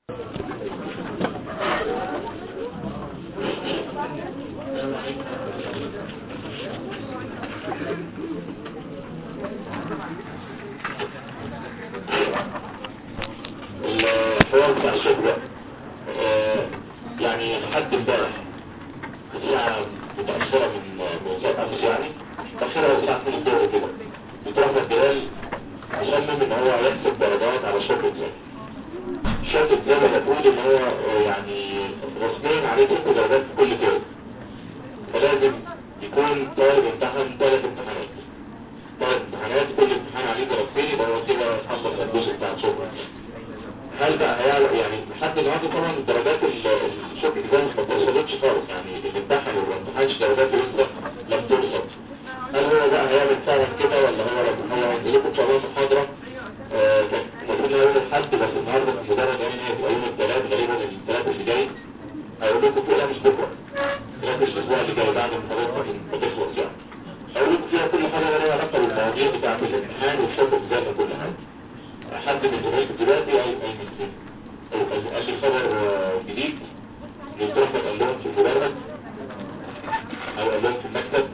الحوار بتاع الشغل آه، يعني لحد امبارح الساعة متأخرة من من ساعة أمس يعني متأخرة الساعة 2 الظهر كده بتروح جلال مصمم إن هو يحسب درجات على شغل زي شغل زي ما بتقول إن هو آه، يعني رسميا عليه ست درجات في كل ترم فلازم يكون طالب امتحن ثلاث امتحانات ثلاث امتحانات كل امتحان عليه درجتين يبقى هو كده خلص الجزء بتاع الشغل هل بقى هيعرف يعني لحد دلوقتي طبعا درجات الشغل ده ما توصلتش خالص يعني اللي امتحن وما امتحنش درجاته لسه لم توصل هل هو بقى هيعمل فعلا كده ولا هو هو هينزل لكم ان شاء الله محاضره آه، كان المفروض انها يوم الاحد بس النهارده المدرب قال ان هي تبقى يوم الثلاث غالبا الثلاث اللي جاي هيقول لكم فيها مش بكره لا مش الاسبوع اللي جاي بعد المحاضرات ما تخلص يعني هقول لكم فيها كل حاجه لها علاقه بالمواضيع بتاعت الامتحان والشغل زي ما كل حاجه حد من زمايلكم دلوقتي اي اي من او قال قال لي خبر آه، جديد قلت لهم قال لهم في المدرج او قال لهم في المكتب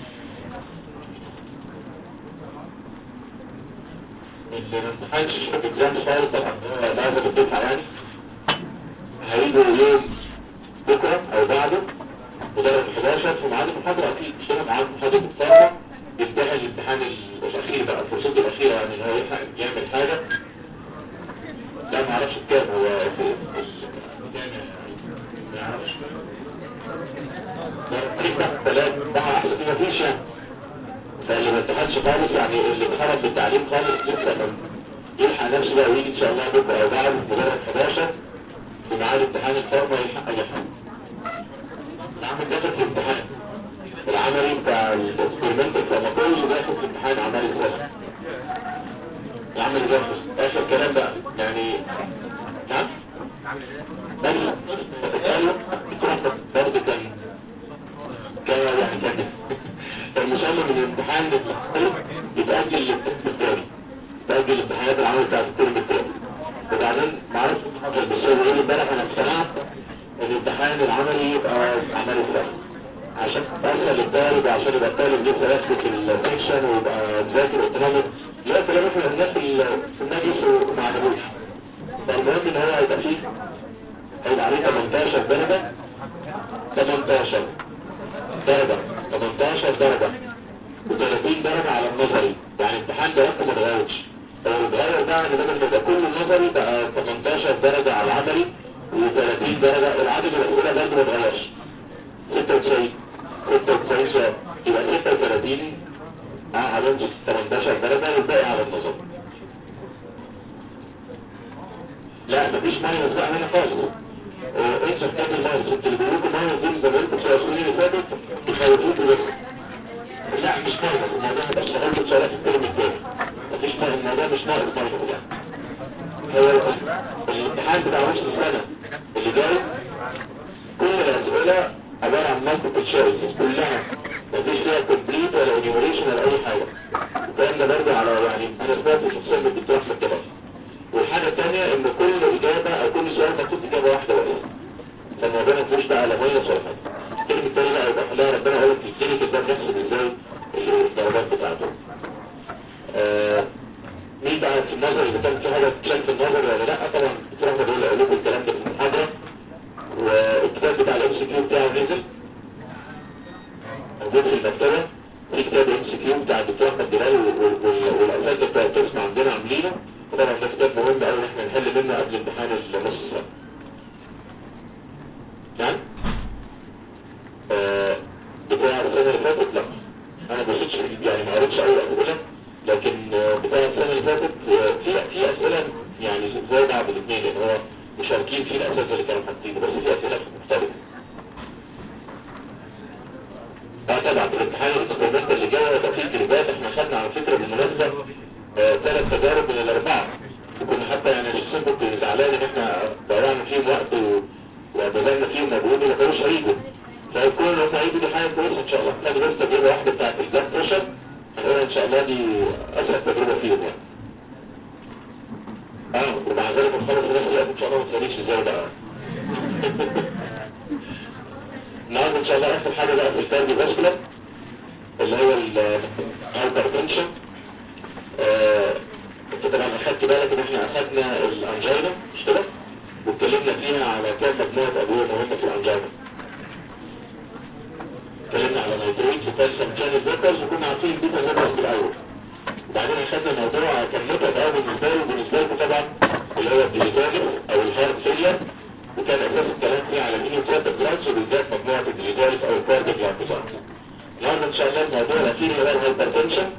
اللي ما امتحنش شوف اكزام خالص طبعا هو لازم الدفعه يعني هيجوا يوم بكره او بعده مدرج 11 في ميعاد المحاضره اكيد مش هنا ميعاد محاضره الفارما ينتهي الامتحان الاخير بقى فرصته الاخيره يعني ان هو يلحق يعمل حاجه لا ما اعرفش الكام هو في الجامع ما يعرفش ثلاث ده احسن ما فيش يعني فاللي ما امتحنش خالص يعني اللي اتخرج بالتعليم خالص لسه ما يلحق نفسه بقى ويجي ان شاء الله بكره او بعد مدرج 11 في ميعاد امتحان الفارما يلحق اي حاجه العمل داخل في الامتحان العملي بتاع الاكسبيرمنتال فارماكولوجي داخل في امتحان عملي سهل العمل داخل اخر كلام بقى يعني نعم بس قالوا برضه كان كان يعني كان كان مصمم من الامتحان للتحقيق يتأجل للترم الثاني تأجل الامتحانات العمل بتاعت الترم الثاني وبعدين معرفش بس هو بيقول امبارح انا اقتنعت ان الامتحان العملي يبقى عملي سهل عشان اسهل الطالب عشان يبقى الطالب لسه يثبت السكشن ويبقى ذاكر اوتونوميك لا كلام احنا الناس اللي في النادي وما عجبوش فالمهم ان هو هيبقى فيه هيبقى عليه 18 درجة 18 درجة 18 درجة و30 درجة على النظري يعني امتحان درجته ما اتغيرش هو الاتغير ده ان بدل ما يبقى كله نظري بقى 18 درجة على العملي و30 درجة العدد الأسئلة برضه ما اتغيرش 96 96 سؤال يبقى 36 اه عليهم 18 درجة والباقي على النظر لا مفيش ماينس بقى هنا خالص ايش كتاب الماينس انت اللي بيقولوا ماينس دي زمايلكم في السنين اللي فاتت يخوفوكوا بس لا مش ماينس الموضوع ده اشتغلت بسؤالات الترم الثاني مفيش ماينس الموضوع مش ناقص ماينس يعني هو الامتحان بتاع نص السنة اللي جاي كل الاسئلة عبارة عن مالتيبل تشويس كلها مفيش فيها كومبليت ولا انيميريشن ولا اي حاجة الكلام ده برضه على يعني انا سمعت شخصيا من الدكتور احمد كده والحاجة الثانية ان كل اجابة او كل سؤال مكتوب اجابة واحدة بس فالموضوع ما فيهوش بقى لا مينس ولا حاجة الكلمة الثانية بقى يبقى خلاها ربنا يقول لك الكلينيك ده بنحسب ازاي الدرجات بتاعته آه مين بقى في النظر اذا كان في حاجة تشال في النظر ولا لا طبعا الدكتور احمد يقول لكم الكلام ده في المحاضرة والكتاب بتاع الام سي كيو بتاعه نزل موجود في المكتبة في كتاب ام سي كيو بتاع الدكتور احمد جلال والاساتذه بتوع القسم عندنا عاملينه طبعا ده كتاب مهم قوي ان احنا نحل منه قبل امتحان النص سنه نعم آه بتاع السنه اللي فاتت لا انا ما بصيتش يعني ما قريتش اي اسئله لكن آه بتاع السنه اللي فاتت آه في في اسئله يعني زي بعض الاثنين لان هو مشاركين فيه الاساتذه اللي كانوا حاطينه بس في اسئله مختلفه اه طبعا في الامتحان الاكسبيرمنت اللي جاي هيبقى فيه تدريبات احنا خدنا على فكره بالمناسبه ثلاث آه تجارب من الاربعه وكنا حتى يعني الشخصين كنت زعلان ان احنا ضيعنا فيهم وقت و... وبذلنا فيهم مجهود وما كانوش هيجوا فيكون لو هم هيجوا دي حاجه كويسه ان شاء الله احنا بس تجربه واحده بتاعت البلاد بريشر هنقول ان شاء الله دي اسهل تجربه فيهم يعني اه ومع ذلك الخلص الناس لا ان شاء الله ما تساليش ازاي بقى النهارده ان شاء الله اخر حاجه بقى في الكارديو فاسكولار اللي هو الهايبرتنشن انت طبعا اخدت بالك ان احنا اخدنا الانجينا مش كده واتكلمنا فيها على كام مجموعه ادويه مهمه في الانجينا اتكلمنا على نيتريت وكالسيوم شانل بلوكرز وكنا عارفين البيتا بلوكرز في الاول وبعدين اخدنا موضوع كان متعب قوي بالنسبه لي وبالنسبه لكم طبعا اللي هو الديجيتاليس او الهارت فيلير وكان اساس الكلام فيه على الانيوترابيك جلانس وبالذات مجموعه الديجيتاليس او الكارديك جلانس النهارده ان شاء الله الموضوع الاخير هو الهايبرتنشن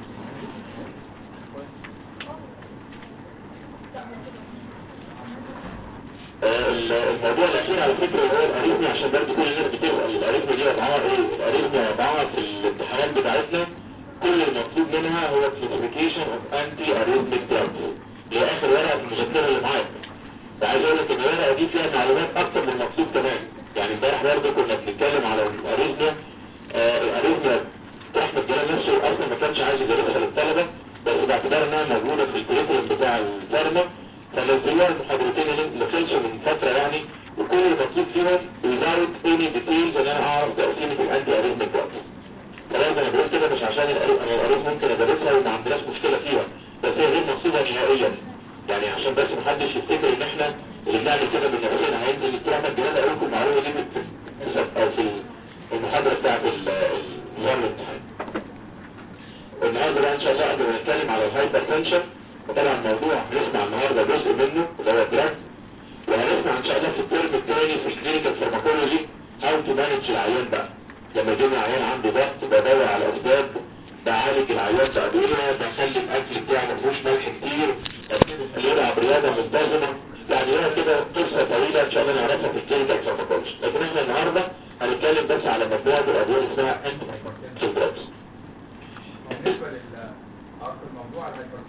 الموضوع الاخير على فكره هو الاريثمي عشان برضه كل الناس بتسال الاريثمي دي وضعها ايه؟ الاريثمي وضعها في الامتحانات بتاعتنا كل المطلوب منها هو كلاسيفيكيشن اوف انتي اريثميك دراجز هي اخر ورقه في المذكره اللي معاك وعايز اقول لك ان الورقه دي فيها معلومات اكتر من المطلوب كمان يعني امبارح برضه كنا بنتكلم على الاريثميا آه الاريثميا احمد جلال نفسه اصلا ما كانش عايز يدرسها للطلبه بس باعتبار انها موجوده في الكريكولم بتاع الفارما فنزلوها المحاضرتين اللي خلصوا من فتره يعني وكل المطلوب فيهم without any details ان انا اعرف تقسيمه الانتي اريثميك دراجز خلاص انا بقول كده مش عشان الاريث ممكن ادرسها وما عندناش مشكله فيها بس هي غير مقصوده نهائيا يعني عشان بس محدش يفتكر ان احنا اللي بنعمل كده من نفسنا هينزل الدكتور احمد جلال اقول لكم المعلومه دي في او في المحاضره بتاعت نظام الامتحان النهارده بقى ان شاء الله قبل ما نتكلم على الهايبر تنشن وطبعا موضوع هنسمع النهارده جزء منه اللي هو الدراج وهنسمع ان شاء الله في الترم الثاني في الكلينيكال فارماكولوجي هاو تو مانج العيان بقى لما يجينا عيان عنده ضغط بدور على اسباب بعالج العيان بأدوية بخلي الاكل بتاعه ما فيهوش ملح كتير يلعب رياضه منتظمه يعني هي كده قصه طويله ان شاء الله نعرفها في الكلينيكال فارماكولوجي لكن احنا النهارده هنتكلم بس على مجموعه الادويه اللي اسمها انتي دراجز بالنسبه للعرض الموضوع الهايبر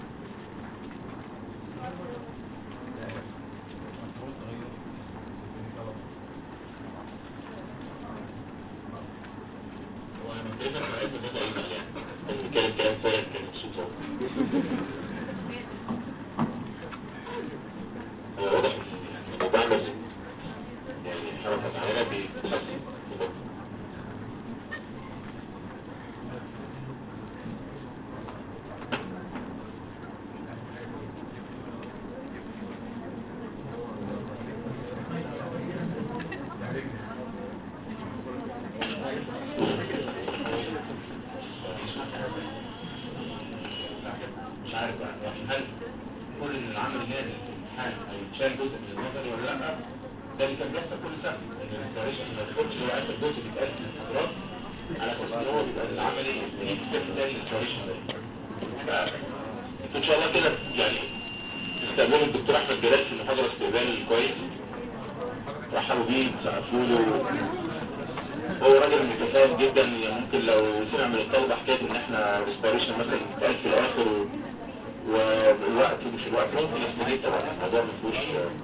هو لما ابتدينا في العلم بدأ يبقى يعني كان بيتكلم كلام فارغ كان مبسوط اهو هو واضح ان الموضوع بس يعني حركة معينة بيتحسن مش عارف بقى يعني هل كل اللي عمل هنا الامتحان هيتشال جزء من النظري ولا لا ده اللي كان بيحصل كل سنه ان الانسبريشن ما يدخلش هو اخر جزء بيتقال في المحاضرات على اساس ان هو بيبقى العملي يجي ستيب تاني الانسبريشن ده ف- ان شاء الله كده يعني استقبلوا الدكتور احمد جلال في المحاضره استقبال كويس رحبوا بيه سقفوا له هو راجل متفاهم جدا يعني ممكن لو سمع من الطلبه حكايه ان احنا ريسبيريشن مثلا بتتقال في الاخر و... والوقت مش الوقت ممكن يستجيب طبعا الموضوع ما فيهوش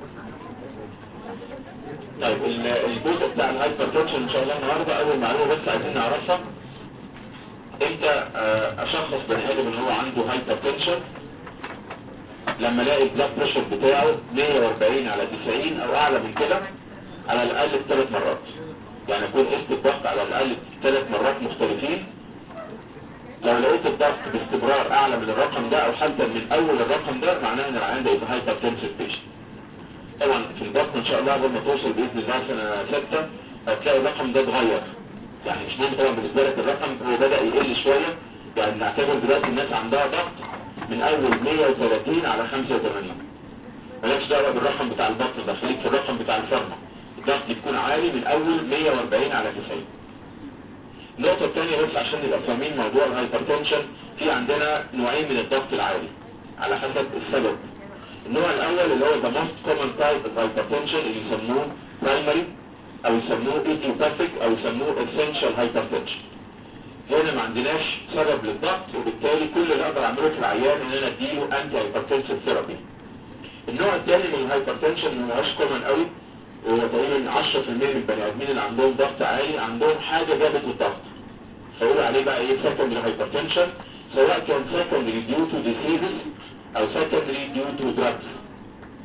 طيب ال- الجزء بتاع الهايبر تنشن ان شاء الله النهارده اول معلومه بس عايزين نعرفها امتى آه، اشخص بني ادم ان هو عنده هايبر تنشن لما الاقي البلاد بريشر بتاعه 140 على 90 او اعلى من كده على الاقل بثلاث مرات يعني اكون قست الضغط على الاقل ثلاث مرات مختلفين لو لقيت الضغط باستمرار اعلى من الرقم ده او حتى من اول الرقم ده معناه ان العيان ده يبقى هايبر تنسيف بيشن طبعا في البطن ان شاء الله اول ما توصل باذن الله سنه سته هتلاقي الرقم ده اتغير يعني مش مهم طبعا بالنسبه لك الرقم هو بدا يقل شويه يعني نعتبر دلوقتي الناس عندها ضغط من اول 130 على 85 مالكش دعوه بالرقم بتاع البطن ده خليك في الرقم بتاع الفرمه الضغط يكون عالي من اول 140 على 90 النقطة الثانية بس عشان نبقى فاهمين موضوع الهايبرتنشن في عندنا نوعين من الضغط العالي على حسب السبب النوع الاول اللي هو the most common type of hypertension اللي يسموه primary او يسموه idiopathic او يسموه essential hypertension هنا ما عندناش سبب للضغط وبالتالي كل اللي اقدر اعمله في العيان ان انا اديله انتي هايبرتنسيف ثيرابي النوع الثاني من الهايبرتنشن ما هوش كومن قوي هو تقريبا 10% من البني ادمين اللي عندهم ضغط عالي عندهم حاجه جابت الضغط فيقول عليه بقى ايه secondary hypertension سواء كان secondary due to diseases او secondary due to drugs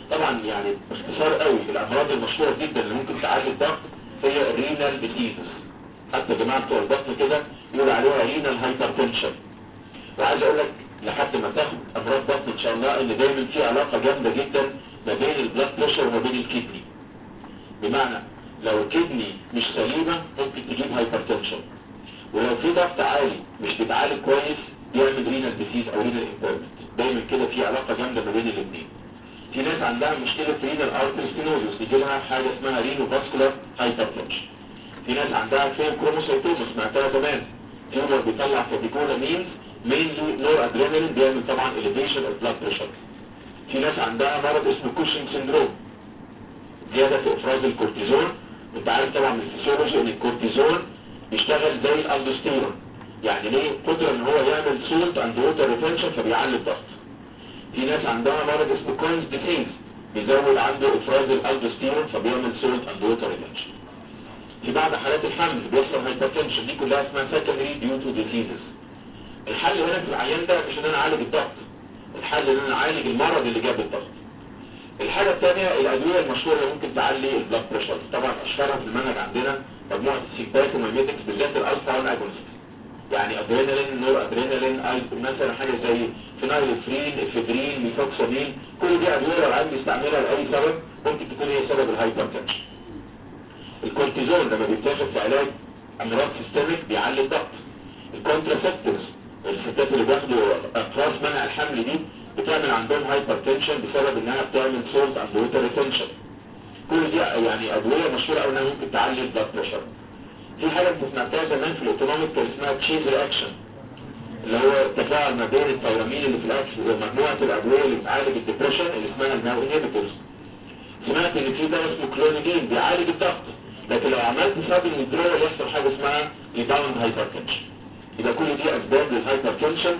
طبعا يعني باختصار قوي الامراض المشهوره جدا اللي ممكن تعالج الضغط هي الرينال ديزيز حتى جماعه بتوع البطن كده يقول عليها رينال هايبرتنشن وعايز اقول لك لحد ما تاخد امراض بطن ان شاء الله ان دايما في علاقه جامده جدا ما بين البلاد بريشر وما بين الكدني بمعنى لو الكدني مش سليمه ممكن تجيب هايبرتنشن ولو في ضغط عالي مش بيتعالج كويس بيعمل رينال ديزيز او رينال امبيرمنت دايما كده في علاقه جامده ما بين الاثنين في ناس عندها مشكله رينال ارتري ستينوزس يجي لها حاجه اسمها رينو فاسكولار هايبرتنشن في ناس عندها فين كروموسايتوما سمعتها زمان تيومر بيطلع كاتيكولامينز مينلي نور ادرينالين بيعمل طبعا elevation of blood pressure في ناس عندها مرض اسمه كوشنج سيندروم زيادة في افراز الكورتيزون انت عارف طبعا من الفسيولوجي ان الكورتيزون بيشتغل زي الالدوستيرون يعني ليه قدرة ان هو يعمل سولت اند ووتر ريتنشن فبيعلي الضغط في ناس عندها مرض اسمه كوينز ديسيز بيزود عنده افراز الالدوستيرون فبيعمل سولت اند ووتر ريتنشن في بعض حالات الحمل بيحصل هايبرتنشن دي كلها اسمها سكندري ديو تو ديزيزز الحل هنا في العيان ده مش ان انا اعالج الضغط الحل ان انا اعالج المرض اللي جاب الضغط الحاجة الثانية الأدوية المشهورة اللي ممكن تعلي البلاد بريشر طبعا أشهرها في المنهج عندنا مجموعة السيكباك وميميتكس بالذات الألفا 1 أجونست يعني أدرينالين نور أدرينالين مثلا حاجة زي فينايلفرين إفيدرين ميفوكسامين كل دي أدوية لو العيان بيستعملها لأي سبب ممكن تكون هي سبب الهايبرتنشن الكورتيزون لما بيتاخد في علاج أمراض سيستميك بيعلي الضغط الكونتراسبتيفز الستات اللي بياخدوا اقراص منع الحمل دي بتعمل عندهم هايبرتنشن بسبب انها بتعمل سولت اند ووتر ريتنشن كل دي يعني ادويه مشهوره قوي انها ممكن تعلي البلاد بريشر في حاجه انت سمعتها زمان في الاوتونوميك كان اسمها تشيز رياكشن اللي هو التفاعل ما بين التيرامين اللي في الاكل ومجموعه الادويه اللي بتعالج الدبريشن اللي اسمها الناو انهبيتورز سمعت ان في دواء اسمه كلونيدين بيعالج الضغط لكن لو عملت سابل ويدرول يحصل حاجه اسمها ريباوند هايبرتنشن يبقى كل دي اسباب للهايبرتنشن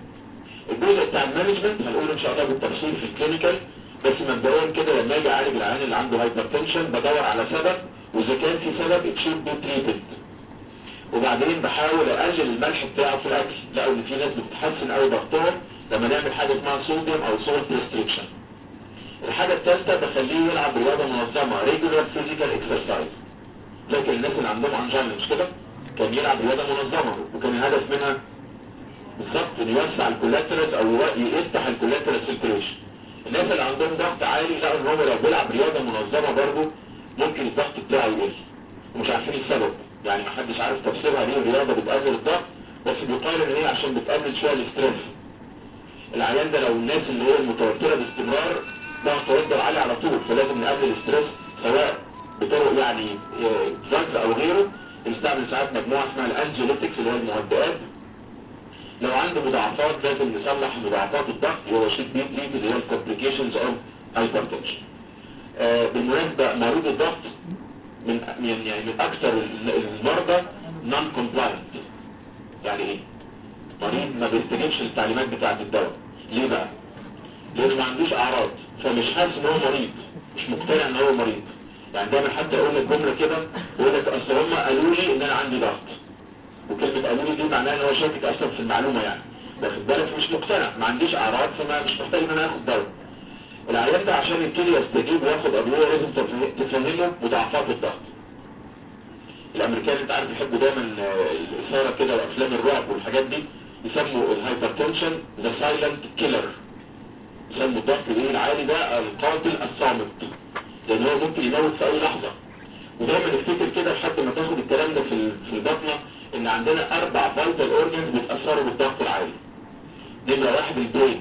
الجزء بتاع المانجمنت هنقول ان شاء الله بالتفصيل في الكلينيكال بس مبدئيا كده لما اجي اعالج العيان اللي عنده هايبرتنشن بدور على سبب واذا كان في سبب اتشيل بي تريتد وبعدين بحاول اقلل الملح بتاعه في الاكل لقوا ان في ناس بتتحسن قوي ضغطهم لما نعمل حاجه اسمها صوديوم او سولت ريستريكشن الحاجه الثالثه بخليه يلعب رياضه منظمه ريجولار فيزيكال اكسرسايز لكن الناس اللي عندهم انجينا مش كده كان يلعب رياضه منظمه وكان الهدف منها بالظبط ان يوسع الكولاترز او يفتح الكولاترز سيركيوليشن الناس اللي عندهم ضغط عالي لقوا ان هو لو بيلعب رياضه منظمه برضه ممكن الضغط بتاعه يقل ومش عارفين السبب يعني محدش عارف تفسيرها ليه الرياضه بتقلل الضغط بس بيقال ان هي عشان بتقلل شويه الاستريس العيان ده لو الناس اللي هي المتوتره باستمرار ضغطه يفضل عالي على طول فلازم نقلل الاستريس سواء بطرق يعني دراجز او غيره بنستعمل ساعات مجموعه اسمها الانجيوليتكس اللي هي المهدئات لو عنده مضاعفات لازم نصلح مضاعفات الضغط هو شيت بي تريت اللي هي الكومبليكيشنز اوف هايبرتنشن بالمناسبه مريض الضغط من من يعني من اكثر المرضى نون كومبلاينت يعني ايه مريض ما بيستجيبش للتعليمات بتاعه الدواء ليه بقى لانه ما عندوش اعراض فمش حاسس ان هو مريض مش مقتنع ان هو مريض يعني دايما حتى اقول لك جمله كده يقول لك اصل هم قالوا لي ان انا عندي ضغط وكلمه قالوا لي دي معناها ان هو شاكك اصلا في المعلومه يعني واخد بالك مش مقتنع ما عنديش اعراض فما مش محتاج ان انا اخد دواء العيان ده عشان يبتدي يستجيب وياخد ادويه لازم تفهمه مضاعفات الضغط الامريكان انت عارف يحبوا دايما الاثاره كده وافلام الرعب والحاجات دي يسموا الهايبرتنشن ذا سايلنت كيلر يسموا الضغط الايه العالي ده القاتل الصامت لان هو ممكن يموت في اي لحظه ودايما نفتكر كده لحد ما تاخد الكلام ده في في البطنه ان عندنا اربع فايتال اورجنز بيتاثروا بالضغط العالي نمره واحد البرين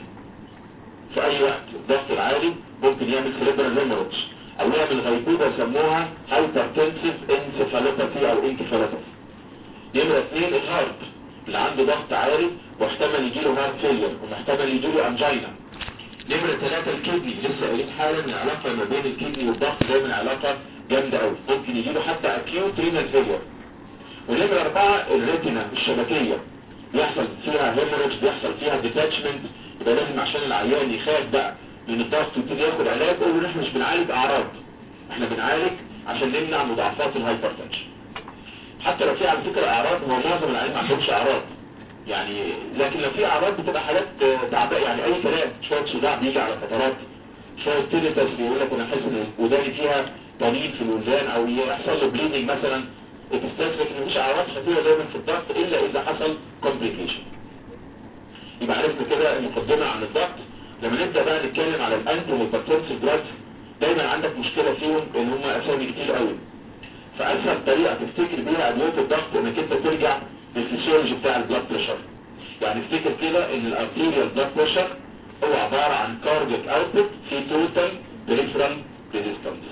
في اي وقت الضغط العالي ممكن يعمل سيريبرال هيموريدج او يعمل غيبوبه يسموها هايبرتنسيف انسيفالوباثي او انكفالوباثي نمره اثنين الهارت اللي عنده ضغط عالي واحتمل يجيله هارت فيلير ومحتمل يجيله انجينا نمرة ثلاثة الكدني لسه قايلين حالا ان العلاقة ما بين الكدني والضغط دايما علاقة جامدة قوي ممكن يجيله حتى اكيوت رينال فيلير ونمرة أربعة الريتنا الشبكية بيحصل فيها هيموريج بيحصل فيها ديتاتشمنت يبقى لازم عشان العيان يخاف بقى من الضغط ويبتدي ياخد علاج قول له احنا مش بنعالج اعراض احنا بنعالج عشان نمنع مضاعفات الهايبرتنشن حتى لو في على فكرة اعراض هو معظم العيان ما عندهمش اعراض يعني لكن لو في اعراض بتبقى حالات تعباء يعني اي كلام شويه صداع بيجي على فترات شويه تيريتاس يقول لك انا حاسس ان وداني فيها طنين في الولدان او يحصل له بليدنج مثلا اكستاس لكن مفيش اعراض خطيره دايما في الضغط الا اذا حصل كومبليكيشن يبقى عرفنا كده المقدمه عن الضغط لما نبدا بقى نتكلم على الانتي هايبرتنسيف دراجز دايما عندك مشكله فيهم ان هم اسامي كتير قوي فاسهل طريقه تفتكر بيها ادويه الضغط انك انت ترجع للفسيولوجي بتاع البلاد بريشر يعني افتكر كده ان الارتيريال بلاد بريشر هو عباره عن كارديك اوتبوت في توتال بريفرال ريزيستنس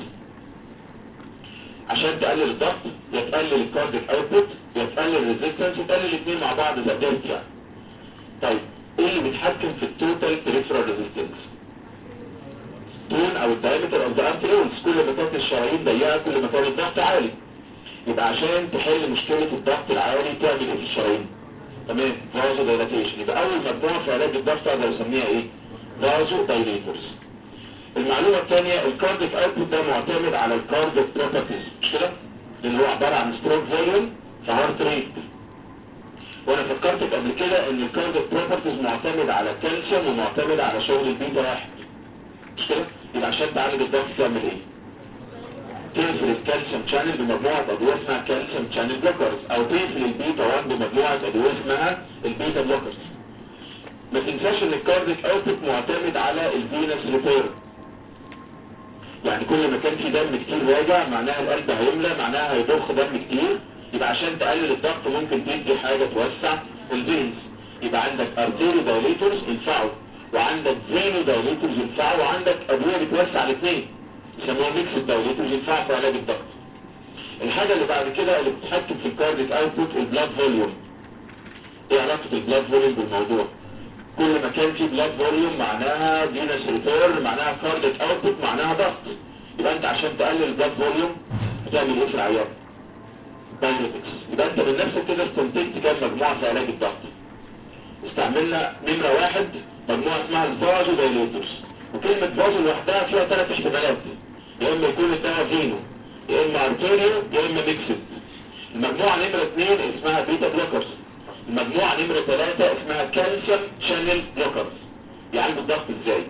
عشان تقلل الضغط يا تقلل الكارديك اوتبوت يا تقلل الريزيستنس وتقلل الاثنين مع بعض زي دلت يعني طيب ايه اللي بيتحكم في التوتال بريفرال ريزيستنس تون او الدايمتر اوف ذا ارتريولز كل ما كانت الشرايين ضيقه كل ما كان الضغط عالي يبقى عشان تحل مشكله الضغط العالي تعمل ايه في الشرايين تمام فازو دايلاتيشن يبقى اول مجموعه في علاج الضغط اقدر اسميها ايه فازو دايليتورز المعلومه الثانيه الكارديك اوتبوت ده معتمد على الكارديك بروبرتيز مش كده لان هو عباره عن ستروك فوليوم في هارت ريت وانا فكرتك قبل كده ان الكارديك بروبرتيز معتمد على الكالسيوم ومعتمد على شغل البيتا واحد مش كده يبقى عشان تعالج الضغط تعمل ايه تقفل الكالسيوم شانل بمجموعة ادوية اسمها كالسيوم شانل بلوكرز او تقفل البيتا 1 بمجموعة ادوية اسمها البيتا بلوكرز ما تنساش ان الكارديك اوتبوت معتمد على الفينس ريبير يعني كل ما كان في دم كتير راجع معناها القلب هيملى معناها هيضخ دم كتير يبقى عشان تقلل الضغط ممكن تدي حاجة توسع الفينز يبقى عندك ارتيري دايليتورز ينفعوا وعندك فينو دايليتورز ينفعوا وعندك ادوية بتوسع الاثنين يسموها ميكس الدايليتورز ينفع في علاج الضغط الحاجة اللي بعد كده اللي بتتحكم في الكارديك اوتبوت البلاد فوليوم ايه علاقة البلاد فوليوم بالموضوع كل ما كان في بلاد فوليوم معناها فينس ريتيرن معناها كارديك اوتبوت معناها ضغط يبقى انت عشان تقلل البلاد فوليوم بتعمل ايه في العيان دايليتكس يبقى انت من نفسك كده استنتجت كام مجموعة في علاج الضغط استعملنا نمرة واحد مجموعة اسمها الفازو دايليتورز وكلمة فازو لوحدها فيها ثلاث احتمالات يا اما يكون الدواء فينو يا اما ارتيريو يا اما ميكسد المجموعة نمرة اثنين اسمها بيتا بلوكرز المجموعة نمرة ثلاثة اسمها كالسيوم شانل بلوكرز يعالجوا الضغط ازاي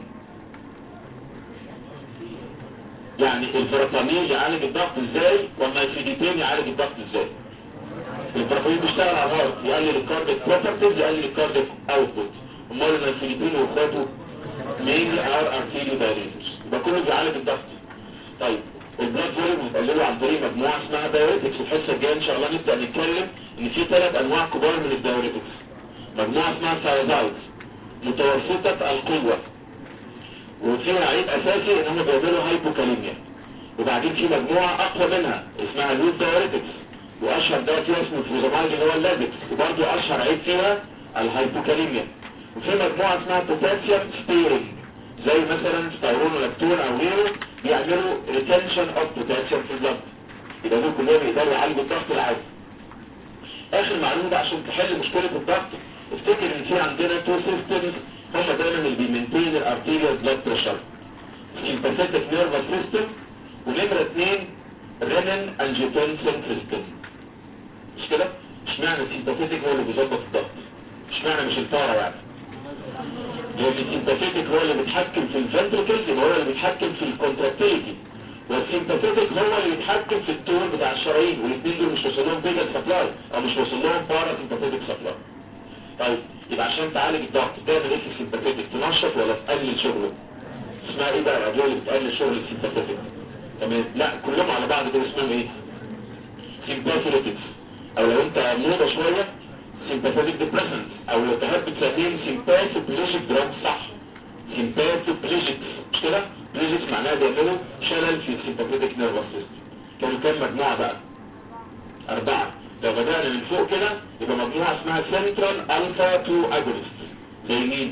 يعني الفرطامين يعالج الضغط ازاي والمايفيديتين يعالج الضغط ازاي البرافين بيشتغل على الهارت يقلل الكارديك بروبرتيز يقلل الكارديك اوتبوت امال المايفيديتين واخواته مين ار ارتيريو دايليتورز يبقى كله بيعالج الضغط طيب البلاد فوليوم بتقلله عن طريق مجموعه اسمها دايوريتكس الحصه الجايه ان شاء الله نبدا نتكلم ان في ثلاث انواع كبار من الدايوريتكس مجموعه اسمها ثايرويدز متوسطه القوه وفيها عيب اساسي ان هم بيعملوا هايبوكاليميا وبعدين في مجموعه اقوى منها اسمها لود دايوريتكس واشهر ده فيها اسمه فوزامايد اللي هو اللازكس وبرده اشهر عيب فيها الهايبوكاليميا وفي مجموعه اسمها بوتاسيوم ستيرنج زي مثلا ستايرون ولاكتون او غيره بيعملوا ريتنشن اوف بوتاسيوم في البلد يبقى دول كلهم يقدروا يعالجوا الضغط العادي اخر معلومه بقى عشان تحل مشكله الضغط افتكر ان في عندنا تو سيستمز هم دايما اللي بيمنتين الارتيريال بلاد بريشر سيمباثيتك نيرفس سيستم ونمره اثنين رينين انجيوتنسن سيستم مش كده؟ اشمعنى السيمباثيتك هو اللي بيظبط الضغط اشمعنى مش الفاره يعني لان السيمباثيتك هو اللي بيتحكم في الفنتركلز يبقى هو اللي بيتحكم في الكونتراكتيليتي والسيمباثيتك هو اللي بيتحكم في التون بتاع الشرايين والاثنين دول مش واصل لهم فيجن سبلاي او مش واصل لهم بارا سيمباثيتك سبلاي طيب يبقى عشان تعالج الضغط تعمل ايه في السيمباثيتك تنشط ولا تقلل شغله اسمها ايه بقى الادويه اللي بتقلل شغل السيمباثيتك تمام لا كلهم على بعض دول اسمهم ايه سيمباثيتكس او لو انت موضه شويه سيمباثيتك ديبريسنت او لو تحب تسميهم سيمباثوبليجيك دراج صح سيمباثوبليجيك مش كده بليجيك معناها بيعملوا شلل في السيمباثيتك نيرفس سيستم كانوا كام مجموعه بقى اربعه لو بدأنا من فوق كده يبقى مجموعه اسمها سنترال الفا 2 اجونست زي مين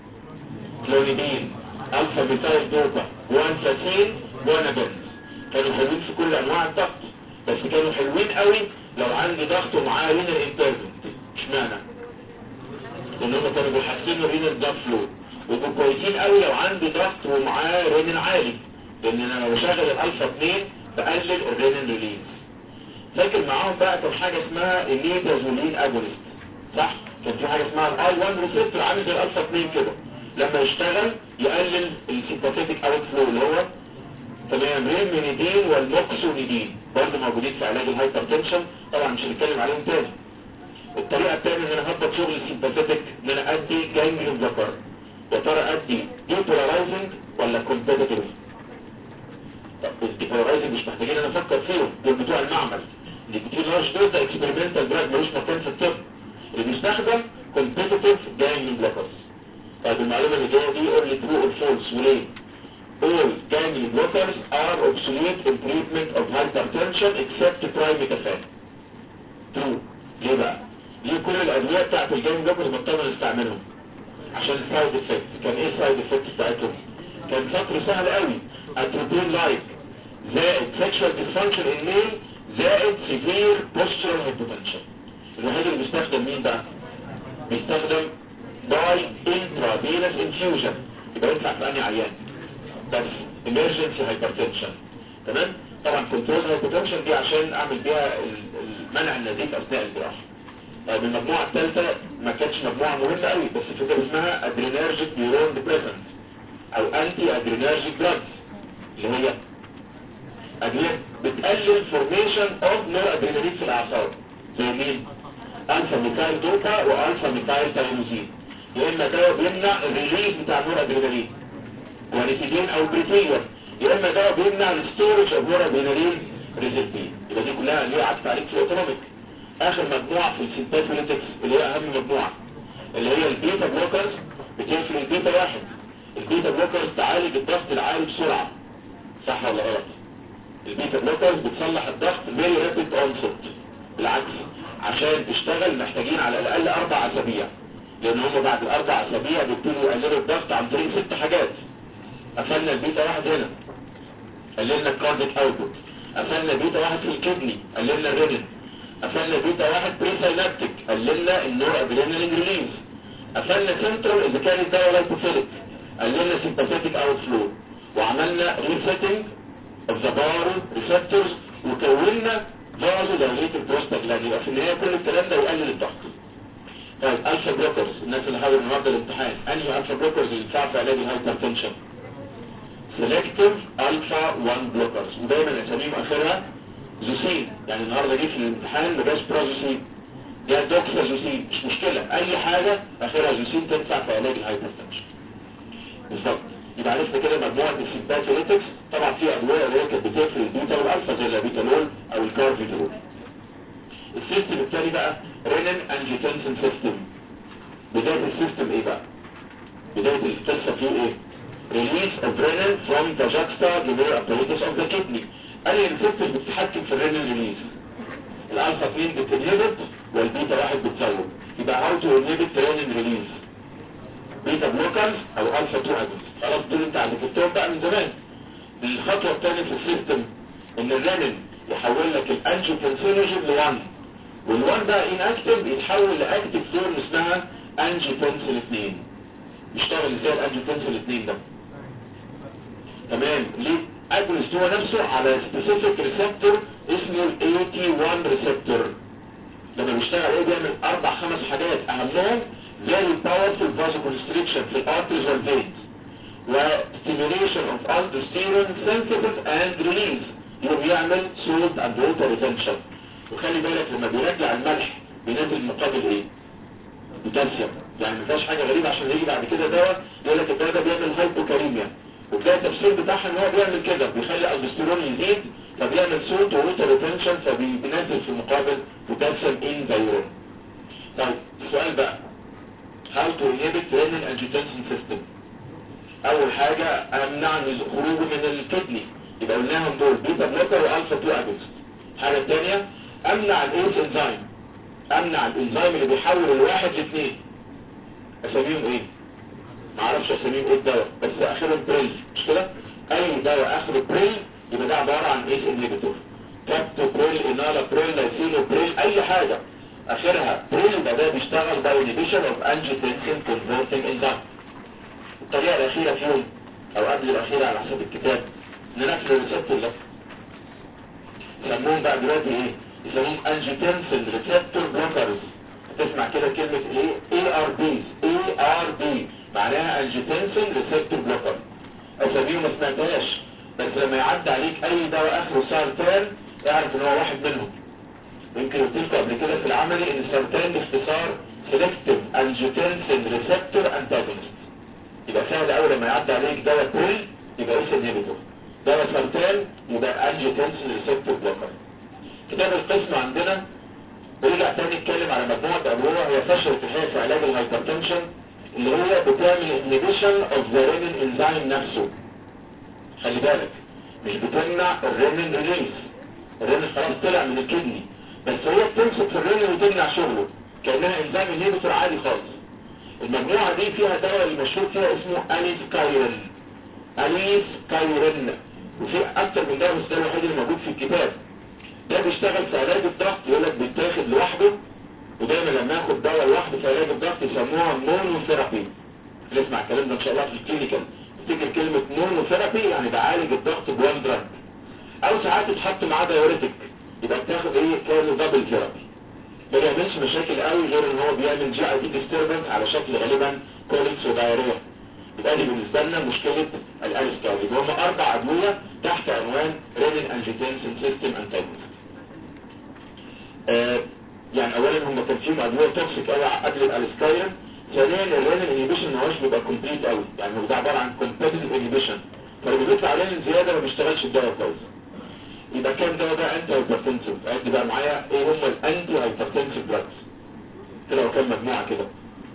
كلونيدين الفا بيتايل دوبا وانفاسين وانابنز كانوا حلوين في كل انواع الضغط بس كانوا حلوين قوي لو عندي ضغط ومعاه رينال انترفنت اشمعنى لان هم كانوا بيحسنوا الرينال بلاد فلو ويبقوا كويسين قوي لو عندي ضغط ومعاه رينال عالي لان انا لو بشغل الالفا 2 بقلل الرينال ريليز فاكر معاهم بقى كان حاجه اسمها الليتازولين اجونست صح كان في حاجه اسمها الاي 1 ريسبتور عامل زي الالفا 2 كده لما يشتغل يقلل السيمباثيتك اوت فلو اللي هو تمام ريمينيدين والموكسونيدين برضه موجودين في علاج الهايبرتنشن طبعا مش هنتكلم عليهم تاني الطريقه الثانيه ان انا هظبط شغل السيمباثيتك ان انا ادي جانجليون بلوكر يا ترى ادي ديبولارايزنج ولا كومبيتيتيف طب الديبولارايزنج مش محتاجين انا افكر فيهم دول بتوع المعمل النيكوتين لارج دوز ده اكسبيرمنتال دراج ملوش مكان في الطب اللي بيستخدم كومبيتيتيف جانجليون بلوكرز طيب المعلومه اللي جايه دي قول لي ترو اور فولس وليه all ganglion blockers are obsolete in treatment of hypertension except trimetafan true ليه بقى ليه كل الادويه بتاعت الجانجليون بلوكرز بطلنا نستعملهم عشان السايد افكت كان ايه السايد افكت بتاعتهم كان سطر سهل قوي اتروبين لايك زائد sexual dysfunction in male زائد severe postural hypotension الوحيد اللي بيستخدم مين بقى بيستخدم باي intravenous infusion يبقى ينفع في انهي عيان بس emergency hypertension تمام طبعا كنترول hypertension دي عشان اعمل بيها المنع النزيف اثناء الجراحه طيب المجموعة الثالثة ما كانتش مجموعة مهمة قوي بس فكرة اسمها adrenergic neuron depressant او anti adrenergic drugs اللي هي ادوية بتقلل formation of noradrenaline في الاعصاب زي مين؟ الفا ميثايل دوبا والفا ميثايل تايروزين يا اما دواء بيمنع الريليز بتاع نورادرينالين ونيتيدين او بريتيور يا اما دواء بيمنع الستورج اوف نورادرينالين ريزلتين يبقى دي كلها ليها عكس عليك في الاوتونوميك اخر مجموعة في السيمباثوليتكس اللي هي اهم مجموعة اللي هي البيتا بلوكرز بتقفل البيتا واحد البيتا بلوكرز تعالج الضغط العالي بسرعة صح ولا غلط البيتا بلوكرز بتصلح الضغط فيري رابيد اونست بالعكس عشان تشتغل محتاجين على الاقل اربع اسابيع لان هم بعد الاربع اسابيع بيبتدوا يقللوا الضغط عن طريق ست حاجات قفلنا البيتا واحد هنا قللنا الكارديك اوتبوت قفلنا بيتا واحد في الكدني قللنا الرينين قفلنا بيتا واحد بريساينابتيك قللنا النور ادرينالين ريليز قفلنا سنترال اذا كان الدواء لايبوفيليك قللنا سيمباثيتك اوت فلو وعملنا ريسيتنج اوف ذا بارو ريسبتورز وكونا فازو دايليتد بروستاجلاند يبقى في النهايه كل الكلام ده يقلل الضغط طيب الفا بلوكرز الناس اللي حاولوا النهارده الامتحان انهي الفا بلوكرز اللي بتساعد في علاج الهايبرتنشن سيلكتيف الفا 1 بلوكرز ودايما اساميهم اخرها زوسين يعني النهارده جه في الامتحان لباس برازوسين ده دوكسا زوسين مش مشكله اي حاجه اخرها زوسين تنفع في علاج الهايبرتنشن بالظبط يبقى عرفنا كده مجموعه السيمباثوليتكس طبعا في ادويه اللي هي كانت بتقفل البيتا والالفا زي الابيتالول او الكارفيتول السيستم الثاني بقى رينين انجيتنسن سيستم بدايه السيستم ايه بقى بدايه القصه فيه ايه ريليس اوف رينين فروم ذا جاكستا جلومير اباريتس اوف ذا كدني قال لي السيستم بتتحكم في الرينين ريليس الالفا 2 بتنهبت والبيتا 1 بتزود يبقى هاو تو انهبت رينين ريليس بيتا بلوكرز او الفا 2 اجونست خلاص دول انت عرفتهم بقى من زمان الخطوه الثانيه في السيستم ان الرينين يحول لك الانجيوتنسينوجين ل 1 وال1 بقى ان اكتف يتحول لاكتف فورم اسمها انجيوتنسين 2 يشتغل ازاي الانجيوتنسين 2 ده تمام ليه اجونست هو نفسه على سبيسيفيك ريسبتور اسمه الاي تي 1 ريسبتور لما بيشتغل ايه بيعمل اربع خمس حاجات اهمهم very powerful vasoconstriction في الارتريز والفينز وstimulation of aldosterone synthesis and release يقوم يعمل salt and water retention وخلي بالك لما بيرجع الملح بينزل مقابل ايه بوتاسيوم يعني ما فيهاش حاجه غريبه عشان يجي بعد كده دواء يقول لك الدواء ده بيعمل هايبوكاليميا وتلاقي التفسير بتاعها ان هو بيعمل كده بيخلي الدوستيرون يزيد فبيعمل سولت ووتر ريتنشن فبينزل في المقابل بوتاسيوم ان ذا يورين طيب السؤال بقى how to inhibit renin angiotensin system اول حاجة امنع خروجه من الكدني يبقى قلناهم دول بيتا بلوكر والفا 2 اجونست الحاجة الثانية امنع الايس انزيم امنع الانزيم اللي بيحول الواحد لاثنين اساميهم ايه معرفش اساميهم ايه الدواء بس اخرهم بريل مش كده اي دواء اخره بريل يبقى ده عبارة عن ايس انهبيتور كابتو بريل انالا بريل لايسينو بريل اي حاجة اخرها بريل يبقى ده بيشتغل باي انهبيشن اوف انجيوتنسين كونفرتنج انزيم الطريقة الاخيرة فيهم او قبل الاخيرة على حسب الكتاب ننفذ الريسبتور ده يسموهم بقى دلوقتي ايه يسموهم انجيوتنسين ريسبتور بلوكرز تسمع كده كلمة ايه اي ار بي اي ار بي معناها انجيتنسن ريسبتور بلوكر اساميهم ما سمعتهاش بس لما يعدي عليك اي دواء اخره سارتان اعرف ان هو واحد منهم يمكن قلت لكم قبل كده في العملي ان سارتان باختصار سيلكتيف انجيتنسن ريسبتور انتاجونست يبقى سهل قوي لما يعدي عليك دواء كل يبقى اس انهبيتور دواء سارتان يبقى انجيتنسن ريسبتور بلوكر كتاب القسم عندنا ورجع تاني يتكلم على مجموعة أدوية هي فشلت الحقيقة في علاج الهايبرتنشن اللي هي بتعمل انهبيشن اوف ذا رينين انزيم نفسه خلي بالك مش بتمنع الرينين ريليز الرينين خلاص طلع من الكدني بس هي بتمسك في الرينين وتمنع شغله كأنها انزيم انهبيتور عادي خالص المجموعة دي فيها دواء المشهور فيها اسمه أليس كايرن أليس كايرن وفي أكتر من دواء بس ده الوحيد اللي موجود في الكتاب ده بيشتغل في علاج الضغط يقول لك بيتاخد لوحده ودايما لما ياخد دواء لوحده في علاج الضغط يسموها مونوثيرابي نسمع الكلام ده ان شاء الله في الكلينيكال تفتكر كلمة مونوثيرابي يعني بعالج الضغط بوان دراج او ساعات يتحط معاه دايوريتك يبقى بتاخد ايه كانه دبل ثيرابي ما بيعملش مشاكل قوي غير ان هو بيعمل جي اي دي ديستربنس على شكل غالبا كوليكس ودايريا يبقى دي بالنسبه لنا مشكله الالستاول يبقى هم اربع ادويه تحت عنوان رينين انجيتنسن سيستم انتاجونست آه يعني اولا هم كان فيهم ادويه توكسيك قوي قبل الالستايرن ثانيا الرينين انهبيشن ما هوش بيبقى كومبليت قوي يعني هو ده عباره عن كومبيتيتيف انهبيشن فلما بيطلع رينين زياده ما بيشتغلش الدواء كويس يبقى كام دواء بقى انتي هايبرتنسيف عد بقى معايا ايه هم الانتي هايبرتنسيف دراجز طلعوا كام مجموعه كده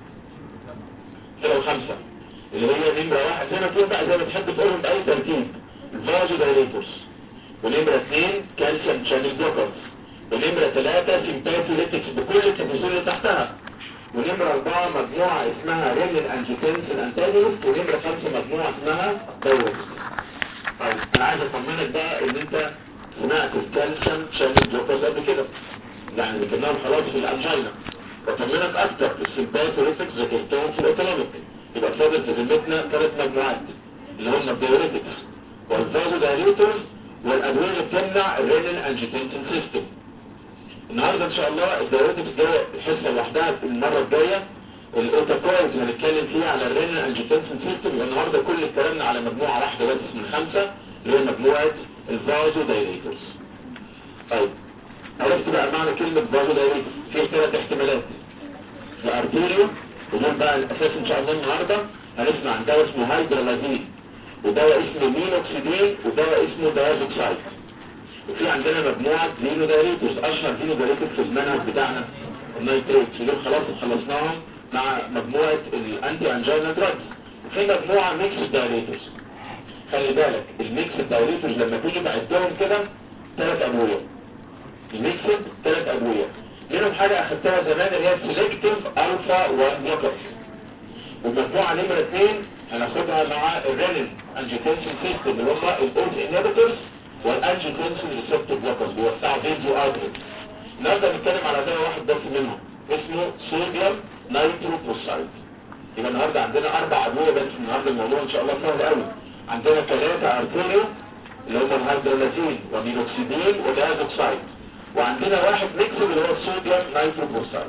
طلعوا خمسه اللي هي نمره واحد زي ما تقول بقى زي ما تحب تقولهم باي ترتيب الفازو دايليتورز ونمره اثنين كالسيوم شانل بلوكرز ونمرة ثلاثة سيمباثوليتكس بكل التفاصيل اللي تحتها ونمرة أربعة مجموعة اسمها رينين أنجيتنسن أنتاجونست ونمرة خمسة مجموعة اسمها دايوركس طيب أنا عايز أطمنك بقى إن أنت سمعت الكالسيوم شانل بلوكرز قبل كده يعني ذكرناهم خلاص في الأنجينا وأطمنك أكتر السيمباثوليتكس ذكرتهم في الأوتونوميك يبقى فاضل في ذمتنا ثلاث مجموعات اللي هم الدايوريتكس والفازو دايليتورز والأدوية اللي بتمنع الرينين أنجيتنسن سيستم النهاردة ان شاء الله الدايوريتكس جاية الحصة لوحدها المرة الجاية الاوتاكويز هنتكلم فيها على الرينين انجيتنسن سيستم يبقى النهاردة كل كلامنا على مجموعة واحدة بس من خمسة اللي هي مجموعة الفازو دايريتورز طيب عرفت بقى معنى كلمة فازو دايريتورز في ثلاث احتمالات الارتيريو ودول بقى الاساس ان شاء الله النهاردة هنسمع عن دواء اسمه هايدرالازين ودواء اسمه مينوكسيدين ودواء اسمه دايازوكسايد وفي عندنا مجموعة لينو دايريتوس اشهر لينو دايريتوس في المنهج بتاعنا النيتريتس ودول خلاص خلصناهم مع مجموعة الانتي انجينا دراجز وفي مجموعة ميكس دايريتوس خلي بالك الميكس دايريتوس لما تيجي تعدهم كده ثلاث ادوية الميكسد ثلاث ادوية منهم حاجة اخدتها زمان اللي هي سيلكتيف الفا وبلوكرز والمجموعة نمرة اثنين هناخدها مع الرينين انجيتنسن سيستم اللي هم الاوز انهبيتورز والانجيوتنسن ريسبتور بلوكرز بيوسعوا فيديو ارتري النهارده هنتكلم على دواء واحد بس منهم اسمه صوديوم نيتروبروسايد يبقى النهارده عندنا اربع ادويه بس النهارده الموضوع ان شاء الله سهل قوي عندنا ثلاثه ارتيريو اللي هم الهيدرولازين ومينوكسيدين ودازوكسايد وعندنا واحد ميكس اللي هو الصوديوم نيتروبروسايد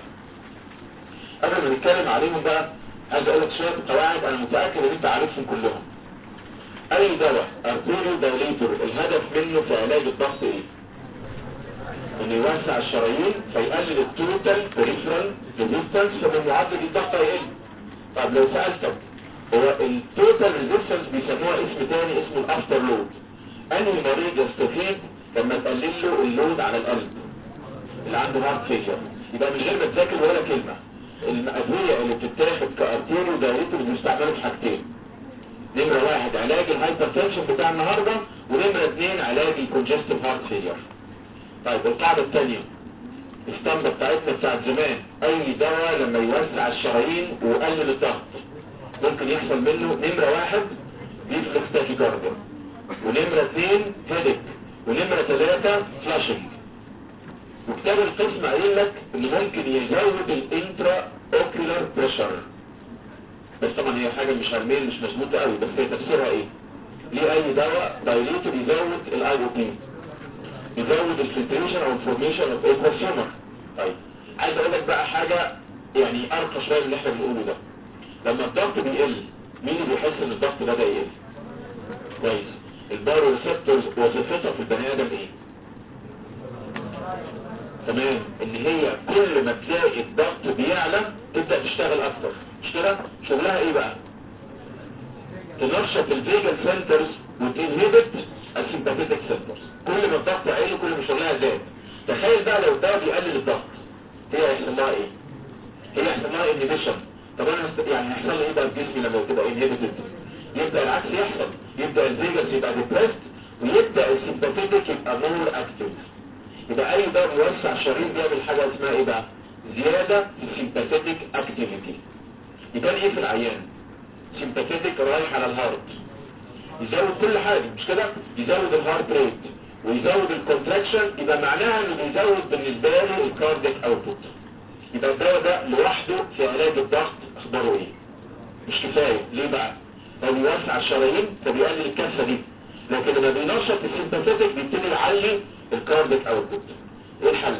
قبل ما نتكلم عليهم بقى عايز اقول لك شويه قواعد انا متاكد ان انت عارفهم كلهم اي دواء ارتيريو دايليتور الهدف منه في علاج الضغط ايه انه يوسع الشرايين فيقلل التوتال بريفرال ريزيستنس فمن معدل الضغط هيقل طب لو سألتك هو التوتال ريزيستنس بيسموها اسم تاني اسمه الافتر لود انهي مريض يستفيد لما تقلل له اللود على القلب اللي عنده هارت فيجر يبقى من غير ما تذاكر ولا كلمة الادوية اللي بتتاخد كارتيريو دايليتور بيستعملوا في حاجتين نمرة واحد علاج الهايبرتنشن بتاع النهاردة ونمرة اثنين علاج الكونجستيف هارت فيلير طيب القاعدة الثانية الاسطمبة بتاعتنا بتاعت زمان اي دواء لما يوسع الشرايين ويقلل الضغط ممكن يحصل منه نمرة واحد يفلق تاكيكارديا ونمرة اثنين هيدك ونمرة ثلاثة فلاشنج وكتاب القسم قايل لك ان ممكن يزود الانترا اوكيولار بريشر بس طبعا هي حاجة مش علمية مش مظبوطة قوي بس هي تفسيرها ايه ليه اي دواء دايليتور يزود الاي او بي يزود الفلتريشن او الفورميشن اوف ايه كونسيومر طيب عايز اقول لك بقى حاجة يعني ارقى شوية من اللي احنا بنقوله ده لما الضغط بيقل مين اللي بيحس ان الضغط بدأ يقل كويس البارو ريسبتورز وظيفتها في البني ادم ايه تمام ان هي كل ما تلاقي الضغط بيعلى تبدأ تشتغل اكتر مش كده شغلها ايه بقى تنشط الفيجال سنترز وتنهبت السيمباثيتك سنترز كل ما الضغط عالي كل ما شغلها زاد تخيل بقى لو ده بيقلل الضغط هي هيحصل لها ايه هي هيحصل لها انهبيشن طب انا هست... يعني هيحصل لي ايه بقى في جسمي لما تبقى انهبيتد يبدا العكس يحصل يبدا الفيجاس يبقى ديبريست ويبدا السيمباثيتك يبقى مور اكتف يبقى اي ده بيوسع الشرير بيعمل حاجه اسمها ايه بقى زياده في السيمباثيتك اكتيفيتي يبقى ايه في العيان سيمباثيتك رايح على الهارت يزود كل حاجه مش كده يزود الهارت ريت ويزود الكونتراكشن يبقى معناها انه بيزود بالنسبه له الكارديك اوتبوت يبقى الدواء ده لوحده في علاج الضغط اخباره ايه مش كفايه ليه بقى هو بيوسع الشرايين فبيقلل الكثه دي لكن لما بينشط السيمباثيتك بيبتدي يعلي الكارديك اوتبوت ايه الحل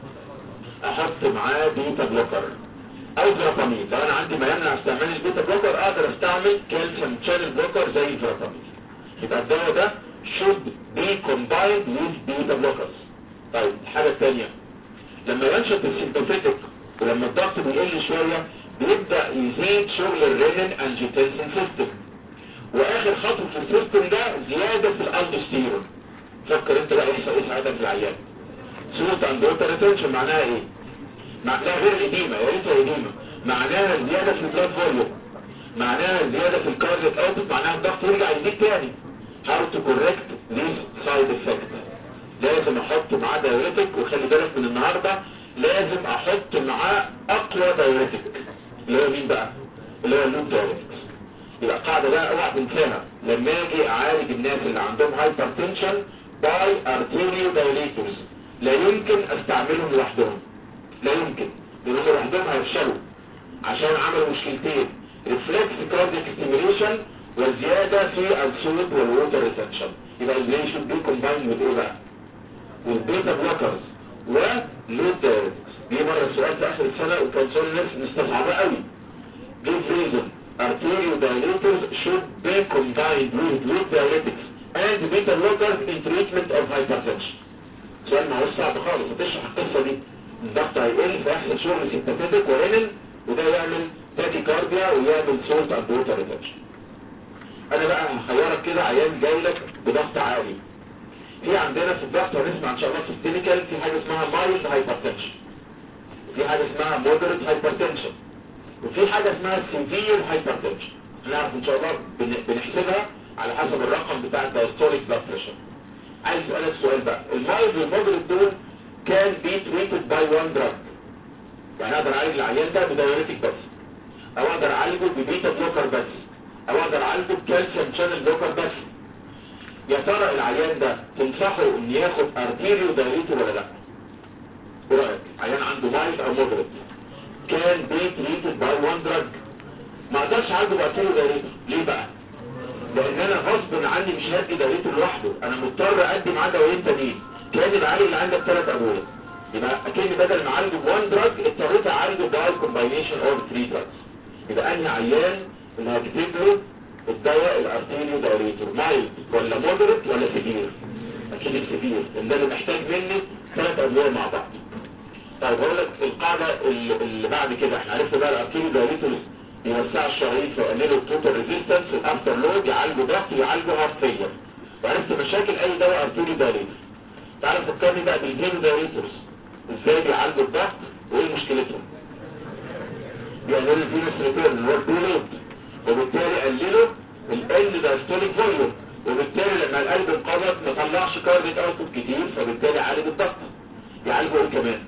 احط معاه بيتا بلوكر او فيرابامين لو انا عندي ما يمنع استعمال البيتا بلوكر اقدر استعمل كالسيوم شانل بلوكر زي الفيرابامين يبقى الدواء ده should be combined with beta blockers طيب الحاجة الثانية لما ينشط السيمباثيتك ولما الضغط بيقل شوية بيبدأ يزيد شغل الرينين انجيتنسين سيستم واخر خطوة في السيستم ده زيادة في الالدوستيرون فكر انت بقى يحصل ايه ساعتها في العيان سوت اند ووتر ريتنشن معناها ايه؟ معناها غير الإديمة يا ريتها إديمة معناها زيادة في البلاد فوليوم معناها زيادة في الكارديك اوتبوت معناها الضغط يرجع يزيد تاني how to correct these side effects لازم احط معاه دايوريتك وخلي بالك من النهاردة لازم احط معاه اقوى دايوريتك اللي هو مين بقى اللي هو اللوب دايوريتك يبقى القاعدة بقى اوعى تنساها لما اجي اعالج الناس اللي عندهم هايبرتنشن باي ارتيريو دايليتورز لا يمكن استعملهم لوحدهم لا يمكن لانهم لوحدهم هيفشلوا عشان عملوا مشكلتين ريفلكس كارديك ستيميليشن والزيادة في الصوت والووتر ريتنشن يبقى ازاي should be combined with ايه بقى والبيتا بلوكرز ولود دايركتس دي مرة السؤال في اخر السنة وكان سؤال الناس مستصعبة قوي give reason arterial dilators should be combined with loop diuretics and beta blockers in treatment of hypertension سؤال ما هو صعب خالص هتشرح القصة دي الضغط هيقل فيحصل شغل سيمباثيتك ورينين وده يعمل تاكيكارديا ويعمل صوت اند ووتر ريتنشن انا بقى هخيرك كده عيان جاي لك بضغط عالي في عندنا في الضغط هنسمع ان شاء الله في الكلينيكال في حاجه اسمها مايلد هايبرتنشن في حاجه اسمها مودريت هايبرتنشن وفي حاجه اسمها سيفير هايبرتنشن هنعرف ان شاء الله بن- بنحسبها على حسب الرقم بتاع الدايستوليك بلاد بريشر عايز اسالك سؤال بقى المايلد والمودريت دول كان بي تريتد باي وان دراج يعني اقدر اعالج العيان ده بدايوريتك بس او اقدر اعالجه ببيتا بلوكر بس او اقدر اعالجه بكالسيوم شانل بلوكر بس يا ترى العيان ده تنصحه ان ياخد ارتيريو دايريتو ولا لا ايه رايك عيان عنده مايلد او مودريت كان بي تريتد باي وان دراج ما اقدرش اعالجه بارتيريو دايريتو ليه بقى لان انا غصب عني مش هدي دايريتو لوحده انا مضطر ادي معاه دوايين تانيين كان بعالج اللي عندك ثلاث ادويه يبقى اكيد بدل ما اعالجه بوان دراج اضطريت اعالجه باي كومباينيشن اوف 3 دراجز يبقى انهي عيان اللي هكتب له الدواء الارتينيو دايريتور مايلد ولا مودريت ولا سيفير اكيد السيفير لان ده اللي محتاج مني ثلاث ادويه مع بعض طيب هقول لك القاعده اللي, اللي بعد كده احنا عرفنا بقى الارتينيو دايريتور يوسع الشرايين فيقللوا التوتال ريزيستنس الافتر لود يعالجوا ضغط ويعالجوا هارت فيلر وعرفت مشاكل اي دواء ارتينيو دايريتور تعالى فكرني بقى بالهيرو دايريتورز ازاي بيعالجوا الضغط وايه مشكلتهم بيعملوا الفينوس ريتيرن اللي هو البيلود وبالتالي قللوا ال دايستوليك فوليوم وبالتالي لما القلب انقبض ما طلعش كارديك اوتبوت كتير فبالتالي عالج الضغط يعالجوا ايه كمان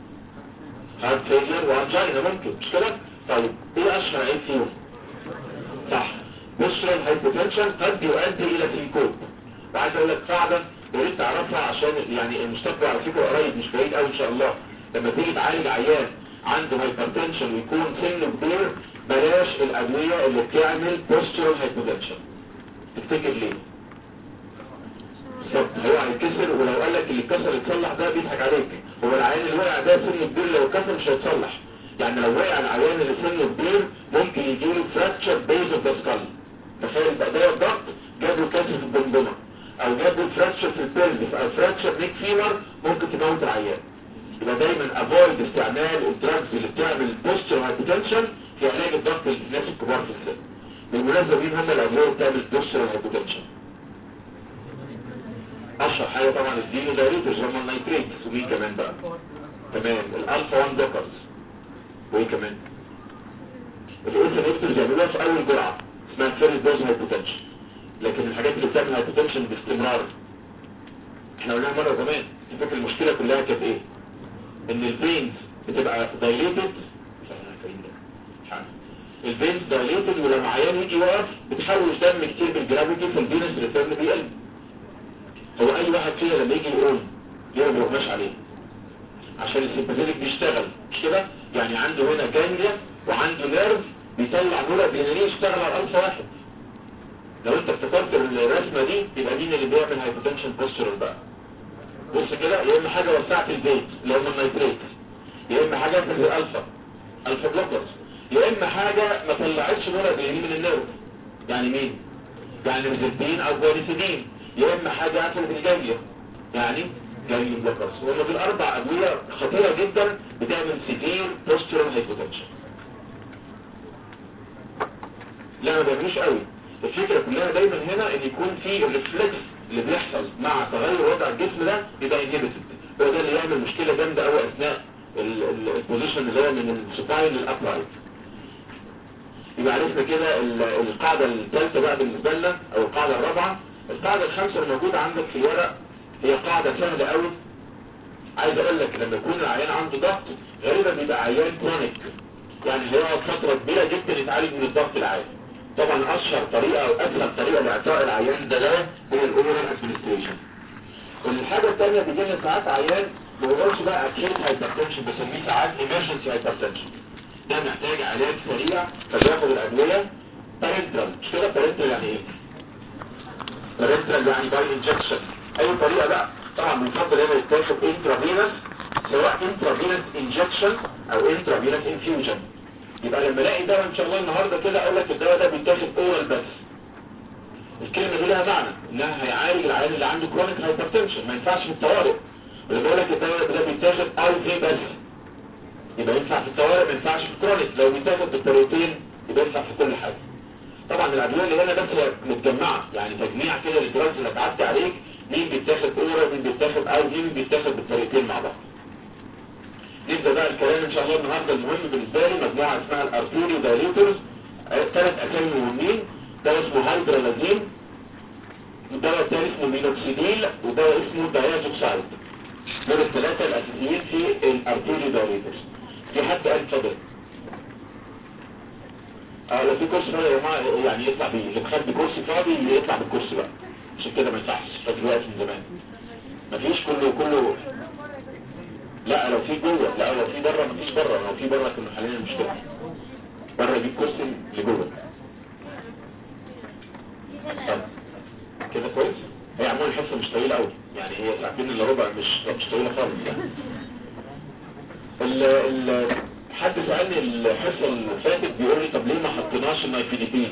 هارت فيلير وانجينا ممكن مش كده طيب ايه اشهر عيب فيهم صح بشرا هايبوتنشن قد يؤدي الى سيكوب وعايز اقول لك قاعده يا ريت تعرفها عشان يعني المستقبل على فكره قريب مش بعيد قوي ان شاء الله لما تيجي تعالج عيان عنده هايبرتنشن ويكون سنه كبير بلاش الادويه اللي بتعمل بوسترال هايبوتنشن تفتكر ليه بالظبط هو هيتكسر ولو قال لك اللي اتكسر يتصلح ده بيضحك عليك هو العيان اللي وقع ده سنه كبير لو اتكسر مش هيتصلح يعني لو وقع العيان اللي سنه كبير ممكن يجيله فراكتشر بيز اوف ذا سكال تخيل بقى ده الضغط جاب له كسر في الجمجمه او جاب له فراكتشر في البيلفس او فراكتشر نيك فيمر ممكن تموت العيان يبقى دايما افويد استعمال الدراجز اللي بتعمل بوستر هايبوتنشن في علاج الضغط للناس الكبار في السن بالمناسبه مين هم الادويه اللي بتعمل بوستر هايبوتنشن اشهر حاجه طبعا الدينو دايريترز هم النيتريتس ومين كمان بقى تمام الالفا 1 دوكرز وايه كمان الاوثنكترز يعملوها في اول جرعه اسمها فيرست دوز هايبوتنشن لكن الحاجات اللي بتعمل هايبوتنشن باستمرار احنا قلناها مره زمان فاكر المشكله كلها كانت ايه ان الفينز بتبقى دايليتد الفينز دايليتد ولما عيان يجي يقف بتحوش دم كتير بالجرافيتي فالفينس ريتيرن بيقل هو اي واحد فينا لما يجي يقوم ليه ما بيقومش عليه عشان السيمباثيك بيشتغل مش كده يعني عنده هنا جانجليا وعنده نيرف بيطلع نور ادرينالين يشتغل على الالفا واحد لو انت افتكرت الرسمه دي يبقى مين اللي بيعمل هايبوتنشن بوسترال بقى بص كده يا اما حاجه وسعت البيت اللي هم النيتريت يا اما حاجه في الالفا الفا بلوكرز يا اما حاجه ما طلعتش نور ادرينالين من النيرف يعني مين يعني ريزلتين او جوانيسيدين يا اما حاجه قفلت الجانجليا يعني جانجليا بلوكرز وهم دول اربع ادويه خطيره جدا بتعمل سيفير بوسترال هايبوتنشن لا ما بيعملوش قوي الفكره كلها دايما هنا ان يكون في الريفلكس اللي بيحصل مع تغير وضع الجسم ده يبقى انهبيتد هو ده اللي يعمل مشكله جامده قوي اثناء البوزيشن اللي هو من السباين للابرايت يبقى عرفنا كده القاعده الثالثه بقى بالنسبه لنا او القاعده الرابعه القاعده الخامسه اللي موجوده عندك في الورق هي قاعده سهله قوي عايز اقول لك لما يكون العيان عنده ضغط غالبا بيبقى عيان كرونيك يعني هيقعد فتره كبيره جدا يتعالج من الضغط العالي طبعا اشهر طريقه او اسهل طريقه لاعطاء العيان ده ده هي الاورال ادمنستريشن الحاجه الثانيه بيجي لنا ساعات عيان ما بيقولش بقى اكيد هايبرتنشن بسميه ساعات ايمرجنسي هايبرتنشن ده محتاج علاج سريع فبياخد الادويه بارنترال مش كده بارنترال يعني ايه بارنترال يعني باي انجكشن اي طريقه بقى طبعا بنفضل هنا يتاخد انترافينس سواء انترافينس انجكشن او انترافينس انفيوجن يبقى لما الاقي دواء ان شاء الله النهارده كده اقول لك الدواء ده بيتاخد اورال بس الكلمه دي لها معنى انها هيعالج العيان اللي عنده كرونيك هايبرتنشن ما ينفعش في الطوارئ ولما بقول لك الدواء ده بيتاخد اي في بس يبقى ينفع في الطوارئ ما ينفعش في الكرونيك لو بيتاخد بالطريقتين يبقى ينفع في كل حاجه طبعا الادويه اللي هنا بس هي متجمعه يعني تجميع كده للدراجز اللي اتعدى عليك مين بيتاخد اورال مين بيتاخد اي في مين بيتاخد بالطريقتين مع بعض نبدأ بقى الكلام ان شاء الله النهاردة المهم بالنسبة لي مجموعة اسمها الارتوري دايليترز ثلاث اسامي مهمين ده اسمه هايدرالازين ودواء الثاني اسمه مينوكسيديل ودواء اسمه دايازوكسايد دول الثلاثة الاساسيين في الارتوري دايليترز في حد قال اتفضل اه لو في كرسي فاضي يا جماعه يعني يطلع بيه اللي مخبي كرسي فاضي يطلع بالكرسي بقى عشان كده ما ينفعش دلوقتي من زمان مفيش كله كله لا لو في جوه لا لو في بره مفيش بره لو في بره كنا حاليا المشكله بره يجيب كرسي لجوه طب كده كويس هي عموما الحصه مش طويله قوي يعني هي ساعتين الا ربع مش مش طويله خالص يعني ال ال حد سالني الحصه اللي فاتت بيقول لي طب ليه ما حطيناش النايفيديبين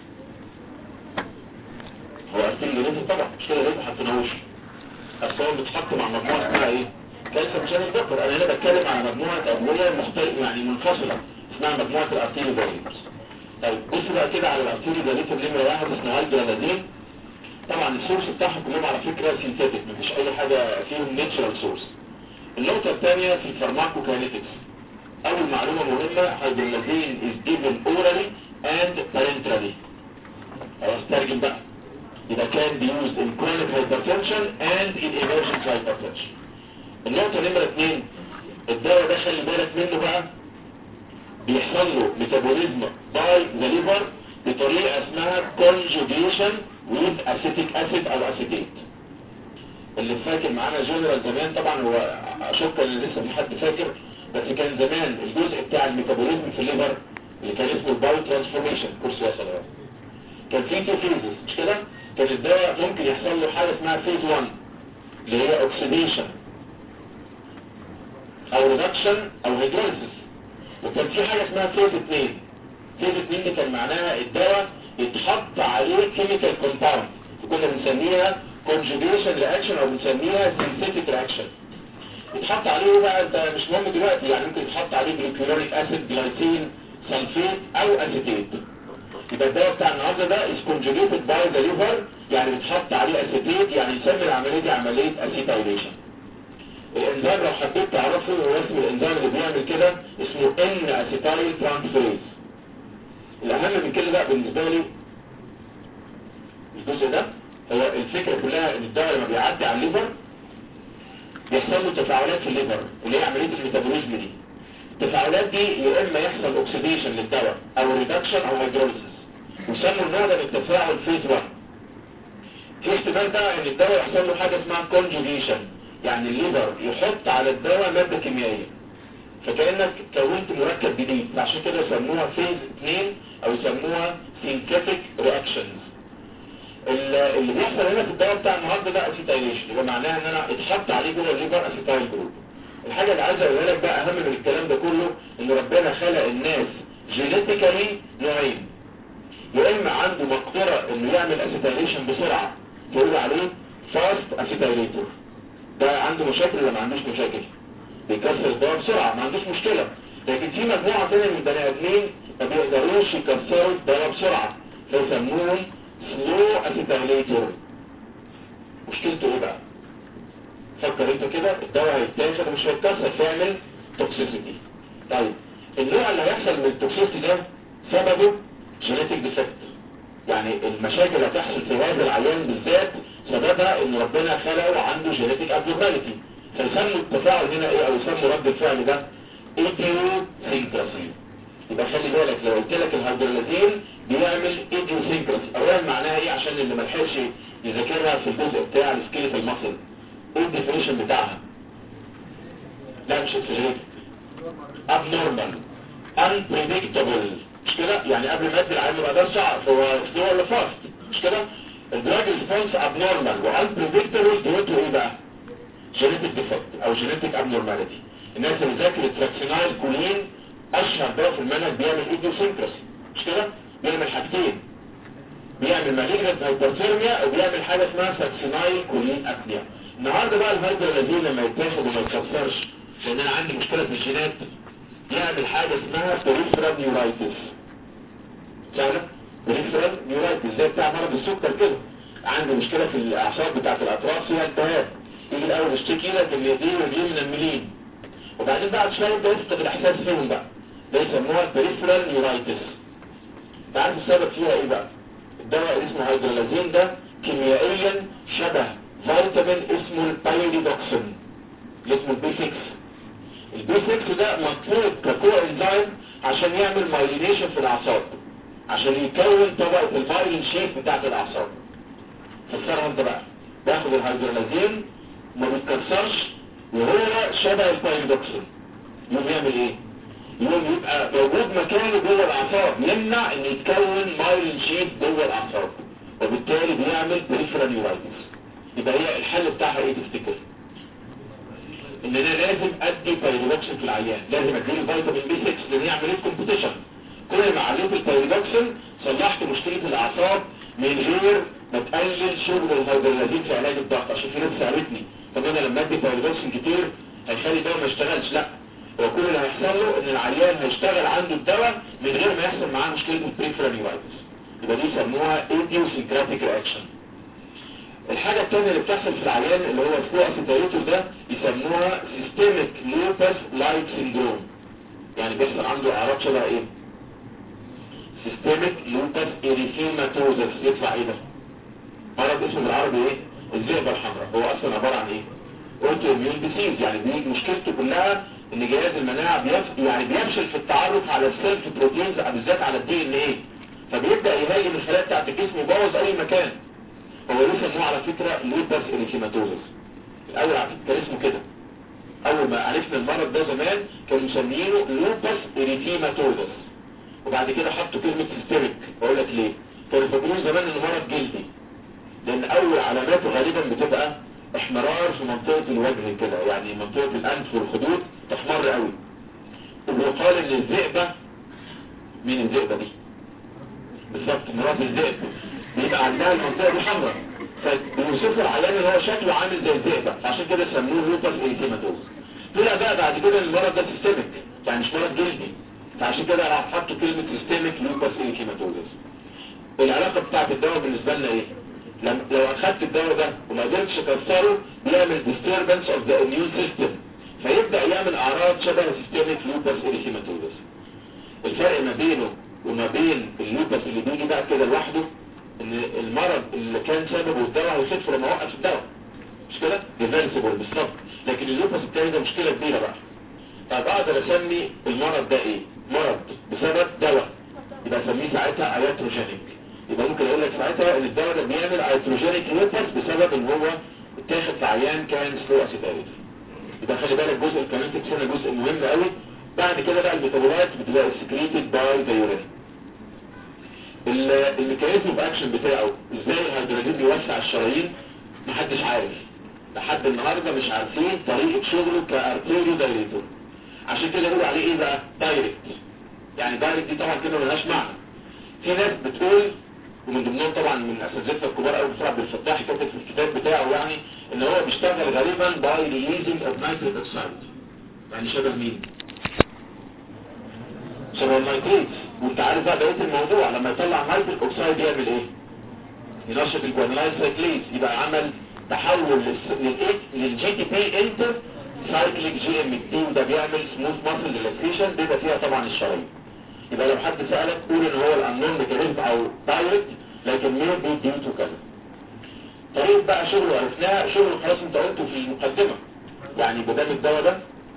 هو اكيد لازم طبعا مش كده ليه ما حطيناهوش اصل هو بيتحط مع مجموعه اسمها ايه كالسيوم شانل بكر انا هنا بتكلم على مجموعه ادويه مختلفه يعني منفصله اسمها مجموعه الارتيري دايليترز طيب بص بقى كده على الارتيري دايليتر نمره واحد اسمه هايدرالازين طبعا السورس بتاعهم كلهم على فكره سينثيتك مفيش اي حاجه فيهم ناتشرال سورس النقطه الثانيه في الفارماكوكاينيتكس اول معلومه مهمه هايدرالازين is given orally and parenterally خلاص ترجم بقى يبقى كان be used in chronic hypertension and in emergency hypertension النقطة نمرة اتنين الدواء ده خلي بالك منه بقى بيحصل له ميتابوليزم باي ذا ليفر بطريقة اسمها conjugation with acetic acid او acetate اللي فاكر معانا جنرال زمان طبعا هو اشك ان لسه في حد فاكر بس كان زمان الجزء بتاع الميتابوليزم في الليفر اللي كان اسمه البايو ترانسفورميشن كورس وصل كان في تو فيزز مش كده كان الدواء ممكن يحصل له حاجه اسمها فيز 1 اللي هي اوكسيديشن او ريدكشن او هيدروليسيس وكان في حاجة اسمها فيز 2 فيز 2 دي كان معناها الدواء يتحط عليه كيميكال كومباوند وكنا بنسميها conjugation reaction او بنسميها synthetic reaction يتحط عليه بقى انت مش مهم دلوقتي يعني ممكن يتحط عليه جلوكيولوريك اسيد جلايسين سلفيت او اسيتيت يبقى الدواء بتاع النهارده ده is conjugated by the liver يعني بيتحط عليه اسيتيت يعني يسمي العمليه دي عمليه اسيتايليشن الانزيم لو حبيت تعرفه هو اسم الانزيم اللي بيعمل كده اسمه ان اسيتايل ترانسفيريز الاهم من كده بقى بالنسبه لي الجزء ده هو الفكره كلها ان الدواء لما بيعدي على الليفر بيحصل له تفاعلات في الليفر اللي هي عمليه الميتابوليزم دي التفاعلات دي يا اما يحصل اوكسيديشن للدواء او ريدكشن او هيدروليسيس ويسموا النوع ده من التفاعل فيز 1 في احتمال بقى ان الدواء يحصل له حاجه اسمها كونجوجيشن يعني الليفر يحط على الدواء ماده كيميائيه فكانك كونت مركب جديد عشان كده يسموها فيز 2 او يسموها سينكيتيك رياكشنز اللي بيحصل هنا في الدواء بتاع النهارده ده اسيتايليشن يبقى معناها ان انا اتحط عليه جوه الليفر اسيتايل جروب الحاجه اللي عايز اقولها لك بقى اهم من الكلام ده كله ان ربنا خلق الناس جينيتيكالي نوعين يا اما عنده مقدره انه يعمل اسيتايليشن بسرعه تقول عليه فاست اسيتايليتور ده عنده مشاكل ولا ما عندوش مشاكل بيكسر الدواء بسرعه ما عندوش مشكله لكن في مجموعه ثانيه من البني ادمين ما بيقدروش يكسروا الدواء بسرعه فيسموهم سلو اسيتايليتور مشكلته ايه بقى فكر انت كده الدواء هيتاخد ومش هيتكسر فيعمل توكسيسيتي طيب النوع اللي هيحصل من التوكسيسيتي ده سببه جينيتك ديفكت يعني المشاكل اللي هتحصل في هذا العيان بالذات سببها ان ربنا خلقه عنده جينيتك ابنورماليتي فيسموا التفاعل هنا ايه او يسموا رد الفعل ده ايديوسينكراسي يبقى خلي بالك لو قلت لك الهيدرولازين بيعمل ايديوسينكراسي اولا معناها ايه عشان اللي ملحقش يذاكرها في الجزء بتاع السكيلت المصل ايه الديفينيشن بتاعها لا مش اكسجريت abnormal unpredictable مش كده يعني قبل ما ادي العيان يبقى ده صعب هو سلو ولا فاست مش كده الدراج ريسبونس abnormal و unpredictable دوته ايه بقى جينيتك ديفكت او جينيتك abnormality الناس اللي ذاكرت فاكسينايل كولين اشهر دواء في المنهج بيعمل ايديوسينكراسي مش كده بيعمل حاجتين بيعمل مالجنت هايبرثيرميا وبيعمل حاجه اسمها ساكسينايل كولين ابنيا النهارده بقى الهيدرولازين لما يتاخد وما يتكسرش لان انا عندي مشكله في الجينات يعمل حاجه اسمها بريفرال نيورايتس سهله بريفرال نيورايتس زي بتاع مرض السكر كده عندي مشكله في الاعصاب بتاعه الاطراف فيها التهاب يجي الاول يشتكي لك ان ايديه ورجليه من الملين وبعدين بعد شويه انت يفقد الاحساس فيهم بقى ده يسموها بريفرال نيورايتس انت عارف السبب فيها ايه بقى الدواء اللي اسمه هيدرولازين ده كيميائيا شبه فيتامين اسمه البايريدوكسين اللي اسمه البي 6 البي 6 ده مطلوب ككو انزيم عشان يعمل مايلينيشن في الاعصاب عشان يكون طبقه المايلين شيب بتاعت الاعصاب فسرها انت بقى باخد الهيدرولازين ما بيتكسرش وهو شبه البايريدوكسين يقوم يعمل ايه يقوم يبقى موجود مكانه جوه الاعصاب يمنع ان يتكون مايلين شيب جوه الاعصاب وبالتالي بيعمل بريفرال نيورايتس يبقى هي الحل بتاعها ايه تفتكر ان انا لازم ادي بايريدوكسين في العيان لازم اديله فيتامين بي 6 لان هي عمليه كومبيتيشن كل ما عليت البايريدوكسين صلحت مشكله الاعصاب من غير ما تقلل شغل الهيدرولازين في علاج الضغط عشان في ناس سالتني طب انا لما ادي بايريدوكسين كتير هيخلي الدواء ما يشتغلش لا هو كل اللي هيحصل له ان العيان هيشتغل عنده الدواء من غير ما يحصل معاه مشكله البريفرال نيورايتس يبقى دي يسموها idiosyncratic reaction الحاجة التانية اللي بتحصل في العيان اللي هو سلو اسيتايتور ده يسموها systemic lupus like syndrome يعني بيحصل عنده اعراض شبه ايه systemic lupus erythematosus يطلع ايه ده مرض اسمه بالعربي ايه الذئبة الحمراء هو اصلا عبارة عن ايه اوتو اميون ديسيز يعني دي مشكلته كلها ان جهاز المناعة بيف... يعني بيفشل في التعرف على السيلف بروتينز بالذات على الدي ان ايه فبيبدأ يهاجم الخلايا بتاعت الجسم ويبوظ اي مكان هو ليه سموه على فكرة لوبس اريثيماتوزس الاول على فكرة كان اسمه كده اول ما عرفنا المرض ده زمان كانوا مسمينه لوبس اريثيماتوزس وبعد كده حطوا كلمة سيستميك بقول لك ليه كانوا فاكرين زمان انه مرض جلدي لان اول علاماته غالبا بتبقى احمرار في منطقة الوجه كده يعني منطقة الانف والخدود تحمر قوي وبيقال ان الذئبة مين الذئبة دي بالظبط مرات الذئب بيبقى عندها المنطقة دي حمراء فبيوصفوا العيان اللي هو شكله عامل زي الذئبة عشان كده سموه لوبس ايتيماتوز طلع بقى بعد كده ان المرض ده سيستميك يعني مش مرض جلدي فعشان كده راح حطوا كلمة سيستميك لوبس ايتيماتوز العلاقة بتاعت الدواء بالنسبة لنا ايه لما لو اخدت الدواء ده وما قدرتش اكسره بيعمل disturbance of the immune system فيبدأ يعمل اعراض شبه سيستميك لوبس ايتيماتوز الفرق ما بينه وما بين اللوبس اللي بيجي بعد كده لوحده ان المرض اللي كان سببه الدواء هيخف لما وقف الدواء مش كده ريفرسبل بالظبط لكن اللوبس التاني ده مشكله كبيره بقى طب اقدر اسمي المرض ده ايه مرض بسبب دواء يبقى اسميه ساعتها اياتروجينيك يبقى ممكن اقول لك ساعتها ان الدواء ده بيعمل اياتروجينيك لوبس بسبب ان هو اتاخد في عيان كان سلو اسيتايد يبقى خلي بالك جزء الكلامتكس هنا جزء مهم قوي بعد كده بقى الميتابولايت بتبقى سكريتد باي ذا يورين الميكانيزم اوف اكشن بتاعه ازاي الهيدروجين بيوسع الشرايين محدش عارف لحد النهارده مش عارفين طريقه شغله كارتيريو دايريتور عشان كده بيقولوا عليه ايه بقى دايركت يعني دايركت دي طبعا كلمه ملهاش معنى في ناس بتقول ومن ضمنهم طبعا من اساتذتنا الكبار قوي بتاع بالفتاح كاتب في الكتاب بتاعه يعني ان هو بيشتغل غالبا باي ريليزنج اوف نيتريك اوكسايد يعني شبه مين شبه النيتريت وانت عارف بقى بقيه الموضوع لما يطلع نيتريك اوكسايد يعمل ايه ينشط الجوانلاين سايكليز يبقى عمل تحول للايه للجي تي بي انتر سايكليك جي ام تي وده بيعمل سموث ماسل ريلاكسيشن بيبقى فيها طبعا الشرايين يبقى لو حد سالك قول ان هو الانون ميكانيزم او دايركت لكن مين بي دي تو كذا طريقه بقى شغله عرفناها شغله خلاص انت قلته في المقدمه يعني بدل الدواء ده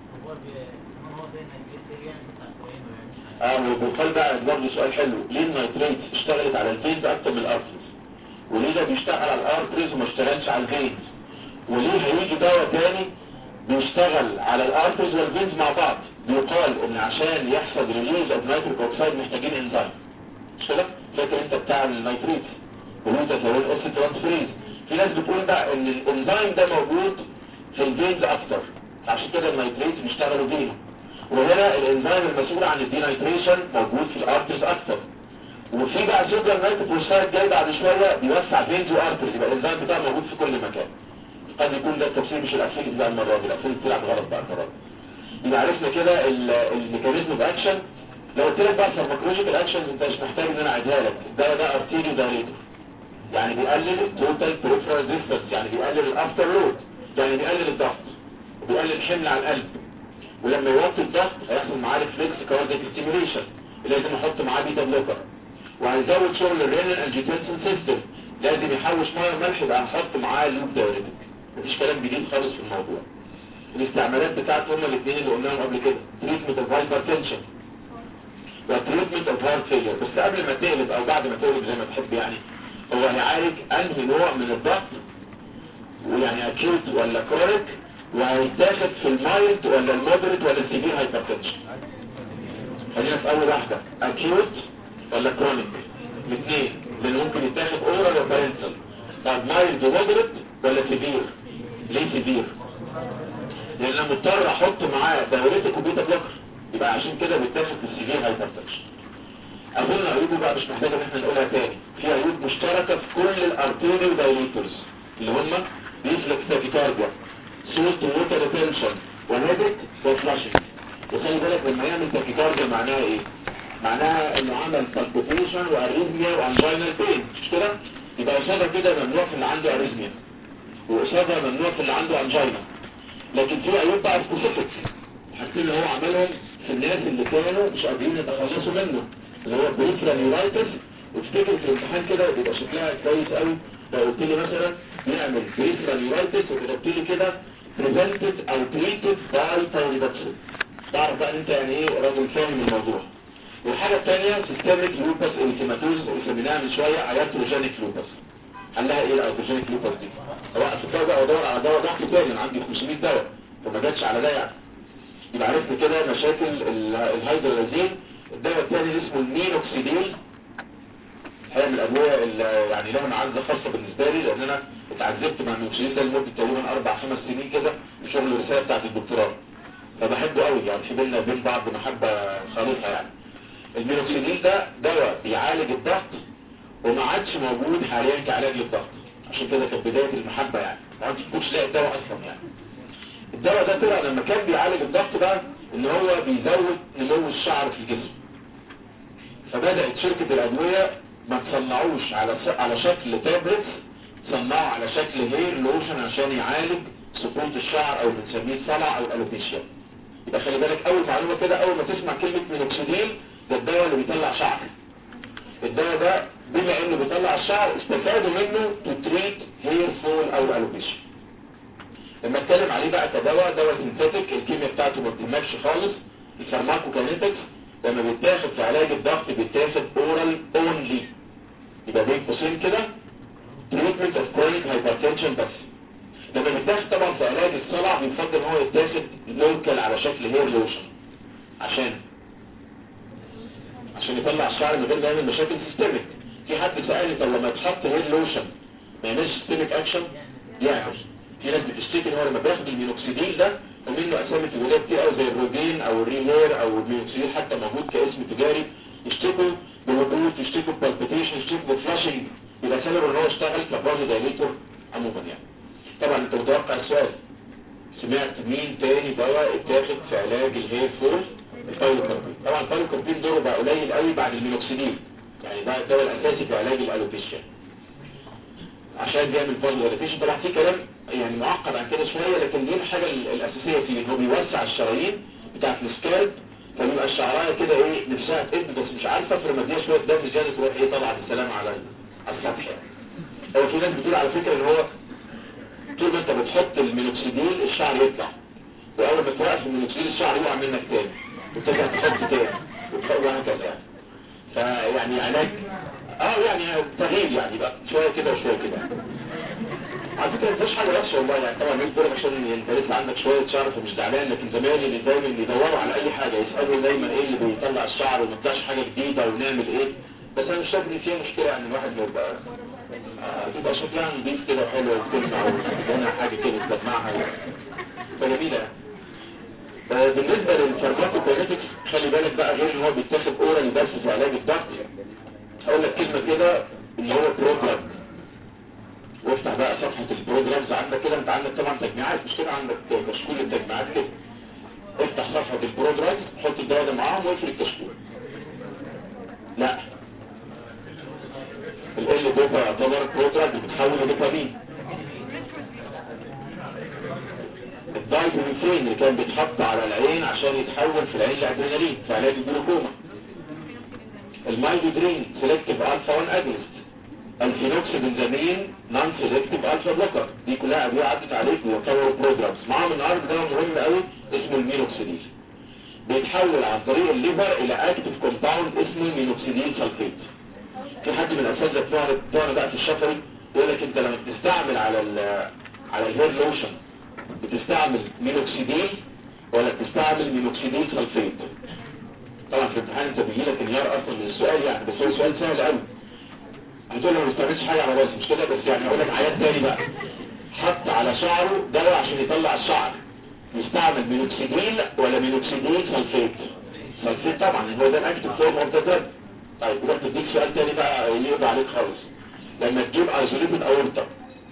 اه وبيقال بقى برضه سؤال حلو ليه النيتريت اشتغلت على الفينز اكتر من الارتريز وليه ده بيشتغل على الارتريز وما اشتغلش على الفينز وليه هيجي دواء تاني بيشتغل على الارتريز والفينز مع بعض بيقال ان عشان يحصل ريليز اوف نيتريك اوكسيد محتاجين انزيم مش كده فاكر انت بتاع النيتريت والوتاثيرون اوكسيد ترانسفيريز في ناس بتقول بقى ان الانزيم ده موجود في الفينز اكتر عشان كده النيتريت بيشتغلوا بيها وهنا الانزيم المسؤول عن الدينايتريشن موجود في الارتريز اكتر وفي بقى سوبر نيتروفوسفات جاي بعد شويه بيوسع فينز وارتريز يبقى الانزيم بتاعه موجود في كل مكان قد يكون ده التفسير مش الاخير بتاع المره دي الاخير طلع غلط بقى المره دي يبقى عرفنا كده الميكانيزم اوف اكشن لو قلت لك بقى فارماكولوجيكال اكشن انت مش محتاج ان انا اعيدها لك ده ده ارتيريو دايريتور يعني بيقلل التوتال بريفرال ديستنس يعني بيقلل الافتر لود يعني بيقلل الضغط وبيقلل الحمل على القلب ولما يوطي الضغط هيحصل معاه ريفلكس كارديك ستيميوليشن لازم احط معاه بيتا بلوكر وهيزود شغل الرينال انجيوتنسين سيستم لازم يحوش ميه وملح يبقى هنحط معاه لوب دايريتك مفيش كلام جديد خالص في الموضوع الاستعمالات بتاعته هما الاثنين اللي قلناهم قبل كده تريتمنت اوف هايبرتنشن وتريتمنت اوف هارت فيلير بس قبل ما تقلب او بعد ما تقلب زي ما تحب يعني هو هيعالج انهي نوع من الضغط ويعني اكيوت ولا كرونيك وهيتاخد في المايلد ولا المودريت ولا السيفير هايبرتنشن خلينا في اول واحده اكيوت ولا كرونيك الاثنين لان ممكن يتاخد اورال وبارنتال طب مايلد ومودريت ولا سيفير ليه سيفير لان انا مضطر احط معاه دايوريتك وبيتا بلوكر يبقى عشان كده بيتاخد في السيفير هايبرتنشن اظن عيوبه بقى مش محتاجه ان احنا نقولها تاني في عيوب مشتركه في كل الارتيريو دايليتورز اللي هم ريفلكس تاكيكارديا سولت ووتر ريتنشن ونادك وفلاشنج وخلي بالك لما يعمل تاكيكارديا معناها ايه معناها انه عمل بالبيتيشن واريزميا وانجينال بين مش كده يبقى قصادها كده ممنوع في اللي عنده اريزميا وقصادها ممنوع في اللي عنده انجينا لكن في عيوب بقى سبيسيفيك الحاجتين اللي هو عملهم في الناس اللي كانوا مش قادرين يتخلصوا منه اللي هو بريفرال نيورايتس وتفتكر في الامتحان كده بيبقى شكلها كويس قوي لو قلت لي مثلا نعمل بريفرال نيورايتس وكتبت لي كده prevented او treated by pyridoxine تعرف بقى انت يعني ايه راجل فاهم الموضوع والحاجة الثانية سيستميك لوبس انتيماتوز وسميناها من شوية اياتروجينيك لوبس قال ايه الاياتروجينيك لوبس دي اوقف الدواء بقى وادور على دواء ضغط تاني انا عندي 500 دواء فما جاتش على ده يعني يبقى عرفت كده مشاكل الهيدرالازين الدواء الثاني اسمه المينوكسيديل هي من الادويه اللي يعني لها معزه خاصه بالنسبه لي لان انا اتعذبت مع المينوكسيديل ده لمده تقريبا اربع خمس سنين كده في شغل الرساله بتاعت الدكتوراه فبحبه قوي يعني في بينا وبين بعض محبة خالصة يعني المينوكسيديل ده دواء بيعالج الضغط وما عادش موجود حاليا كعلاج للضغط عشان كده كانت بداية المحبة يعني ما عادش تكونش لاقي الدواء اصلا يعني الدواء ده طلع لما كان بيعالج الضغط بقى ان هو بيزود نمو الشعر في الجسم فبدأت شركة الأدوية ما تصنعوش على على شكل تابلتس صنعوا على شكل هير لوشن عشان يعالج سقوط الشعر او بنسميه صلع او الالوبيشيا يبقى خلي بالك اول معلومة كده اول ما تسمع كلمة مينوكسيديل ده الدواء اللي بيطلع شعر الدواء ده بما انه بيطلع الشعر استفادوا منه تتريت هير فول او الالوبيشيا لما اتكلم عليه بقى كدواء دواء سينثيتك الكيمياء بتاعته ما بتهمكش خالص الفارماكوكاينيتكس لما بيتاخد في علاج الضغط بيتاخد اورال اونلي يبقى بين قوسين كده تريتمنت اوف كرونيك هايبرتنشن بس لما بيتاخد طبعا في علاج الصلع بيفضل ان هو يتاخد لوكال على شكل هير لوشن عشان عشان يطلع الشعر من غير ما يعمل مشاكل سيستميك في حد سألني طب لما يتحط هير لوشن ما يعملش سيستميك اكشن يعمل في ناس بتشتكي ان هو لما بياخد المينوكسيديل ده ومنه اسامي تجاريه كتير قوي زي الروجين او الريهير او المينوكسيديل حتى موجود كاسم تجاري يشتكوا بهبوط يشتكوا بالبيتيشن يشتكوا بفلاشنج يبقى سبب ان هو اشتغل كبازو دايليتور عموما يعني طبعا انت متوقع السؤال سمعت مين تاني دواء اتاخد في علاج الهير فول البايلوكاربين طبعا البايلوكاربين دوره بقى قليل قوي بعد المينوكسيديل يعني ده الدواء الاساسي في علاج الالوبيشيا عشان بيعمل فازو دايليتيشن طبعا في كلام يعني معقد عن كده شويه لكن دي الحاجه الاساسيه فيه ان هو بيوسع الشرايين بتاعت السكالب فبيبقى الشعرايه كده ايه نفسها تقد بس مش عارفه فلما اديها شويه دم زياده تروح ايه طبعا السلام على على السطح يعني هو في ناس بتقول على فكره ان هو طول ما انت بتحط المينوكسيديل الشعر يطلع واول ما توقف المينوكسيديل الشعر يقع منك تاني وترجع تحط تاني وتحط وهكذا يعني فيعني علاج اه يعني تغيير يعني بقى شويه كده وشويه كده على فكره مفيش حاجه وحشه والله يعني طبعا مش بقول عشان انت لسه عندك شويه شعر فمش زعلان لكن زمايلي اللي دايما بيدوروا على اي حاجه يسالوا دايما ايه اللي بيطلع الشعر وما طلعش حاجه جديده ونعمل ايه بس انا مش شايف ان فيها مشكله ان الواحد يبقى آه، تبقى شكلها نظيف كده وحلوه وتلمع وهنا حاجه كده تجمعها فجميله يعني. آه، بالنسبه للفارماكوكاينيتكس خلي بالك بقى غير ان هو بيتاخد اورال بس في علاج الضغط اقول لك كلمه كده ان هو بروجرام وافتح بقى صفحة البروجرامز عندك كده انت عندك طبعا تجميعات مش كده عندك كشكول التجميعات كده افتح صفحة البروجرامز حط الدواء ده معاهم واقفل الكشكول لا ال دوبا يعتبر بروجرام بتتحول لدوبامين الدايبوميثرين اللي كان بيتحط على العين عشان يتحول في العين لادرينالين في علاج الجلوكوما المايدودرين سيلكتيف الفا 1 اجنست الفينوكسيبنزامين نون سيلكتيف الفا بلوكر دي كلها ادويه عدت عليك ويعتبروا بروجرامز معاهم النهارده ده مهم قوي اسمه المينوكسيديل بيتحول عن طريق الليفر الى اكتيف كومباوند اسمه مينوكسيديل سلفيت في حد من الاساتذه بتوعنا بتوعنا بقى في الشفوي يقول لك انت لما بتستعمل على ال على الهير لوشن بتستعمل مينوكسيديل ولا بتستعمل مينوكسيديل سلفيت طبعا في الامتحان انت بيجي لك انهيار اصلا من السؤال يعني بس هو سؤال سهل قوي هتقول له ما بيستعملش حاجه على راسي مش كده بس يعني اقول لك عيان تاني بقى حط على شعره دواء عشان يطلع الشعر يستعمل مينوكسيديل ولا مينوكسيديل سلفيت سلفيت طبعا هو ده الاكتف فورم اوف ذا دراج طيب يبقى تديك سؤال تاني بقى يقضي عليك خالص لما تجيب ايزوليتد اورتا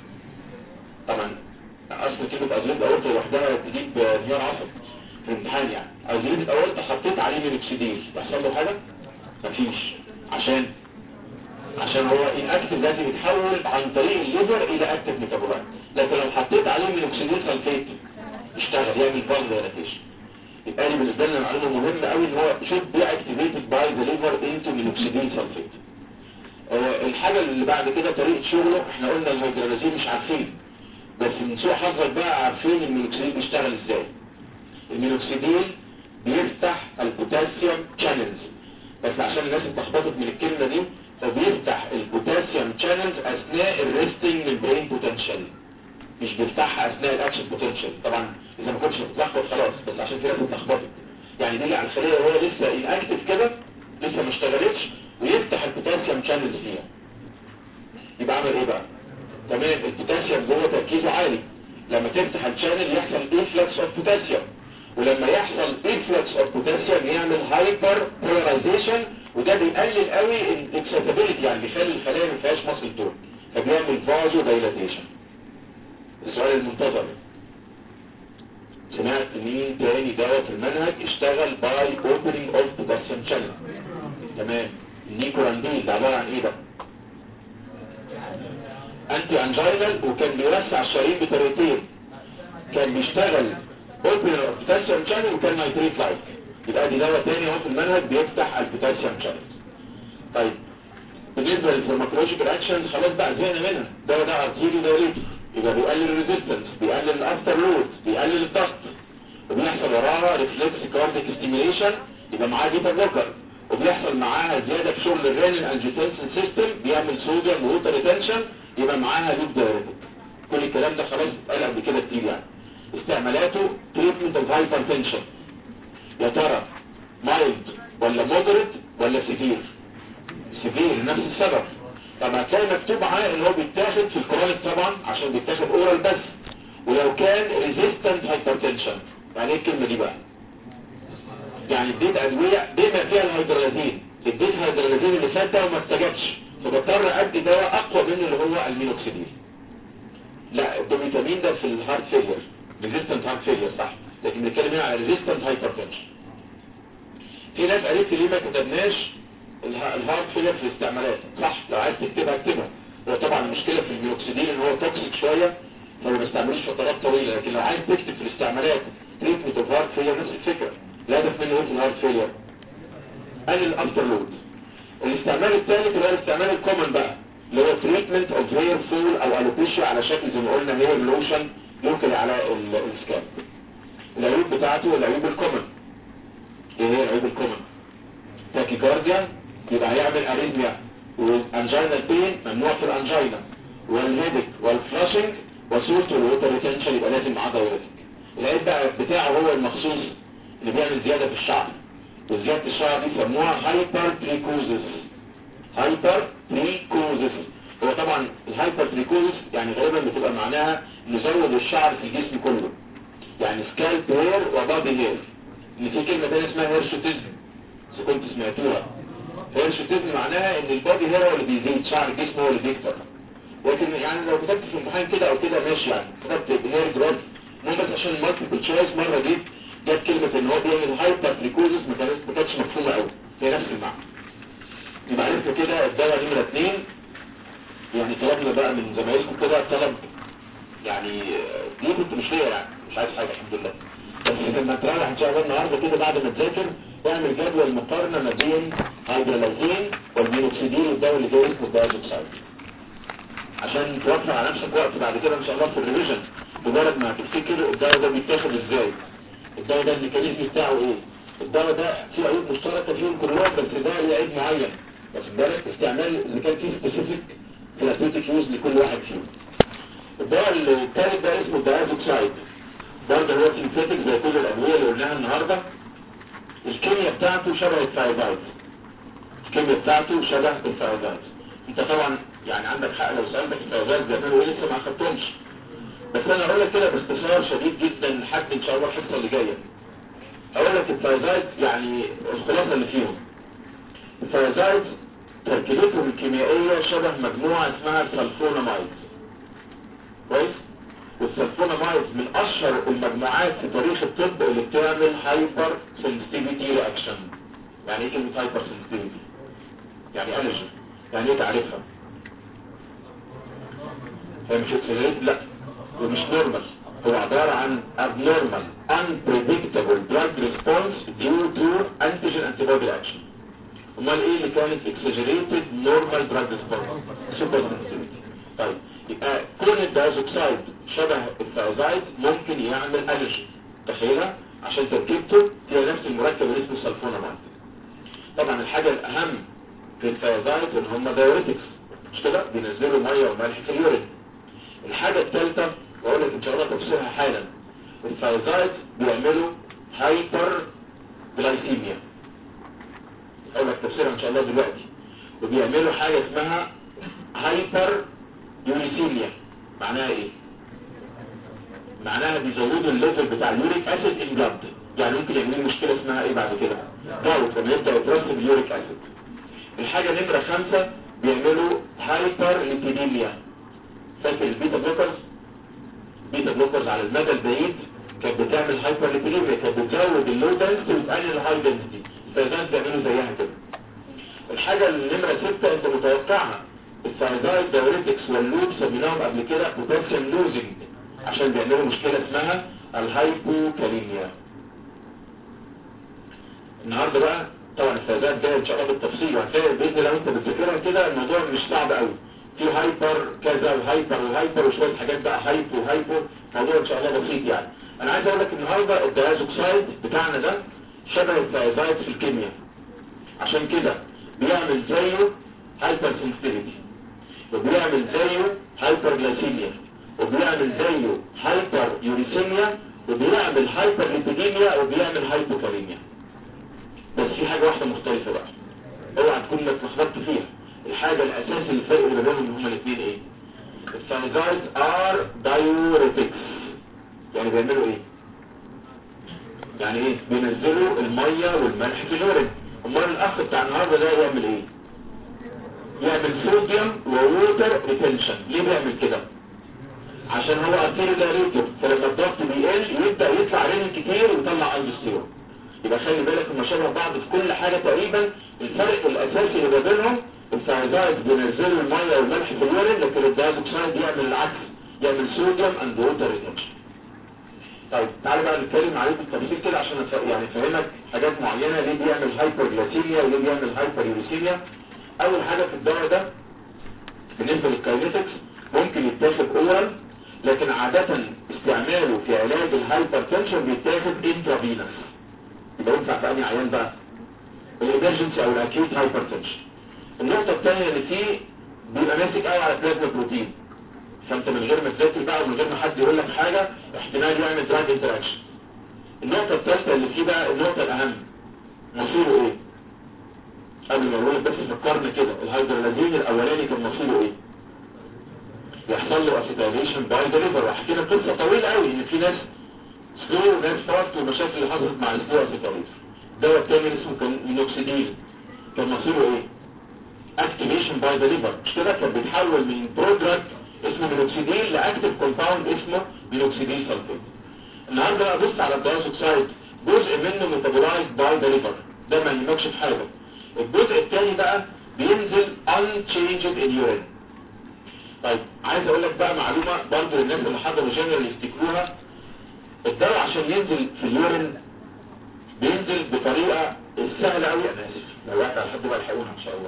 طبعا اصل كلمه ايزوليتد اورتا لوحدها تجيب انهيار عصبي في الامتحان يعني ايزوليتد اورتا حطيت عليه مينوكسيديل يحصل له حاجه مفيش عشان عشان هو الاكتف لازم يتحول عن طريق الليفر الى اكتف ميتابولايت لكن لو حطيت عليه مينوكسيديل سلفيت يشتغل يعمل فاز دايلاتيشن يبقى لي بالنسبه لنا معلومه مهمه قوي ان هو should be activated by the liver into minoxidil sulfate آه الحاجه اللي بعد كده طريقه شغله احنا قلنا الهيدرالازين مش عارفين بس من سوء حظك بقى عارفين المينوكسيديل بيشتغل ازاي المينوكسيديل بيفتح البوتاسيوم channels بس عشان الناس اتلخبطت من الكلمه دي فبيفتح البوتاسيوم channels اثناء الريستنج ممبرين بوتنشال مش بيفتحها اثناء الاكشن بوتنشال طبعا اذا ما كنتش هتتلخبط خلاص بس عشان في ناس اتلخبطت يعني دي على الخليه وهي لسه انكتف كده لسه ما اشتغلتش ويفتح البوتاسيوم channels فيها يبقى عمل ايه بقى تمام البوتاسيوم جوه تركيزه عالي لما تفتح الشانل يحصل انفلكس اوف بوتاسيوم ولما يحصل influx of potassium يعمل hyper polarization وده بيقلل قوي الاكسيتابيلتي يعني بيخلي الخلايا ما فيهاش ماسل تون فبيعمل فازو دايلاتيشن السؤال المنتظر سمعت مين تاني دواء في المنهج اشتغل باي اوبننج اوف بوتاسيوم شانل تمام النيكوراندين ده عباره عن ايه بقى انتي انجينال وكان بيوسع الشرايين بطريقتين كان بيشتغل اوبنر اوف بوتاسيوم شانل وكان نايتريت لايك يبقى دي دواء تاني اهو في المنهج بيفتح البوتاسيوم شانل طيب بالنسبه للفارماكولوجيكال اكشن خلاص بقى زهقنا منها الدواء ده ارتيري دايريت يبقى بيقلل الريزيستنس بيقلل الافتر لود بيقلل الضغط وبيحصل وراها ريفلكس كارديك ستيميليشن يبقى معاه بيتا بلوكر وبيحصل معاها زياده في شغل الرينين انجيوتنسين سيستم بيعمل صوديوم ووتر ريتنشن يبقى معاها لوب دايريتك كل الكلام ده خلاص اتقال قبل كده كتير يعني استعمالاته تريتمنت اوف هايبرتنشن يا ترى مايلد ولا مودريت ولا سيفير سيفير نفس السبب طب هتلاقي مكتوب معاه ان هو بيتاخد في الكرونيك طبعا عشان بيتاخد اورال بس ولو كان ريزيستنت هايبرتنشن يعني ايه الكلمه دي بقى يعني اديت ادويه بما فيها الهيدرالازين اديت هيدرالازين اللي فات ده وما استجابش فبضطر ادي دواء اقوى منه اللي هو المينوكسيديل لا الدوميتامين ده في الهارت فيلير ريزيستنت هارت فيلير صح لكن بنتكلم هنا على ريزيستنت هايبرتنشن في ناس قالت لي ليه ما كتبناش اله- الهارت فيلير في الاستعمالات صح لو عايز تكتبها اكتبها هو طبعا المشكله في المينوكسيديل ان هو توكسيك شويه فما بستعملوش فترات طويله لكن لو عايز تكتب في الاستعمالات تريتمنت اوف هارت فيلير نفس الفكره الهدف منه ايه في الهارت فيلير قلل الافتر لود الاستعمال الثالث اللي هو الاستعمال الكومن بقى اللي هو تريتمنت اوف هير فول او الوبيشيا على شكل زي ما قلنا هير لوشن يمكن على ال- السكان العيوب بتاعته العيوب الكومن ايه هي العيوب الكومن تاكيكارديا يبقى هيعمل اريثميا والانجينا بين ممنوع في الانجينا والهيدك والفلاشنج وصورة الوتر ريتنشن يبقى لازم معاه دايرتك العيب بقى بتاعه هو المخصوص اللي بيعمل زيادة في الشعر وزيادة الشعر دي يسموها هايبر تريكوزس هايبر تريكوزس هو طبعا الهايبر تريكوزس يعني غالبا بتبقى معناها نزود الشعر في الجسم كله يعني سكالب هير وبادي هير ان في كلمة تانية اسمها هيرشوتيزم اذا كنت سمعتوها هيرشوتيزم معناها ان البادي هير هو اللي بيزيد شعر الجسم هو اللي بيكتر لكن يعني لو كتبت في الامتحان كده او كده ماشي يعني كتبت هير جروث مو بس عشان المالتيبل تشويس مره دي جت كلمه ان هو بيعمل هايبر تريكوزس ما كانتش ما كانتش مفهومه قوي هي نفس المعنى يبقى عرفنا كده الدواء نمره اثنين يعني طلبنا بقى من زمايلكم كده طلب يعني آه، دي كنت مش ليا يعني مش عايز حاجه الحمد لله بس لما تروح ان شاء الله النهارده كده بعد ما تذاكر اعمل جدول مقارنه ما بين هيدرالازين والمينوكسيديل والدواء اللي جاي اسمه الدايزوكسايد عشان توفر على نفسك وقت بعد كده ان شاء الله في الريفيجن بمجرد ما هتفتكر الدواء ده بيتاخد ازاي الدواء ده الميكانيزم بتاعه ايه الدواء ده فيه عيوب مشتركه فيهم كلهم بس ده ليه عيب معين بس بالك استعمال اذا كان فيه سبيسيفيك ثيرابيوتيك يوز لكل واحد فيهم الدواء الثالث ده اسمه الدايزوكسايد برضه هو سينثيتك زي كل الادويه اللي قلناها النهارده الكيمياء بتاعته شبه الثايرويد الكيمياء بتاعته شبه الثايرويد انت طبعا يعني عندك حق لو سألتك الثايرويد بيعملوا ايه لسه ما اخدتهمش بس انا اقول لك كده باختصار شديد جدا لحد ان شاء الله الحصه اللي جايه اقول لك الثايرويد يعني الخلاصه اللي فيهم الثايرويد تركيبتهم الكيميائيه شبه مجموعه اسمها السلفونامايد كويس والسلفونامايد من اشهر المجموعات في تاريخ الطب اللي بتعمل هايبر سنسيتيفيتي رياكشن يعني ايه كلمه هايبر سنسيتيفيتي يعني الرجي يعني ايه تعرفها هي مش اكسلريت لا ومش نورمال هو عبارة عن abnormal unpredictable drug response due to antigen antibody action امال ايه اللي كانت exaggerated normal drug response super sensitivity طيب يبقى كون الدايزوكسايد شبه الثايزايد ممكن يعمل الرجي تخيلها عشان تركيبته هي نفس المركب اللي اسمه سلفونامايد طبعا الحاجة الاهم في الثايزايد ان هم دايوريتكس مش كده بينزلوا ميه وملح في اليورين الحاجة الثالثة واقول لك ان شاء الله تفسيرها حالا الثايزايد بيعملوا هايبر جلايسيميا اقول لك تفسيرها ان شاء الله دلوقتي وبيعملوا حاجة اسمها هايبر يوريسيميا معناها ايه معناها بيزودوا الليفل بتاع اليوريك اسيد ان بلاد يعني ممكن يعمل لي مشكله اسمها ايه بعد كده جاوت لما يبدا يترسب اليوريك اسيد الحاجه نمره خمسة بيعملوا هايبر ليبيديميا فاكر البيتا بلوكرز بيتا بلوكرز على المدى البعيد كانت بتعمل هايبر ليبيديميا كانت بتزود اللو دنسيتي وتقلل الهاي دنسيتي فالناس بيعملوا زيها كده الحاجة النمرة ستة انت متوقعها الثايرويد دايوريتكس واللوب سميناهم قبل كده بوتنشال لوزنج عشان بيعملوا مشكلة اسمها الهايبوكاليميا النهارده بقى طبعا الثايرويد جايه ان شاء الله بالتفصيل وهتلاقي باذن الله انت بتذاكرها كده الموضوع مش صعب قوي في هايبر كذا وهايبر وهايبر وشويه حاجات بقى هايبو وهايبو موضوع ان شاء الله بسيط يعني انا عايز اقول لك النهارده الديازوكسايد بتاعنا ده شبه الثايرويد في الكيمياء عشان كده بيعمل زيه هايبر سنسيتيفيتي وبيعمل زيه هايبر جلاسيميا وبيعمل زيه هايبر يوريسيميا وبيعمل هايبر ليبيديميا وبيعمل هايبوكاليميا بس في حاجة واحدة مختلفة بقى اوعى تكون اتلخبطت فيها الحاجة الاساسية اللي الفرق اللي بينهم هما الاثنين ايه الثايزايد ار دايوريتكس يعني بيعملوا ايه يعني ايه بينزلوا المية والملح في اليورين امال الاخ بتاع النهارده ده يعمل ايه يعمل صوديوم وووتر ريتنشن ليه بيعمل كده عشان هو ارتيري دايريتور فلما الضغط بيقل يبدا يطلع رينين كتير ويطلع الدوستيرون يبقى خلي بالك هم شبه بعض في كل حاجه تقريبا الفرق الاساسي اللي ما بينهم الثايرويد بينزلوا الميه والملح في اليورين لكن الدايزوكسايد يعمل العكس يعمل صوديوم اند ووتر ريتنشن طيب تعالى بقى نتكلم عليه بالتفصيل كده عشان أف- يعني افهمك حاجات معينه ليه بيعمل هايبر جلاسيميا وليه بيعمل هايبر يوريسيميا اول حاجه في الدواء ده بالنسبه للكاينيتكس ممكن يتاخد اورال لكن عاده استعماله في علاج الهايبر تنشن بيتاخد انترافينس يبقى ينفع في اي عيان بقى الامرجنسي او الاكيوت هايبر تنشن النقطه الثانيه اللي فيه بيبقى ماسك قوي على بلازما بروتين فانت من غير ما تذاكر بقى ومن غير ما حد يقول لك حاجه احتمال يعمل دراج انتراكشن النقطه الثالثه اللي فيه بقى النقطه الاهم مصيره ايه قبل ما اقول لك بس فكرنا كده الهيدرولازين الاولاني كان مصيره ايه يحصل له اسيتايليشن باي ذا ليفر واحكي لك قصه طويله قوي ان في ناس سلو وناس فاست والمشاكل اللي حصلت مع السلو اسيتايليشن الدواء الثاني اسمه كان مينوكسيديل كان مصيره ايه اكتيفيشن باي ذا ليفر مش كده كان بيتحول من برودراج اسمه مينوكسيديل لاكتيف كومباوند اسمه مينوكسيديل سلفيت النهارده بقى بص على الدايوكسايد جزء منه ميتابولايز باي ذا ليفر ده ما يهمكش في حاجه الجزء الثاني بقى بينزل unchanged in urine طيب عايز اقول لك بقى معلومه برضه للناس اللي حضروا جنرال يفتكروها الدواء عشان ينزل في اليورين بينزل بطريقه سهله قوي انا اسف لو واحد على حد بقى يلحقوها ان شاء الله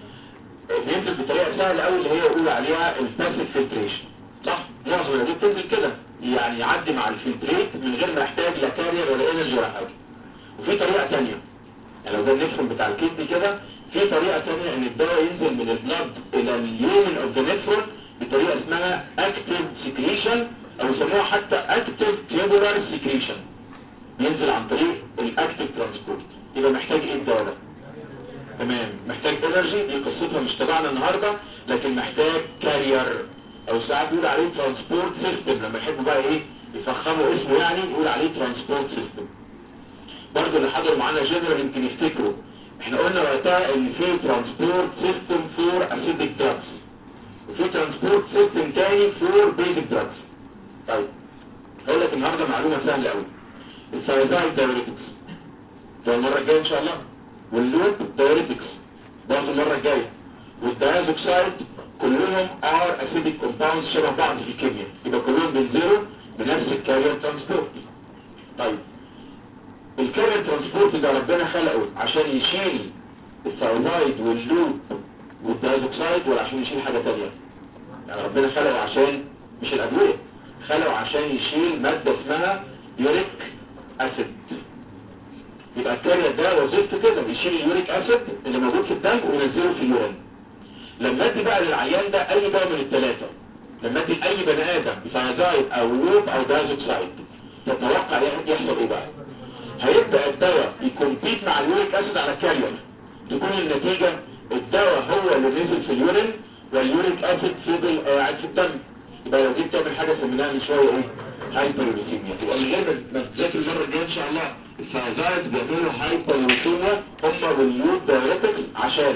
بينزل بطريقه سهله قوي اللي هي يقول عليها الباسيف فلتريشن صح معظم الادويه بتنزل كده يعني يعدي مع الفلتريت من غير ما يحتاج لا كارير ولا انرجي ولا حاجه وفي طريقه ثانيه يعني لو ده النفرون بتاع الكدني كده في طريقه ثانيه ان الدواء ينزل من البلاد الى اليومن اوف ذا نفرون بطريقه اسمها اكتيف سكريشن او يسموها حتى اكتيف تيبولار سكريشن ينزل عن طريق الاكتيف ترانسبورت يبقى محتاج ايه الدواء ده تمام محتاج انرجي دي قصتها مش تبعنا النهارده لكن محتاج كارير او ساعات بيقول عليه ترانسبورت سيستم لما يحبوا بقى ايه يفخموا اسمه يعني يقول عليه ترانسبورت سيستم برضه اللي حضروا معانا جنرال يمكن يفتكروا احنا قلنا وقتها ان في ترانسبورت سيستم فور اسيدك دراجز وفي ترانسبورت سيستم تاني فور بيزك دراجز طيب هقول لك النهارده معلومه سهله قوي الثايزايد دايوريتكس ده المره الجايه ان شاء الله واللوب دايوريتكس برضه المره الجايه والدايازوكسايد كلهم ار اسيدك كومباوندز شبه بعض في الكيمياء يبقى كلهم بينزلوا بنفس الكارير ترانسبورت طيب الكارير ترانسبورت ده ربنا خلقه عشان يشيل الثايرويد واللوب والدايزوكسايد ولا عشان يشيل حاجة تانية يعني ربنا خلقه عشان مش الأدوية خلقه عشان يشيل مادة اسمها يوريك أسيد يبقى الكارير ده وظيفته كده بيشيل اليوريك أسيد اللي موجود في الدم وينزله في اليورين لما ادي بقى للعيان ده اي دواء من الثلاثة لما ادي لاي بني ادم ثايرويد او لوب او دايزوكسايد تتوقع يحصل ايه بقى هيبدأ الدواء يكمبيت مع اليوريك اسيد على الكارير تكون النتيجة الدواء هو اللي نزل في اليورين واليوريك اسيد فضل قاعد في الدم يبقى لو جيت تعمل حاجة سميناها من شوية ايه هايبروليسيميا يبقى من غير ما تذاكر المرة الجاية ان ان شاء الله الثايزايد بيعملوا هايبرليكيميا هم واليود دايريتكس عشان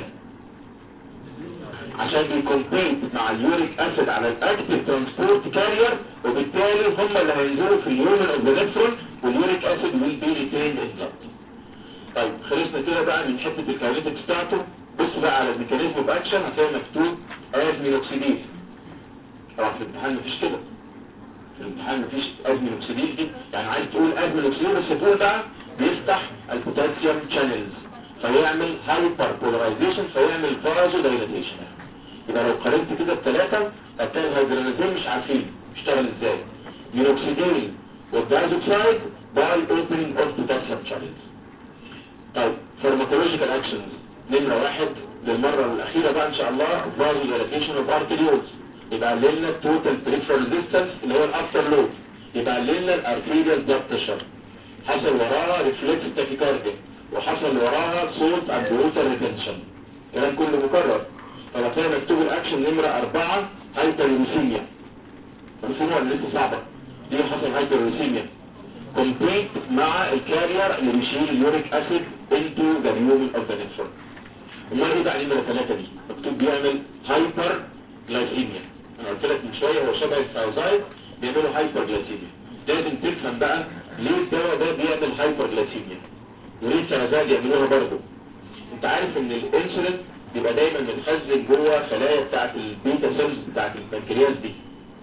عشان بيكمبيت مع اليوريك اسيد على الاكتيف ترانسبورت كارير وبالتالي هم اللي هينزلوا في اليومن اوف ذا نفرون واليوريك اسيد ويل بي ريتيند ان بلاد طيب خلصنا كده بقى من حته الكاينيتكس بتاعته بص بقى على الميكانيزم اوف اكشن هتلاقي مكتوب ازمينوكسيديز طبعا في الامتحان مفيش كده في الامتحان مفيش ازمينوكسيديز دي يعني عايز تقول ازمينوكسيديز بس تقول بقى بيفتح البوتاسيوم شانلز فيعمل هايبر بولاريزيشن فيعمل فازو دايلاتيشن يبقى لو قارنت كده الثلاثه هتلاقي الهيدراليزين مش عارفين بيشتغل ازاي مينوكسيدين والدايزوكسايد باي اوبننج اوف بوتاسيوم شانلز طيب فارماكولوجيكال اكشنز نمرة واحد للمرة الأخيرة بقى إن شاء الله فازو دايلاتيشن اوف ارتريولز يبقى قللنا التوتال بريفر ريزيستنس اللي هو الافتر لود يبقى قللنا الارتيريال بلاد بريشر حصل وراها ريفلكس تاكيكارديا وحصل وراها صوت اند ووتر ريتنشن الكلام كله مكرر فبتلاقي مكتوب الاكشن نمرة أربعة هايبرليسيميا رسموها اللي لسه صعبة دي حصل هايبرليسيميا كومبيت مع الكارير اللي بيشيل اليوريك اسيد انتو ذا هيومن اوف ذا نيتفورم امال ايه بقى نمرة ثلاثة دي مكتوب بيعمل هايبر جلايسيميا انا قلت لك من شوية هو شبه الثايزايد بيعملوا هايبر جلايسيميا لازم تفهم بقى ليه الدواء ده بيعمل هايبر جلايسيميا وليه الثلاثات يعملوها برضه انت عارف ان الانسولين بيبقى دايما متخزن جوه خلايا بتاعت البيتا سيلز بتاعت البنكرياس دي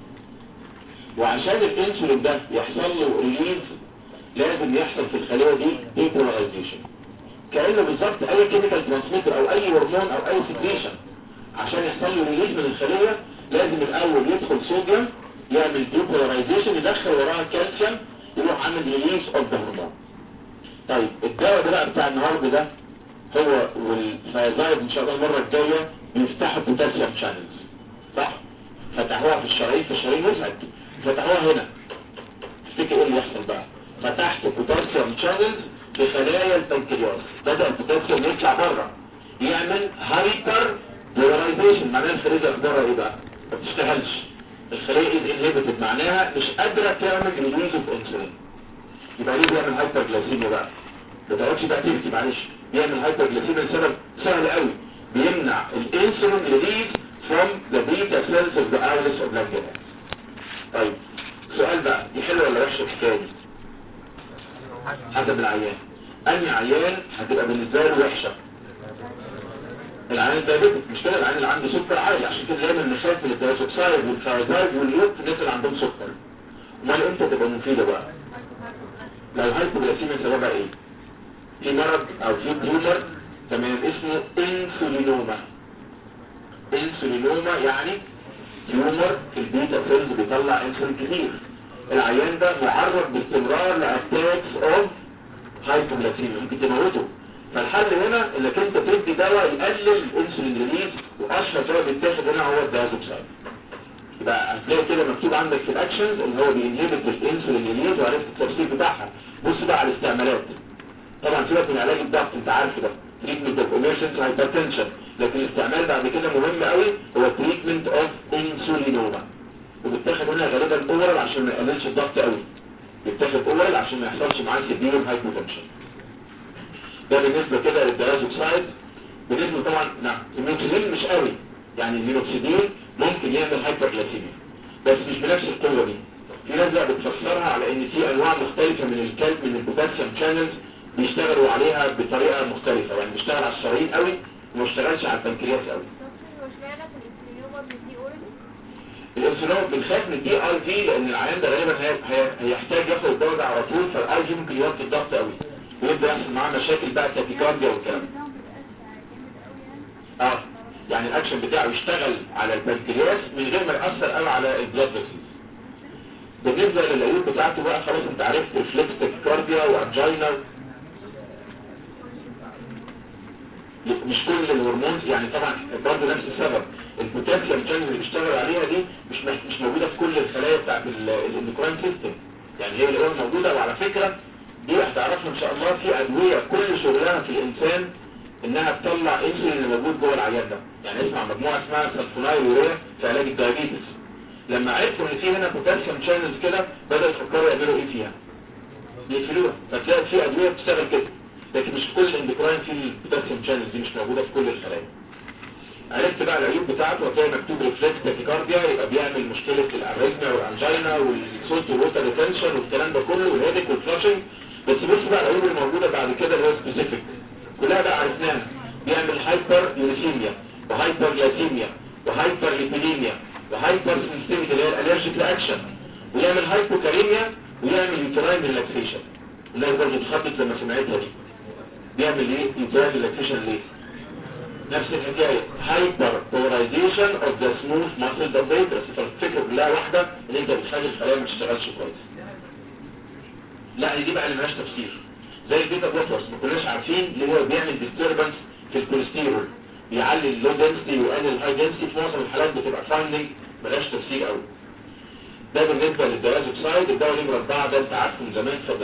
وعشان الانسولين ده يحصل له ريليز لازم يحصل في الخليه دي ديبولاريزيشن كانه بالظبط اي كيميكال ترانسميتر او اي هرمون او اي سكريشن عشان يحصل له ريليز من الخليه لازم الاول يدخل صوديوم يعمل ديبولاريزيشن يدخل وراها كالسيوم يروح عامل ريليز اوف ذا هرمون طيب الدواء ده بقى بتاع النهارده ده هو والفايزايد ان شاء الله المره الجايه بيفتحوا بوتاسيوم شانلز صح فتحوها في الشرايين في الشرايين وسعت فتحوها هنا تفتكر ايه اللي يحصل بقى فتحت بوتاسيوم شانلز في خلايا البنكرياس بدا البوتاسيوم يطلع بره يعمل هايبر بولاريزيشن معناها الخليه اخبارها ايه بقى ما بتشتغلش الخليه از انهبيتد معناها مش قادره تعمل ريليز اوف انسولين يبقى ليه بيعمل هايبر جلايسيميا بقى ما تقعدش بقى تفتي معلش بيعمل هايبر جلايسيميا لسبب سهل قوي بيمنع الانسولين ريليز from the beta cells of the iris of Langerhans طيب سؤال بقى دي حلوه ولا وحشه الحكايه دي حسب العيان انهي عيان هتبقى بالنسبه له وحشه العيان الدايبيتك مش كده العيان اللي عنده سكر عالي عشان كده دايما مشاكل الدايسوكسايد والفايزايد واليوت الناس اللي عندهم سكر امال امتى تبقى مفيده بقى لو الهايبوغلاسيميا سببها ايه في مرض او في تيومر تمام اسمه انسولينوما انسولينوما يعني تيومر في البيتا سيلز بيطلع انسولين كتير العيان ده معرض باستمرار لاتاكس اوف هايبوغلاسيميا ممكن تموته فالحل هنا انك انت تدي دواء يقلل الانسولين ريليز واشهر دواء بيتاخد هنا هو الدازوكسايد يبقى هتلاقي كده مكتوب عندك في الاكشنز اللي هو بينهبت الانسولين ريليز وعرفت التفسير بتاعها بص بقى على الاستعمالات طبعا سيبك من علاج الضغط انت عارف ده تريتمنت اوف ايمرجنس هايبرتنشن لكن الاستعمال بعد كده مهم قوي هو تريتمنت اوف انسولينوما وبيتاخد هنا غالبا اورال عشان ما يقللش الضغط قوي بيتاخد اورال عشان ما يحصلش معاه سيفير هايبوتنشن ده بالنسبه كده للدرازوكسايد بالنسبه طبعا نعم المينوكسيدين مش قوي يعني المينوكسيدين ممكن يعمل هايبرجلاسيميا بس مش بنفس القوه دي في ناس بقى بتفسرها على ان في انواع مختلفه من الكالب من البوتاسيوم شانلز بيشتغلوا عليها بطريقه مختلفه يعني بيشتغل على الشرايين قوي وما بيشتغلش على البنكرياس قوي الانسولين بنخاف من الدي اي في لان العيان ده غالبا هي- هي- هيحتاج ياخد الدواء ده على طول فالاي في ممكن يوطي الضغط قوي ويبدا يحصل معاه مشاكل بقى تاكيكارديا والكلام اه يعني الاكشن بتاعه يشتغل على البنكرياس من غير ما ياثر قوي على البلاد فيسلز بالنسبه للعيوب بتاعته بقى خلاص انت عرفت ريفلكس تاكيكارديا وانجينا مش كل الهرمونز يعني طبعا برضه نفس السبب البوتاسيوم شانل اللي بيشتغل عليها دي مش مش موجوده في كل الخلايا بتاعت الاندوكراين سيستم يعني هي الاول موجوده وعلى فكره دي هتعرفها ان شاء الله في ادويه كل شغلها في الانسان انها تطلع انسولين اللي موجود جوه العيان ده يعني اسمع مجموعه اسمها سلفونايل يوريا في علاج الدايابيتس لما عرفوا ان في هنا بوتاسيوم شانلز كده بدأوا يفكروا يعملوا ايه فيها يقفلوها فتلاقي في ادويه بتشتغل كده لكن مش في كل الاندوكراين في البوتاسيوم شانلز دي مش موجوده في كل الخلايا عرفت بقى العيوب بتاعته هتلاقي مكتوب ريفلكس تاكيكارديا يبقى بيعمل مشكله الاريثميا والانجينا والصوت والوتر ريتنشن والكلام ده كله والهيدك والفلاشنج بس بص بقى العيوب الموجوده بعد كده اللي هو سبيسيفيك كلها بقى عرفناها بيعمل هايبر يوريثيميا وهايبر جلايسيميا وهايبر ليبيديميا وهايبر سنسيتيفيتي اللي هي الالرجيك رياكشن ويعمل هايبوكاريميا ويعمل يوتراين ريلاكسيشن الناس برضه اتخضت لما سمعتها دي بيعمل ايه يوتراين ريلاكسيشن ليه نفس الحكاية هايبر بولايزيشن اوف ذا سموث ماسل دابريترس فالفكرة كلها واحدة ان انت بتخلي الخلايا ما تشتغلش كويس لا دي بقى اللي ملهاش تفسير زي البيتا بلوكرز ما كناش عارفين اللي هو بيعمل ديستربنس في الكوليسترول بيعلي اللو دنسيتي ويقلل الهاي دنسيتي في معظم الحالات بتبقى فايندنج ملهاش تفسير قوي ده بالنسبة للدوازوكسايد الدواء نمرة 4 ده انت عارفه من زمان اتفضل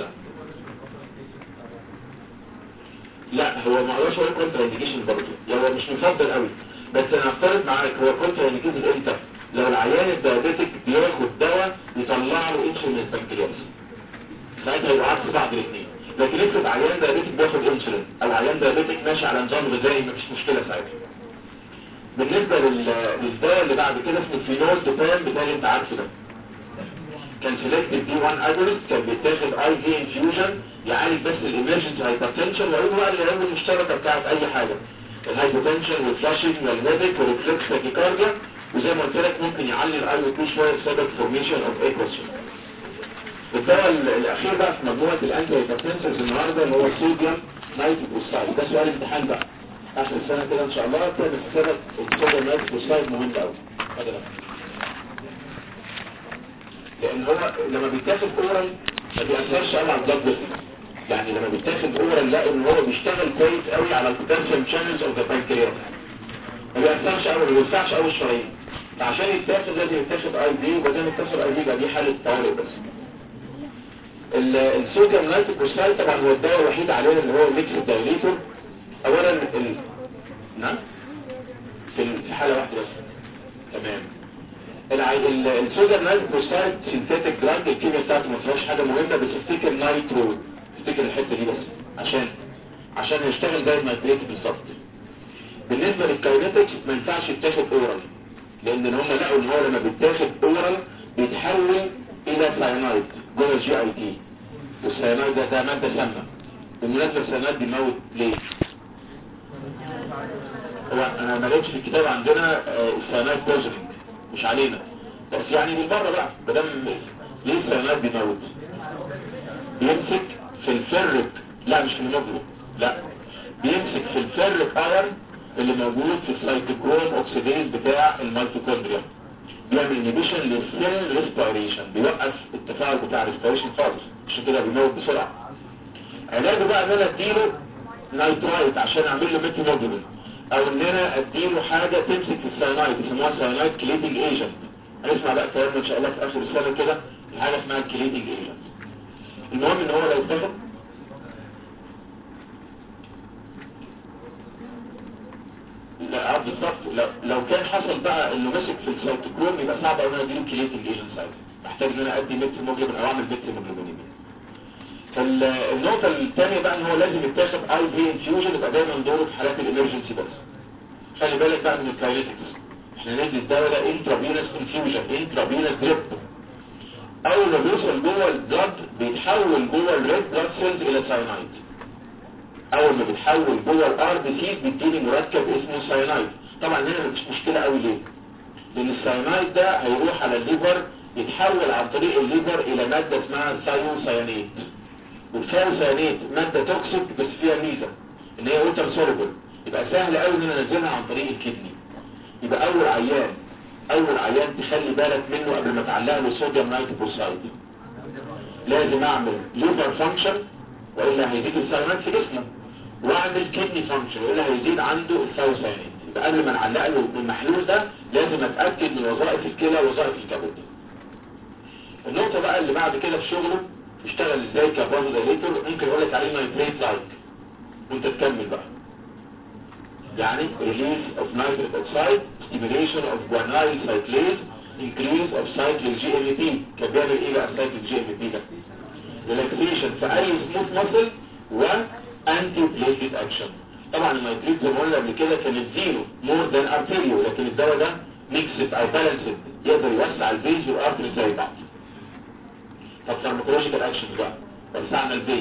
لا هو ما هوش هو كونترا انديكيشن برضه هو مش مفضل قوي بس انا هفترض معاك هو كونترا انديكيشن امتى لو العيان الدايابيتك بياخد دواء يطلع له انسولين من البنكرياس ساعتها يبقى عكس بعض الاثنين لكن افرض عيان دايابيتك بياخد انسولين او عيان دايابيتك ماشي على نظام غذائي مفيش مشكله ساعتها بالنسبه لل... للدواء اللي بعد كده اسمه فينول دوبام بتاعي انت عارفه ده كان سيلكتد دي 1 اجونست كان بيتاخد اي في انفيوجن يعالج بس الامرجنسي هايبرتنشن وعيوب بقى العيوب المشتركه بتاعت اي حاجه الهايبوتنشن والفلاشنج والهيدك والريفلكس تاكيكارديا وزي ما قلت لك ممكن يعلي الاي او 2 شويه بسبب فورميشن اوف ايكوسيوم الدواء الاخير بقى في مجموعه الانتي هايبرتنسرز النهارده اللي هو الصوديوم نايتريك اوكسايد ده سؤال امتحان بقى اخر السنه كده ان شاء الله تعمل حسابك الصوديوم نايتريك اوكسايد مهم قوي هذا ده لان هو لما بيتاخد اورال ما بيأثرش قوي على البلاد فيسل يعني لما بيتاخد اورال لا ان هو بيشتغل كويس قوي على البوتنشال شانلز اوف ذا بانكرياس ما بيأثرش قوي ما بيوسعش قوي الشرايين فعشان يتاخد لازم يتاخد اي دي وبعدين يتاخد اي دي يبقى دي حاله طوارئ بس الصوديوم نايتريك اوكسايد طبعا هو الدواء الوحيد علينا اللي هو ميكس دايليتور اولا ال... نعم في في حاله واحده بس تمام الصوديوم نايتريك اوكسايد سينثيتيك دراج الكيمياء بتاعته ما فيهاش حاجه مهمه بس افتكر نايترو افتكر الحته دي بس عشان عشان يشتغل زي النايتريت بالظبط بالنسبه للكاينetics ما ينفعش يتاخد اورال لان هم لقوا ان هو لما بيتاخد اورال بيتحول الى ساينايد جوه الجي اي تي والساينايد ده ده ماده سامه بالمناسبه الساينايد بيموت ليه؟ هو انا ما لقيتش في الكتاب عندنا الساينايد بوزيتيف مش علينا بس يعني بالبره بقى بدل ليه الساينايد بيموت؟ بيمسك في الفرق لا مش في المجرم لا بيمسك في الفرق ايرن اللي موجود في السايتوكروم اوكسيديز بتاع الميتوكوندريا بيعمل انيبيشن للسيل ريسبيريشن بيوقف التفاعل بتاع الريسبيريشن خالص عشان كده بيموت بسرعه علاجه بقى ان انا اديله نايترايت عشان اعمل له ميثيموجلوبين او ان انا اديله حاجه تمسك في الساينايد يسموها ساينايد كليتنج ايجنت هنسمع بقى الكلام ان شاء الله في اخر السنه كده حاجه اسمها الكليتنج ايجنت المهم ان هو لو اتخذ لا بالظبط لو, لو كان حصل بقى انه مسك في السيتوكروم يبقى صعب قوي ان انا اديله كليتنج ايجنت ساعتها محتاج ان انا ادي ميثيموجلوبين او اعمل ميثيموجلوبين النقطة الثانية بقى ان هو لازم يتاخد اي في انفيوجن يبقى دايما دوره في حالات الامرجنسي بس خلي بالك بقى من الكاينetics احنا ندي الدواء ده انترافينس انفيوجن انترافينس دريب اول ما بيوصل جوه البلد بيتحول جوه الريد بلاد سيلز الى ساينايد اول ما بيتحول جوه الار بي سي بيديني مركب اسمه ساينايد طبعا هنا مش مشكله قوي ليه لان الساينايد ده هيروح على الليفر يتحول عن طريق الليفر الى ماده اسمها سايوسايانيت والسايوسايانيت ماده توكسيك بس فيها ميزه ان هي ووتر سوليبل يبقى سهل قوي ان انا انزلها عن طريق الكدني يبقى اول عيان اول عيان تخلي بالك منه قبل ما تعلق له صوديوم نايتروسايد لازم اعمل ليفر فانكشن والا هيزيد الساينات في جسمه واعمل كدني فانكشن والا هيزيد عنده الثايوساينات يبقى قبل ما نعلق له المحلول ده لازم اتاكد من وظائف الكلى ووظائف الكبد النقطه بقى اللي بعد كده في شغله يشتغل ازاي كبازو دايليتور ممكن اقول لك عليه نايتريت لايك وانت تكمل بقى يعني release of nitric oxide stimulation of guanyl cyclase increase of cyclic GMP كان بيعمل ايه بقى cyclic GMP ده ريلاكسيشن في اي سموث ماسل وانتي بليتد اكشن طبعا المايتريت زي ما قلنا قبل كده كان الزيرو مور ذان ارتيريو لكن الدواء ده ميكسد او بالانسد يقدر يوسع الفيز والارتري زي بعض طب فارماكولوجيكال اكشنز بقى وسعنا الفيز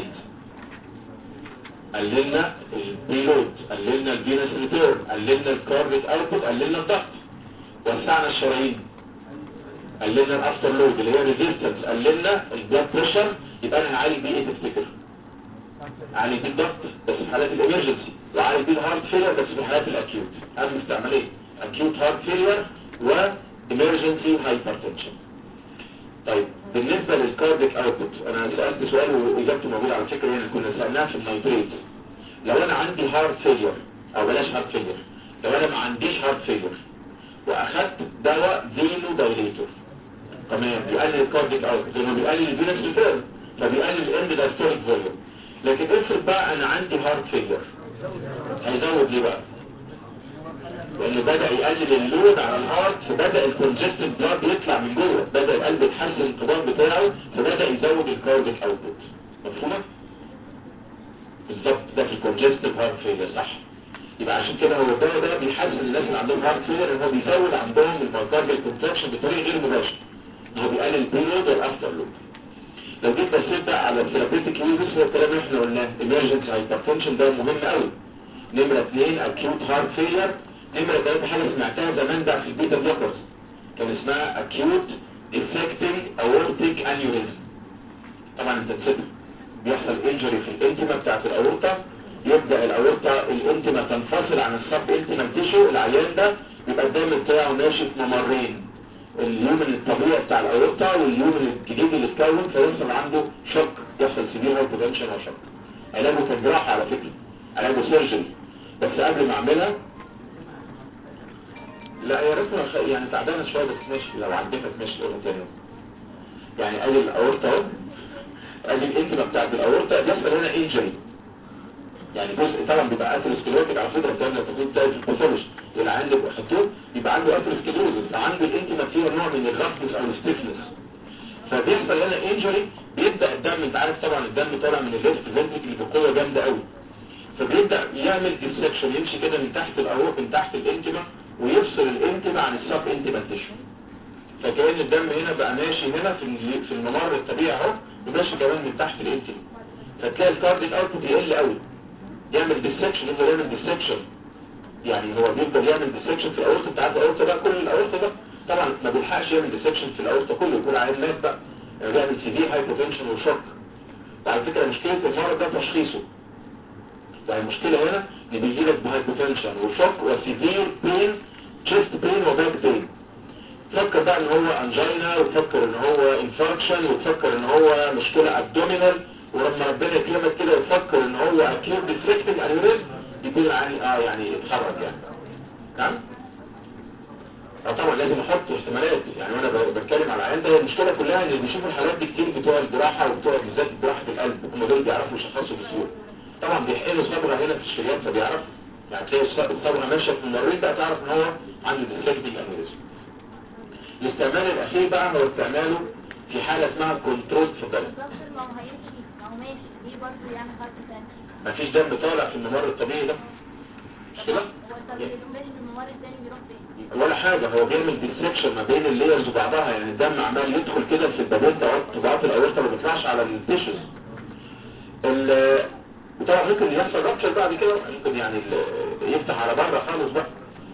قللنا البيلود قللنا الفينس ريتيرن قللنا الكارديك اوتبوت قللنا الضغط وسعنا الشرايين قللنا الافتر لود اللي هي ريزيستنس قللنا البلاد بريشر يبقى انا هعالج بيه ايه تفتكر عالج بيه الضغط بس في حالات الامرجنسي وعالج بيه الهارت فيلر بس في حالات الاكيوت قبل استعماليه اكيوت هارت فيلر وامرجنسي هايبرتنشن طيب بالنسبة للكارديك اوتبوت انا سألت سؤال واجابته موجودة على فكرة هنا كنا سألناها في النيتريت لو انا عندي هارت فيلر او بلاش هارت فيلر لو انا ما عنديش هارت فيلر واخدت دواء فينو دايليتور تمام بيقلل الكارديك اوتبوت لانه بيقلل الفينس ريتيرن فبيقلل الاند دايستوليك فوليوم لكن افرض بقى انا عندي هارت فيلر هيزود ليه بقى لانه بدأ يقلل اللود على الهارت فبدأ الكونجستيف بلاد يطلع من جوه بدأ القلب يتحسن الانقباض بتاعه فبدأ يزود الكارديك اوتبوت مفهومة؟ بالظبط ده في الكونجستيف هارت فيلر صح يبقى عشان كده هو الدواء ده بيحسن الناس اللي عندهم هارت فيلر ان هو بيزود عندهم المايكارديال كونتراكشن بطريقه غير مباشره ان هو بيقلل البيلود والافتر لود لو جيت بصيت بقى على الثيرابيوتيك يوزز هو الكلام اللي احنا قلناه emergency hypertension ده مهم قوي نمرة اثنين acute heart failure نمرة ثلاثة حاجة سمعتها زمان بقى في البيتا بلوكرز كان اسمها acute defecting aortic aneurysm طبعا انت تسيبها بيحصل انجري في الانتما بتاعت الاورطة يبدأ الاورطة الانتما تنفصل عن السب انتما تيشو العيان ده يبقى الدم بتاعه ماشي في ممرين اليومن الطبيعي بتاع الاورطة واليومن الجديد اللي اتكون فيوصل عنده شوك يحصل سيفير هايبوتنشن وشوك علاجه كان جراحة على فكرة علاجه سيرجري بس قبل ما اعملها لا يا ريتها خ- يعني تعبانه شويه بس ماشي لو عدتك ماشي قولها تاني يعني ادي الاورطه اهو ادي الانتما بتاعت الاورطه بيحصل هنا انجري يعني جزء طبعا بيبقى اثيروسكليروتيك على فكره الكلام ده تكون ده في الباثولوجي اللي عنده خدتوه يبقى عنده اثيروسكليروزس عنده الانتما فيها نوع من الرفض او الستيفنس فبيحصل هنا انجري بيبدا الدم انت عارف طبعا الدم طالع من الليفت فنتريكل بقوه جامده قوي فبيبدا يعمل ديسكشن يمشي كده من تحت الاورط من تحت الانتما ويفصل الانتما عن السب انتما تيشو فكأن الدم هنا بقى ماشي هنا في ال- في الممر الطبيعي اهو وماشي كمان من تحت الانتما فتلاقي الكارديك اوتبوت يقل قوي يعمل ديسكشن يفضل يعمل ديسكشن يعني هو بيفضل يعمل ديسكشن في الاورطه بتاعت الاورطه ده كل الاورطه ده طبعا ما بيلحقش يعمل ديسكشن في الاورطه كله يكون عيان مات بقى يعني بيعمل سيفير هايبوتنشن وشوك وعلى فكره مشكله المرض ده تشخيصه يعني المشكلة هنا ان بيجيلك بهايبوتنشن وشوك وسيفير بين تشيست بين وباك بين تفكر بقى ان هو انجينا وتفكر ان هو انفاركشن وتفكر ان هو مشكلة ابدومينال ولما ربنا يكرمك كده يفكر ان هو اكيوت ديسريكتنج انيوريزم يكون يعني اه يعني يتحرك يعني نعم اه طبعا لازم احط احتمالات يعني وانا ب- بتكلم على العيان ده هي المشكله كلها ان اللي بيشوفوا الحالات دي كتير بتوع الجراحه وبتوع بالذات جراحه القلب هم دول بيعرفوا يشخصوا بسهوله طبعا بيحقنوا صبغه هنا في الشريان فبيعرف يعني تلاقي الص- الصبغه ماشيه في الممرين بقى تعرف ان هو عنده ديسكتنج انيوريزم الاستعمال الاخير بقى هو استعماله في حاله اسمها كنترول في الدم الدكتور ما هو هيمشي ما هو ماشي دي برضه يعني خط تاني مفيش دم طالع في الممر الطبيعي ده مش كده؟ هو الطبيعي يقوم ماشي في الممر التاني بيروح فين ولا حاجة هو بيعمل ديسكشن ما بين اللايرز وبعضها يعني الدم عمال يدخل كده في البابين طبقات الاورطة ما بيطلعش على التيشوز ال- وطبعا ممكن يحصل رابشر بعد كده ممكن يعني ال- يفتح على بره خالص بقى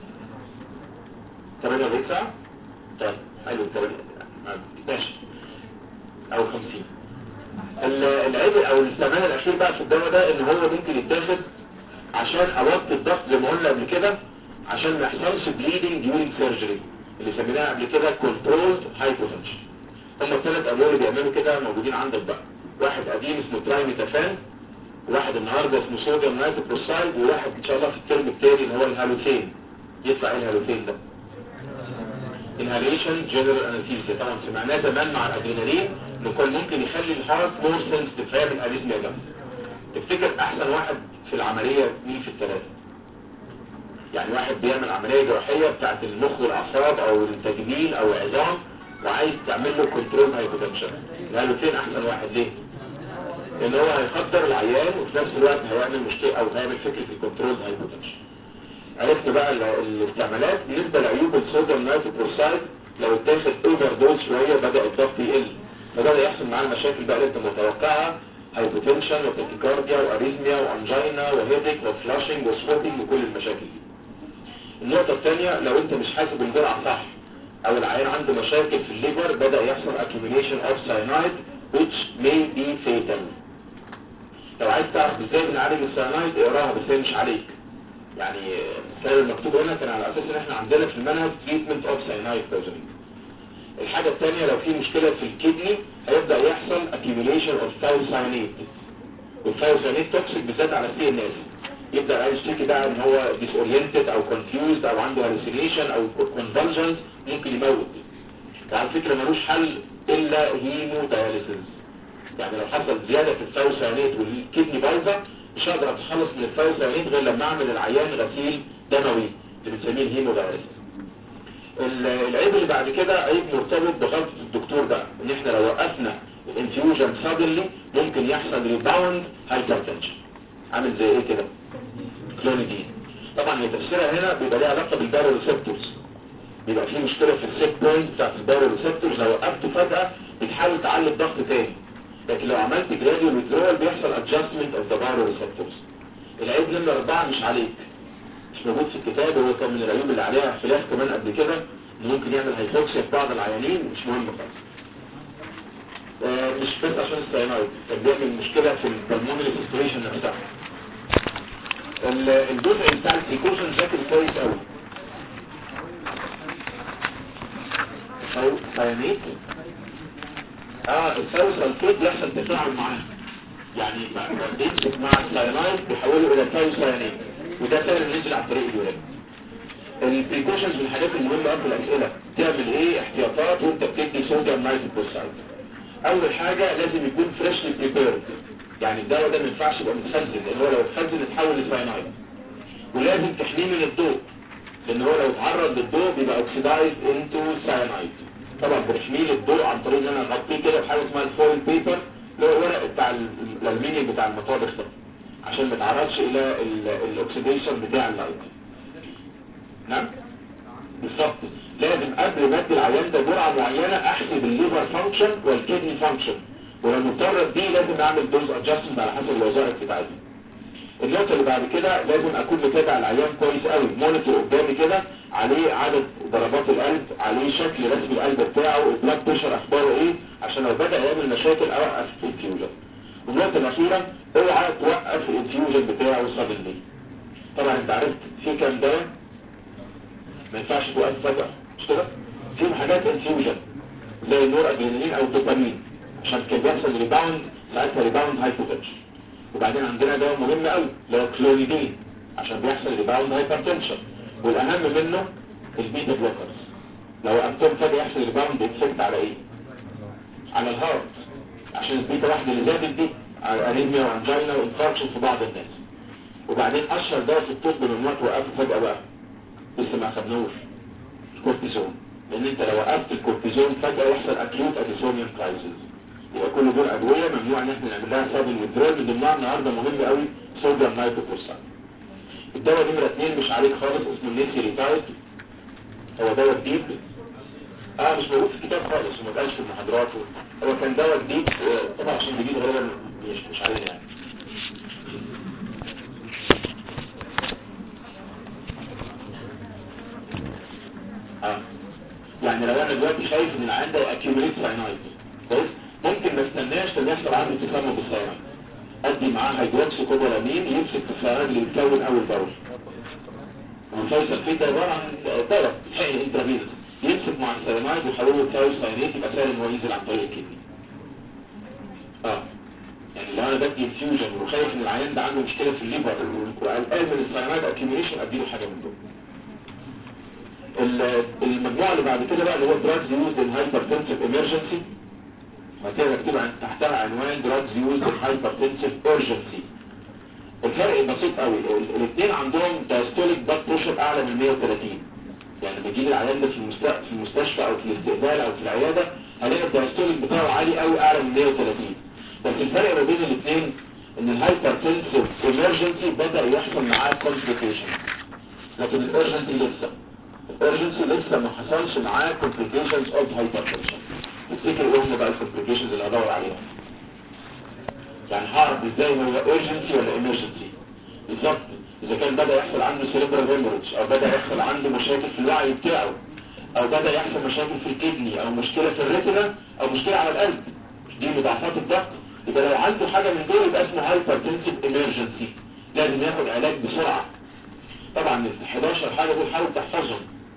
48 ساعة طيب حلو 8 ماشي او 50 ال- العيب او الاستعمال الاخير بقى في الدواء ده ان هو ممكن يتاخد عشان اوطي الضغط زي ما قلنا قبل كده عشان ما يحصلش بليدنج during surgery اللي سميناها قبل كده controlled hypotension هم الثلاث ادويه اللي بيعملوا كده موجودين عندك بقى واحد قديم اسمه ترايميتافان واحد النهارده اسمه صوديوم نايتروكسايد وواحد ان شاء الله في الترم التاني اللي هو الهالوثين يطلع ايه الهالوثين ده inhalation general anesthesia طبعا سمعناه زمان مع الادرينالين انه كان ممكن يخلي الهارت مور سنسيتيف فيعمل اريثميا جامده تفتكر احسن واحد في العمليه مين في الثلاثه يعني واحد بيعمل عمليه جراحيه بتاعت المخ والاعصاب او التجميل او العظام وعايز تعمل له كنترول هايبوتنشن قالوا فين احسن واحد ليه ان هو هيخدر العيان وفي نفس الوقت هيعمل مشكله او هيعمل فكره الكنترول هايبوتنشن عرفت بقى ال- الاستعمالات بالنسبه لعيوب الصوديوم نايتروكلورايد لو اتاخد اوفر دوز شويه بدا الضغط يقل فبدا يحصل معاه المشاكل بقى اللي انت متوقعها هايبوتنشن وتاكيكارديا واريزميا وانجينا وهيديك وفلاشنج وسوتنج وكل المشاكل دي النقطة الثانية لو انت مش حاسب الجرعة صح او العيان عنده مشاكل في الليفر بدأ يحصل accumulation of cyanide which may be fatal لو عايز تعرف ازاي بنعالج السيانايد اقراها بس هي مش عليك يعني الكلام المكتوب هنا كان على اساس ان احنا عندنا في المنهج treatment of cyanide poisoning الحاجة الثانية لو في مشكلة في الكدني هيبدأ يحصل accumulation of thiocyanate والثايوسيانيت توكسيك بالذات على السي ان اس يبدا العيان يشتكي بقى ان هو disoriented او confused او عنده hallucination او convulsions ممكن يموت وعلى فكرة ملوش حل الا هيمو داياليسيس يعني لو حصل زيادة في الثايوسيانيت والكدني بايظة مش هقدر اتخلص من الثايوسيانيت غير لما اعمل العيان غسيل دموي اللي بنسميه الهيمو داياليسيس ال- العيب اللي بعد كده عيب مرتبط بغلطة الدكتور بقى ان احنا لو وقفنا الانفيوجن suddenly ممكن يحصل ريباوند هايبرتنشن عامل زي ايه كده كلونيدين طبعا هي تفسيرها هنا بيبقى ليها علاقه بالبارو ريسبتورز بيبقى في مشكله في السيت بوينت بتاعت البارو ريسبتورز لو وقفت فجاه بتحاول تعلي الضغط تاني لكن لو عملت جراديوال withdrawal بيحصل adjustment of the baroreceptors العيب نمرة أربعة مش عليك مش موجود في الكتاب هو كان من العيوب اللي عليها اختلاف كمان قبل كده إنه ممكن يعمل هايبوكسيا في بعض العيانين مش مهم خالص آه، مش بس عشان السيانايد كان بيعمل مشكلة في البلمونري سيستريشن نفسها ال- الجزء بتاع البريكوشن ذاكر كويس قوي او سيانيت اه الثاوس الكيد بيحصل تفاعل معاه يعني ب- بيمسك مع السيانايد بيحوله الى ثاوسيانيت وده سهل ننزل على طريق الولاد البريكوشنز من الحاجات المهمة قبل الأسئلة تعمل ايه احتياطات وانت بتدي صوديوم نايتروكلورايد اول حاجة لازم يكون فريشلي بريبيرد يعني الدواء ده ما ينفعش يبقى متخزن لان هو لو اتخزن يتحول لساينايد ولازم تحميه من الضوء لان هو لو اتعرض للضوء بيبقى اوكسيدايز انتو ساينايد طبعا بنحميه للضوء عن طريق ان انا اغطيه كده بحاجه اسمها الفويل بيبر اللي هو الورق بتاع ال- الالمنيوم بتاع المطابخ ده عشان ما يتعرضش الى ال- الاكسيديشن بتاع اللايت نعم بالظبط لازم قبل ما ادي العيان ده جرعه معينه احسب الليفر فانكشن والكدني فانكشن ولما اضطرت دي لازم اعمل دوز ادجستمنت على حسب الوظائف بتاعتي النقطة اللي بعد كده لازم اكون متابع العيان كويس قوي مونيتور قدامي كده عليه عدد ضربات القلب عليه شكل رسم القلب بتاعه البلاد بريشر اخباره ايه عشان لو بدأ يعمل مشاكل اوقف الانفيوجن والنقطة الاخيرة اوعى توقف الانفيوجن بتاعه صدمني طبعا انت عرفت في كام دواء ما ينفعش توقف فجأة مش كده في حاجات انفيوجن زي النور ادرينالين او الدوبامين عشان كان بيحصل ريباوند ساعتها ريباوند هايبوتنشن وبعدين عندنا دواء مهم قوي اللي هو كلونيدين عشان بيحصل ريباوند هايبرتنشن والاهم منه البيتا بلوكرز لو وقفتهم فجأة يحصل ريباوند افكت على ايه على الهارت عشان البيتا واحدة اللي زادت دي على اريثميا وانجينا وانفاركشن في بعض الناس وبعدين اشهر دواء في الطب ممنوع توقفه فجأة بقى لسه ما اخدناهوش الكورتيزون لان انت لو وقفت الكورتيزون فجأة يحصل اكيوت اديسونيوم كرايسيس يبقى كل دول ادوية ممنوع ان احنا نعمل لها سابل ويدرول من ضمنها النهارده مهم قوي صوديوم نايتروكلورايد الدواء نمرة اتنين مش عليك خالص اسمه النيسي ريتايد هو دواء جديد اه مش موجود في الكتاب خالص وما كانش في المحاضرات هو كان دواء جديد آه، طبعا عشان جديد غالبا مش مش علينا يعني اه يعني لو انا دلوقتي شايف ان العيان ده اكيوميليت ساينايد كويس ممكن ما استناش لما يحصل عندي تسمم بالساينايد ادي معاه هيدروكسي كوبولامين يمسك في الساينايد اللي يتكون اول باول والفيصل فيه ده عباره عن دواء حقن انترافينوس يمسك مع الساينايد ويحوله لثايو ساينيت يبقى سهل ان هو ينزل عن طريق الكدني اه يعني لو انا بدي انفيوجن وخايف ان العيان ده عنده مشكله في الليفر وقلقان من الساينايد اكيوميليشن اديله حاجه من دول ال- المجموعة اللي بعد كده بقى اللي هو drugs used in hypertensive emergency هتلاقي مكتوب عن تحتها عنوان drugs used in hypertensive urgency الفرق بسيط قوي الاثنين عندهم diastolic blood pressure اعلى من 130 يعني لما يجي العيان ده في المستشفى في المستشفى او في الاستقبال او في العياده هلاقي الدايستوليك بتاعه عالي قوي اعلى من 130 بس الفرق ما بين الاثنين ان الهايبرتنسيف emergency بدأ يحصل معاه complication لكن الارجنسي لسه الارجنسي لسه ما حصلش معاه complications of hypertension تفتكر ايه هم بقى الكومبليكيشنز اللي هدور عليها يعني هعرف ازاي هو urgency ولا emergency بالظبط اذا كان بدأ يحصل عنده cerebral hemorrhage او بدأ يحصل عنده مشاكل في الوعي بتاعه او بدأ يحصل مشاكل في الكدني او مشكلة في الريتنا او مشكلة على القلب دي مضاعفات الضغط يبقى لو عنده حاجة من دول يبقى اسمه هايبرتنسيف emergency لازم ياخد علاج بسرعة طبعا ال 11 حاجة دول حاول تحفظهم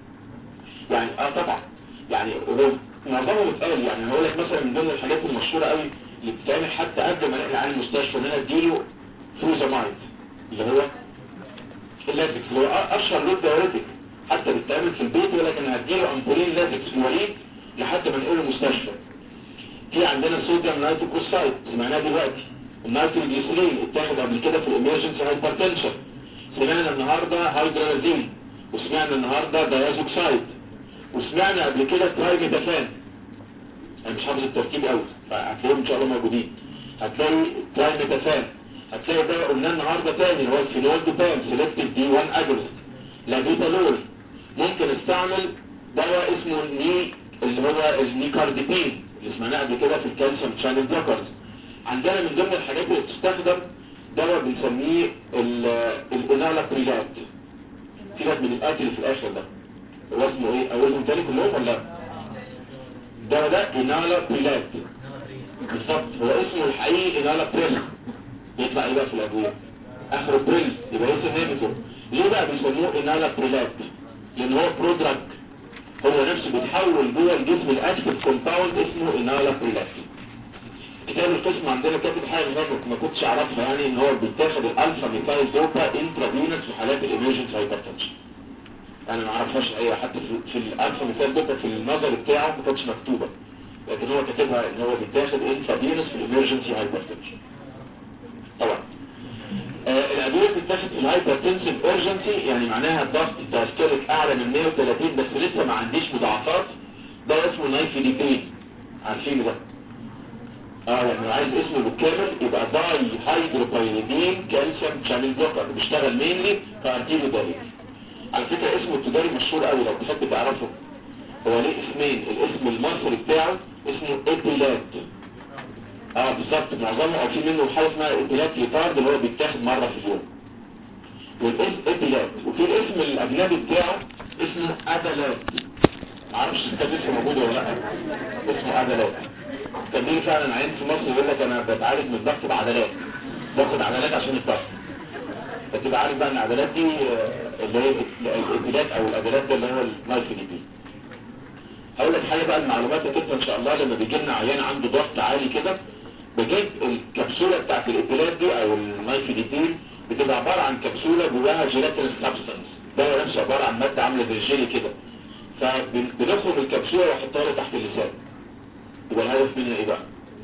يعني اه طبعا يعني هو معظمهم اتقال يعني هقول لك مثلا من ضمن الحاجات المشهورة قوي اللي بتتعمل حتى قبل ما نقل عن المستشفى ان انا اديله فوزامايد اللي هو اللازكس اللي هو اشهر لود دايوريتك حتى بتتعمل في البيت يقول لك انا هديله امبولين لازكس مريض لحد ما نقله المستشفى في عندنا صوديوم نايتروكوسايد سمعناه دلوقتي النايتروجليسرين اتاخد قبل كده في الامرجنسي هايبرتنشن سمعنا النهارده هيدرالازين وسمعنا النهارده دايازوكسايد وسمعنا قبل كده ترايميتافان انا مش حافظ الترتيب قوي فهتلاقيهم ان شاء الله موجودين هتلاقي ترايميتافان هتلاقي ده قلنا النهارده تاني اللي هو الفينول دوبام سيلكتيف دي 1 اجونست لافيتالول ممكن استعمل دواء اسمه ني اللي هو النيكارديبين اللي سمعناه قبل كده في الكالسيوم شانل بلوكرز عندنا من ضمن الحاجات اللي بتستخدم دواء بنسميه الانالا بريلات سيبك من القاتل في الاخر ده هو اسمه ايه اولهم تاني كلهم ولا لا؟ الدواء ده انالا بريلات بالظبط هو اسمه الحقيقي انالا بريل يطلع ايه بقى في الادويه اخره بريل يبقى اسمه نيمتور ليه بقى بيسموه انالا بريلات لان هو برودراج هو نفسه بيتحول جوه الجسم الاكتف كومباوند اسمه انالا بريلات كتاب القسم عندنا كاتب حاجه هناك ما كنتش اعرفها يعني ان هو بيتاخد الالفا ميثايل دوبا انترافينس في حالات الايمرجنس هايبرتنشن انا ما اعرفهاش اي حتى في, في الالفا ميثايل دوبا في النظر بتاعه ما كانتش مكتوبه لكن هو كاتبها ان هو بيتاخد انترافينس في الايمرجنسي هايبرتنشن طبعا آه الادويه بتتاخد في الهايبرتنسيف اورجنسي يعني معناها الضغط الدايستوليك اعلى من 130 بس لسه ما عنديش مضاعفات ده اسمه نايفيديبين عارفينه ده اه يعني عايز اسمه بالكامل يبقى داي هيدروبايريدين كالسيوم شانل بلوكر بيشتغل مينلي كارتيلو داري على فكرة اسمه التجاري مشهور قوي لو تحب تعرفه هو ليه اسمين الاسم المصري بتاعه اسمه ايبيلات اه بالظبط معظمه او في منه حاجه اسمها ايبيلات ريتارد اللي هو بيتاخد مره في اليوم والاسم ايبيلات وفي الاسم الاجنبي بتاعه اسمه ادلات معرفش كان لسه موجود ولا لا اسمه ادلات كان بيجي فعلا عين في مصر يقول لك انا بتعالج من الضغط بعدلات باخد عدلات عشان الضغط فتبقى عارف بقى ان العدلات دي اللي هي الابيلات او الادلات ده اللي هو النايفيديبين هقول لك حاجه بقى المعلومات كده ان شاء الله لما بيجي لنا عيان عنده ضغط عالي كده بجيب الكبسوله بتاعت الابيلات دي او النايفيديبين بتبقى عباره عن كبسوله جواها جيلاتين سبستانس ده نفسه عباره عن ماده عامله زي الجيلي كده فبنخرج الكبسوله واحطها له تحت اللسان يبقى الهدف منها ايه بقى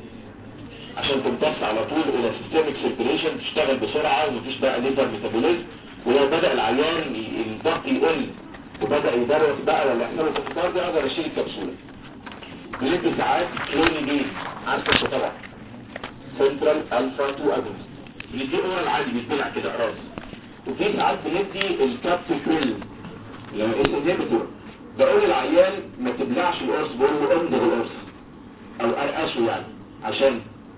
عشان تمتص على طول الى سيستميك سيركيليشن تشتغل بسرعة ومفيش بقى ليفر ميتابوليزم ولو بدأ العيان الضغط يقل وبدأ يدرس بقى ولا يحصل له تفكار دي اقدر اشيل الكبسولة بندي ساعات كلونيدين عارفه انت طبعا سنترال الفا 2 اجونست بندي اورال عادي بيتبلع كده اقراص وفي ساعات بندي الكابسول اللي هو اس انهبيتور بقول للعيان ما تبلعش القرص بقول له امضغ القرص او ارقشه يعني عشان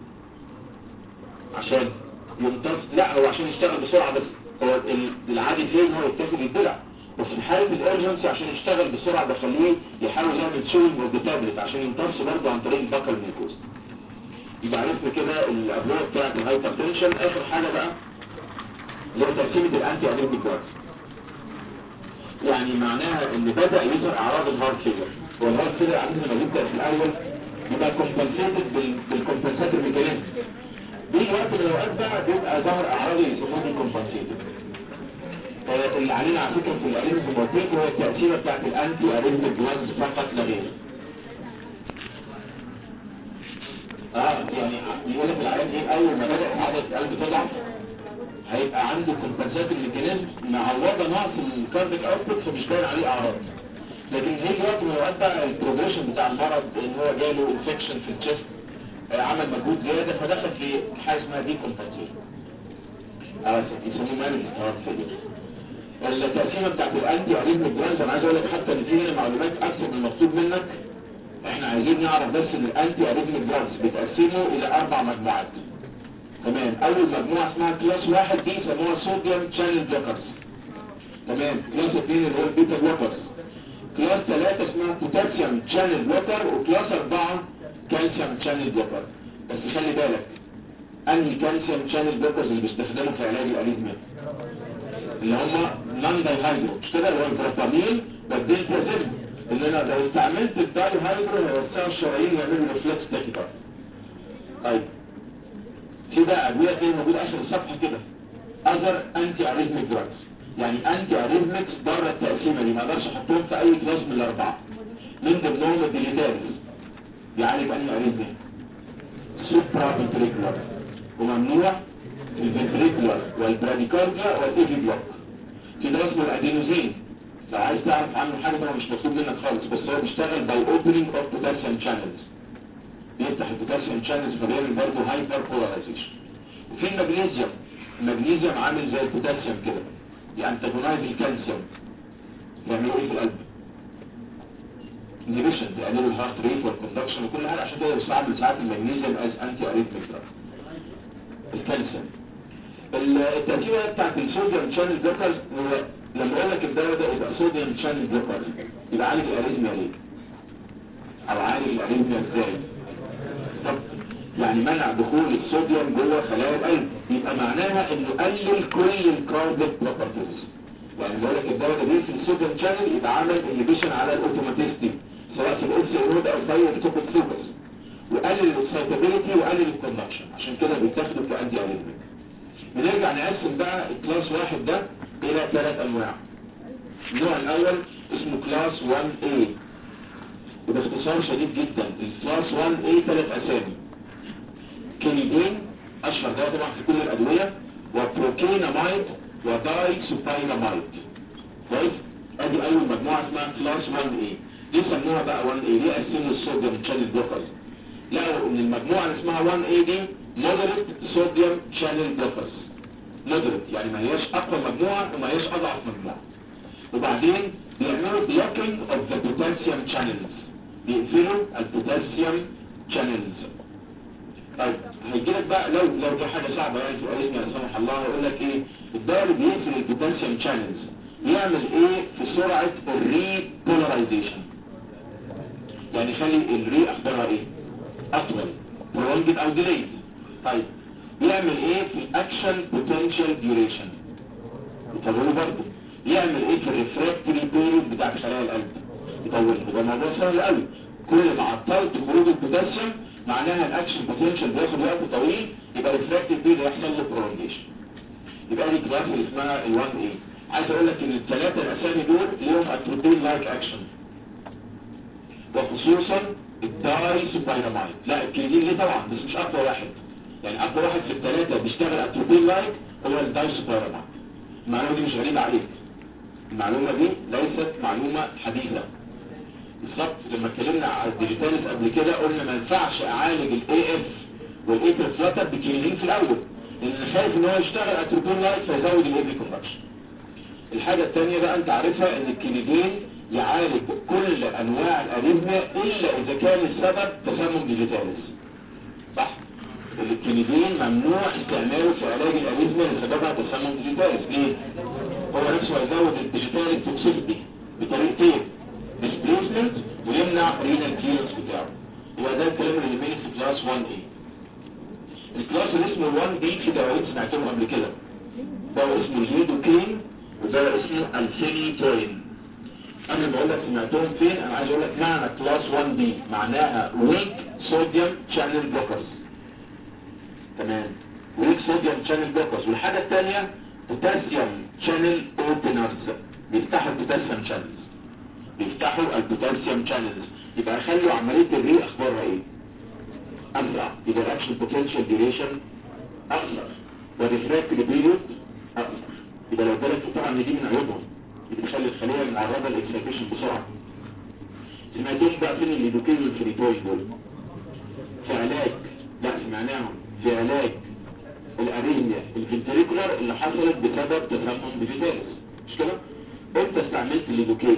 عشان يمتص لا هو عشان يشتغل بسرعة بس هو العادي فين هو يتاخد يتبلع بس في حالة الارجنسي عشان يشتغل بسرعة بخليه يحاول يعمل تشوينج اوف ذا تابلت عشان يمتص برضه عن طريق البكر الميكوز يبقى عرفنا كده الادوية بتاعت الهايبرتنشن اخر حاجة بقى اللي هي تركيبة الانتي ادريتيك دراجز يعني معناها ان بدأ يظهر اعراض الهارت فيلر والهارت فيلر عندنا لما يبدأ في الاول يبقى كومبنسيتد بالكومبنساتور ميكانيزم بيجي وقت من الاوقات بقى بيبقى ظهر اعراض يسموها الكومبنسيتد اللي علينا على فكره في الاريزم والتيك هو التاثير بتاعت الانتي اريزم دراجز فقط لا غير اه يعني يقول لك العيان ايه اول ما بدا عدد القلب تضعف هيبقى عنده كومبنساتور ميكانيزم معوضه نقص الكارديك اوتبوت فمش باين عليه اعراض لكن هيجي وقت من الاوقات بقى البروجريشن بتاع المرض ان هو جاله انفكشن في الجسم آه، عمل مجهود زياده فدخل في حاجه اسمها دي كومبنسيشن اه يسموه مانج التقسيمه بتاعت الانتي اريثميك دراجز انا عايز اقول لك حتى ان في هنا معلومات اكثر من المطلوب منك احنا عايزين نعرف بس ان الانتي اريثميك دراجز بتقسموا الى اربع مجموعات تمام اول مجموعه اسمها كلاس واحد دي يسموها صوديوم شانل بلوكرز تمام كلاس اثنين اللي هو البيتا بلوكرز كلاس ثلاثة اسمها بوتاسيوم شانل بلوكر وكلاس اربعة كالسيوم شانل بلوكر بس خلي بالك انهي كالسيوم شانل بلوكرز اللي بيستخدموا في علاج الاريثميا اللي هم نون دايهايدرو مش كده اللي هو البروبامين والديلتازين اللي انا لو استعملت الدايهايدرو هيوسعوا الشرايين يعملوا ريفلكس تاكيكارد طيب في بقى ادويه تاني موجوده اخر الصفحه كده اذر انتي اريثميك دراجز يعني انتي اريثميكس بره التقسيمه دي ما اقدرش احطهم في اي كلاس من الاربعه من ضمنهم الديليتاريز بيعالج انهي اريثميا سوبرا فنتريكولار وممنوع في الفنتريكولار والبراديكارديا والايفي بلوك في ده اسمه الادينوزين لو عايز تعرف عنه حاجه ده مش مطلوب منك خالص بس هو بيشتغل باي اوبننج اوف بوتاسيوم شانلز بيفتح البوتاسيوم شانلز فبيعمل برضه هايبر بولاريزيشن وفي المغنيسيوم المغنيسيوم عامل زي البوتاسيوم كده يانتاجونايز الكالسيوم يعملوا ايه في القلب انهبيشن تقللوا الهارت ريت والكوندكشن وكل حاجه عشان كده بيستعمل ساعات المغنيسيوم از انتي اريثميك دراج الكالسيوم التركيبه بتاعت الصوديوم شانل بلوكرز هو لما اقول لك الدواء ده يبقى صوديوم شانل بلوكرز يبقى عالج الاريثميا ليه؟ او عالج الاريثميا ازاي؟ طب يعني منع دخول الصوديوم جوه خلايا القلب يبقى معناها انه قلل كل الكارديك بروبرتيز يعني بقول لك الدواء ده بيقفل الصوديوم شانل يبقى عمل انهبيشن على الاوتوماتيستي سواء في الاس نود او في التوبيك فوكس وقلل الاكسايتابيلتي وقلل الكوندكشن عشان كده بيتاخدوا كانتي اريثميك بنرجع نقسم بقى الكلاس واحد ده الى ثلاث انواع النوع الاول اسمه كلاس 1A وباختصار شديد جدا الكلاس 1A ثلاث اسامي كينيدين اشهر ده طبعا في كل الادويه وبروكينامايد وداي سوباينامايد كويس ادي اول مجموعه اسمها كلاس 1A دي سموها بقى 1A دي قسموا الصوديوم شانل بلوكرز لقوا ان المجموعه اللي اسمها 1A دي مودريت صوديوم شانل بلوكرز مودريت يعني ما هياش اقوى مجموعه وما هياش اضعف مجموعه وبعدين بيعملوا بلوكينج اوف ذا بوتاسيوم شانلز بيقفلوا البوتاسيوم شانلز طيب هيجي لك بقى لو لو في حاجه صعبه يعني في الاريثميا لا سمح الله يقول لك ايه الدواء اللي بيقفل البوتاسيوم شانلز يعمل ايه في سرعه الري بولاريزيشن يعني يخلي الري اخبارها ايه اطول prolonged او delayed طيب يعمل ايه في الاكشن بوتنشال ديوريشن يطوله برضه يعمل ايه في الريفراكتوري بيريود بتاع خلايا القلب يطوله يبقى الموضوع سهل قوي كل ما عطلت خروج البوتاسيوم معناها الاكشن بوتنشال بياخد وقت طويل يبقى الريفراكتوري بيريود يحصل له برولونجيشن يبقى دي كلاس اللي اسمها ال 1 a عايز اقول لك ان الثلاثه الاسامي دول ليهم اتروبين لايك اكشن وخصوصا الداي سوباينامايد لا الكليدين ليه طبعا بس مش اقوى واحد يعني اقوى واحد في الثلاثه بيشتغل اتروبين لايك هو الداي سوباينامايد المعلومه دي مش غريبه عليك المعلومه دي ليست معلومه حديثه بالظبط لما اتكلمنا على الديجيتاليس قبل كده قلنا ما ينفعش اعالج الاي اف والاي فلاتر بكليدين في الاول لان خايف ان هو يشتغل اتروبين لايك فيزود الاي كونفكشن الحاجه الثانيه بقى انت عارفها ان الكليدين يعالج كل انواع الاريثميا الا اذا كان السبب تسمم ديجيتاليس صح الكليدين ممنوع استعماله في علاج الاريثميا اللي سببها تسمم ديجيتاليس ليه هو نفسه هيزود الديجيتاليس توكسيسيتي بطريقتين ديسبليسمنت ويمنع رينال كليرنس بتاعه يبقى ده الكلام اللي يهمني في كلاس 1A الكلاس اللي اسمه 1B في دوايين سمعتهم قبل كده دواء اسمه الهيدوكين ودواء اسمه الفينيتوين انا بقول لك سمعتهم فين انا عايز اقول لك معنى كلاس 1 بي معناها ويك صوديوم شانل بلوكرز تمام ويك صوديوم شانل بلوكرز والحاجه الثانيه بوتاسيوم شانل اوبنرز بيفتحوا البوتاسيوم شانلز بيفتحوا البوتاسيوم شانلز يبقى يخلوا عمليه الري اخبارها ايه اسرع يبقى الاكشن بوتنشال ديوريشن اقصر والريفراكتري بيريود اقصر يبقى لو بالك طبعا دي من عيوبهم بتخلي الخلية المعرضة للاكسيتيشن بسرعة سمعتوش بقى فين الليدوكين والفريتوين دول في علاج سمعناهم في علاج الاريثميا الفنتريكولار اللي حصلت بسبب تسمم ديجيتاليس مش كده امتى استعملت الليدوكين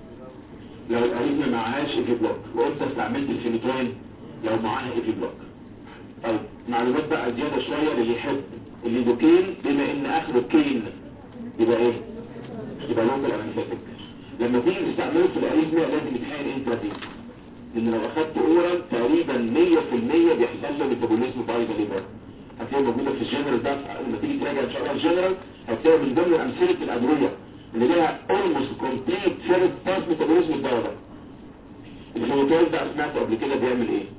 لو الاريثميا معهاش ايفي بلوك وامتى استعملت الفينيتوين لو معاها ايفي بلوك طيب معلومات بقى زيادة شوية للي يحب الليدوكين بما ان اخره كين يبقى ايه يبقى لوكال انستاتيك لما تيجي تستعمله في الاريثميا لازم يتحقن انترافيس لان لو اخدت اورال تقريبا 100% بيحصل له ميتابوليزم باي ذا ليفر هتلاقي موجوده في الجنرال ده لما تيجي تراجع ان شاء الله الجنرال هتلاقي من ضمن امثله الادويه اللي ليها اولموست كومبليت فيرست باس ميتابوليزم الدواء ده الفينيتول ده سمعته قبل كده بيعمل ايه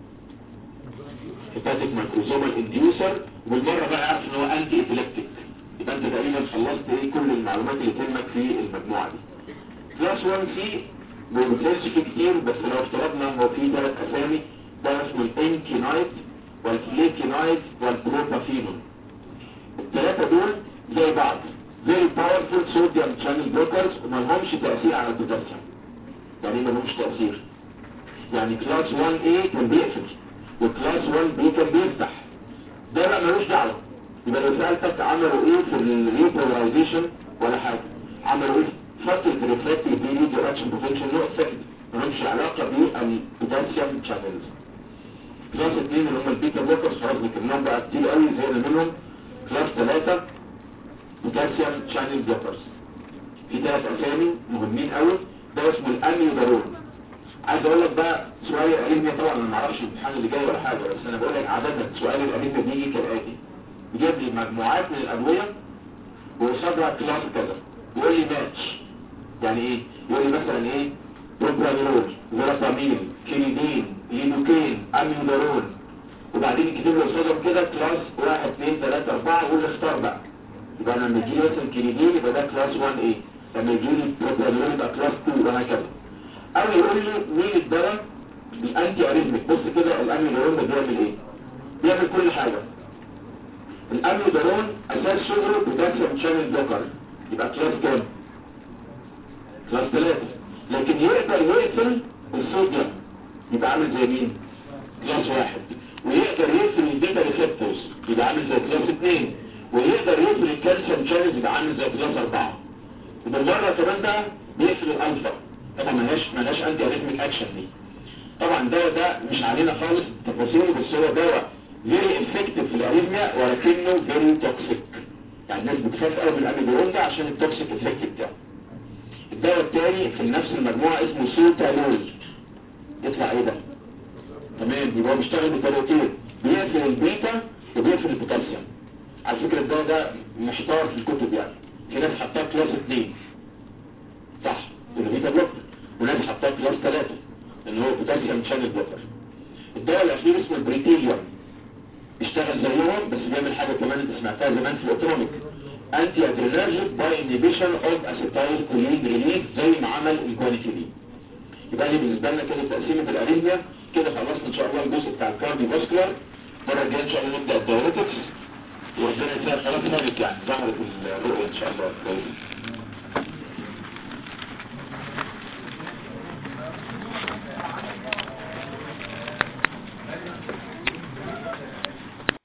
هيباتيك مايكروزومال انديوسر وبالمره بقى عارف ان هو انتي ابيلكتيك يبقى انت تقريبا خلصت ايه كل المعلومات اللي تهمك في المجموعه دي كلاس 1 سي ما بنتلاقيش فيه كتير بس لو افترضنا هو فيه ثلاث اسامي ده اسمه الانكينايت والفليكينايت والبروبافينون الثلاثه دول زي بعض very powerful sodium channel blockers وما لهمش تأثير على البوتاسيوم يعني ايه ما لهمش تأثير يعني كلاس 1A كان بيقفل وكلاس 1B كان بيفتح ده بقى ملوش دعوه يبقى لو سألتك عملوا ايه في الريبولايزيشن ولا حاجه عملوا ايه فترة الريفلكتيف دي ليد اكشن بوتنشال نو افكت ملهمش علاقه بالبوتاسيوم شانلز كلاس 2 اللي هم البيتا بلوكرز خلاص ذكرناهم بقى كتير قوي زهقنا منهم كلاس 3 بوتاسيوم شانل بلوكرز في ثلاث اسامي مهمين قوي ده اسمه الاميودارون عايز اقول لك بقى سؤال الاريثميا طبعا انا ما اعرفش الامتحان اللي جاي ولا حاجه بس انا بقول لك عاده سؤال الاريثميا بيجي كالاتي بيجيب لي مجموعات من الادويه وقصادها كلاس كذا يقول لي ماتش يعني ايه يقول لي مثلا ايه بروبرانول فيرابامين كينيدين ليدوكين اميودارون وبعدين يكتب له قصادهم كده كلاس 1 2 3 4 ويقول لي اختار بقى يبقى انا لما يجي لي مثلا كينيدين يبقى ده كلاس 1 ايه لما يجي لي بروبرانول يبقى كلاس 2 وهكذا او يقول لي مين الدواء الانتي اريثميك بص كده الاميودارون ده بيعمل ايه بيعمل كل حاجه الاميودارون اساس شغله بوتاسيوم شانل بلوكر يبقى كلاس كام كلاس 3 لكن يقدر يقفل الصوديوم يبقى عامل زي مين كلاس واحد ويقدر يقفل البيتا ريسبتورز يبقى عامل زي كلاس 2 ويقدر يقفل الكالسيوم شانلز يبقى عامل زي كلاس 4 وبالمره كمان ده بيقفل الالفا طبعا ملهاش ملهاش انتي اريثميك اكشن دي طبعا الدواء ده مش علينا خالص تفاصيله بس هو دواء فيري افكتيف في الاريثميا ولكنه فيري توكسيك يعني الناس بتخاف قوي من الاميدرون ده عشان التوكسيك افكت بتاعه الدواء الثاني في نفس المجموعه اسمه سوتالول يطلع ايه ده تمام يبقى هو بيشتغل بطريقتين بيقفل البيتا وبيقفل البوتاسيوم على فكره الدواء ده محتار في الكتب يعني في ناس حطاه كلاس 2 صح والبيتا بلوكر وناس حطاه كلاس 3 ان هو بوتاسيوم شانل بلوكر الدواء الاخير اسمه البريتيليوم بيشتغل زيهم بس بيعمل حاجه كمان انت سمعتها زمان في الاوتوميك انتي ادرينرجيك باي انيبيشن اوف اسيتايل كولين ريليز زي ما عمل الكوانيتيلين يبقى لي بالنسبه لنا كده تقسيمه الاريثميا كده خلصنا ان شاء الله الجزء بتاع الكارديو فاسكولار المره الجايه ان شاء الله نبدا الدايريتكس وربنا يسهل خلاص نبت يعني ظهرت الرؤيه ان شاء الله كويس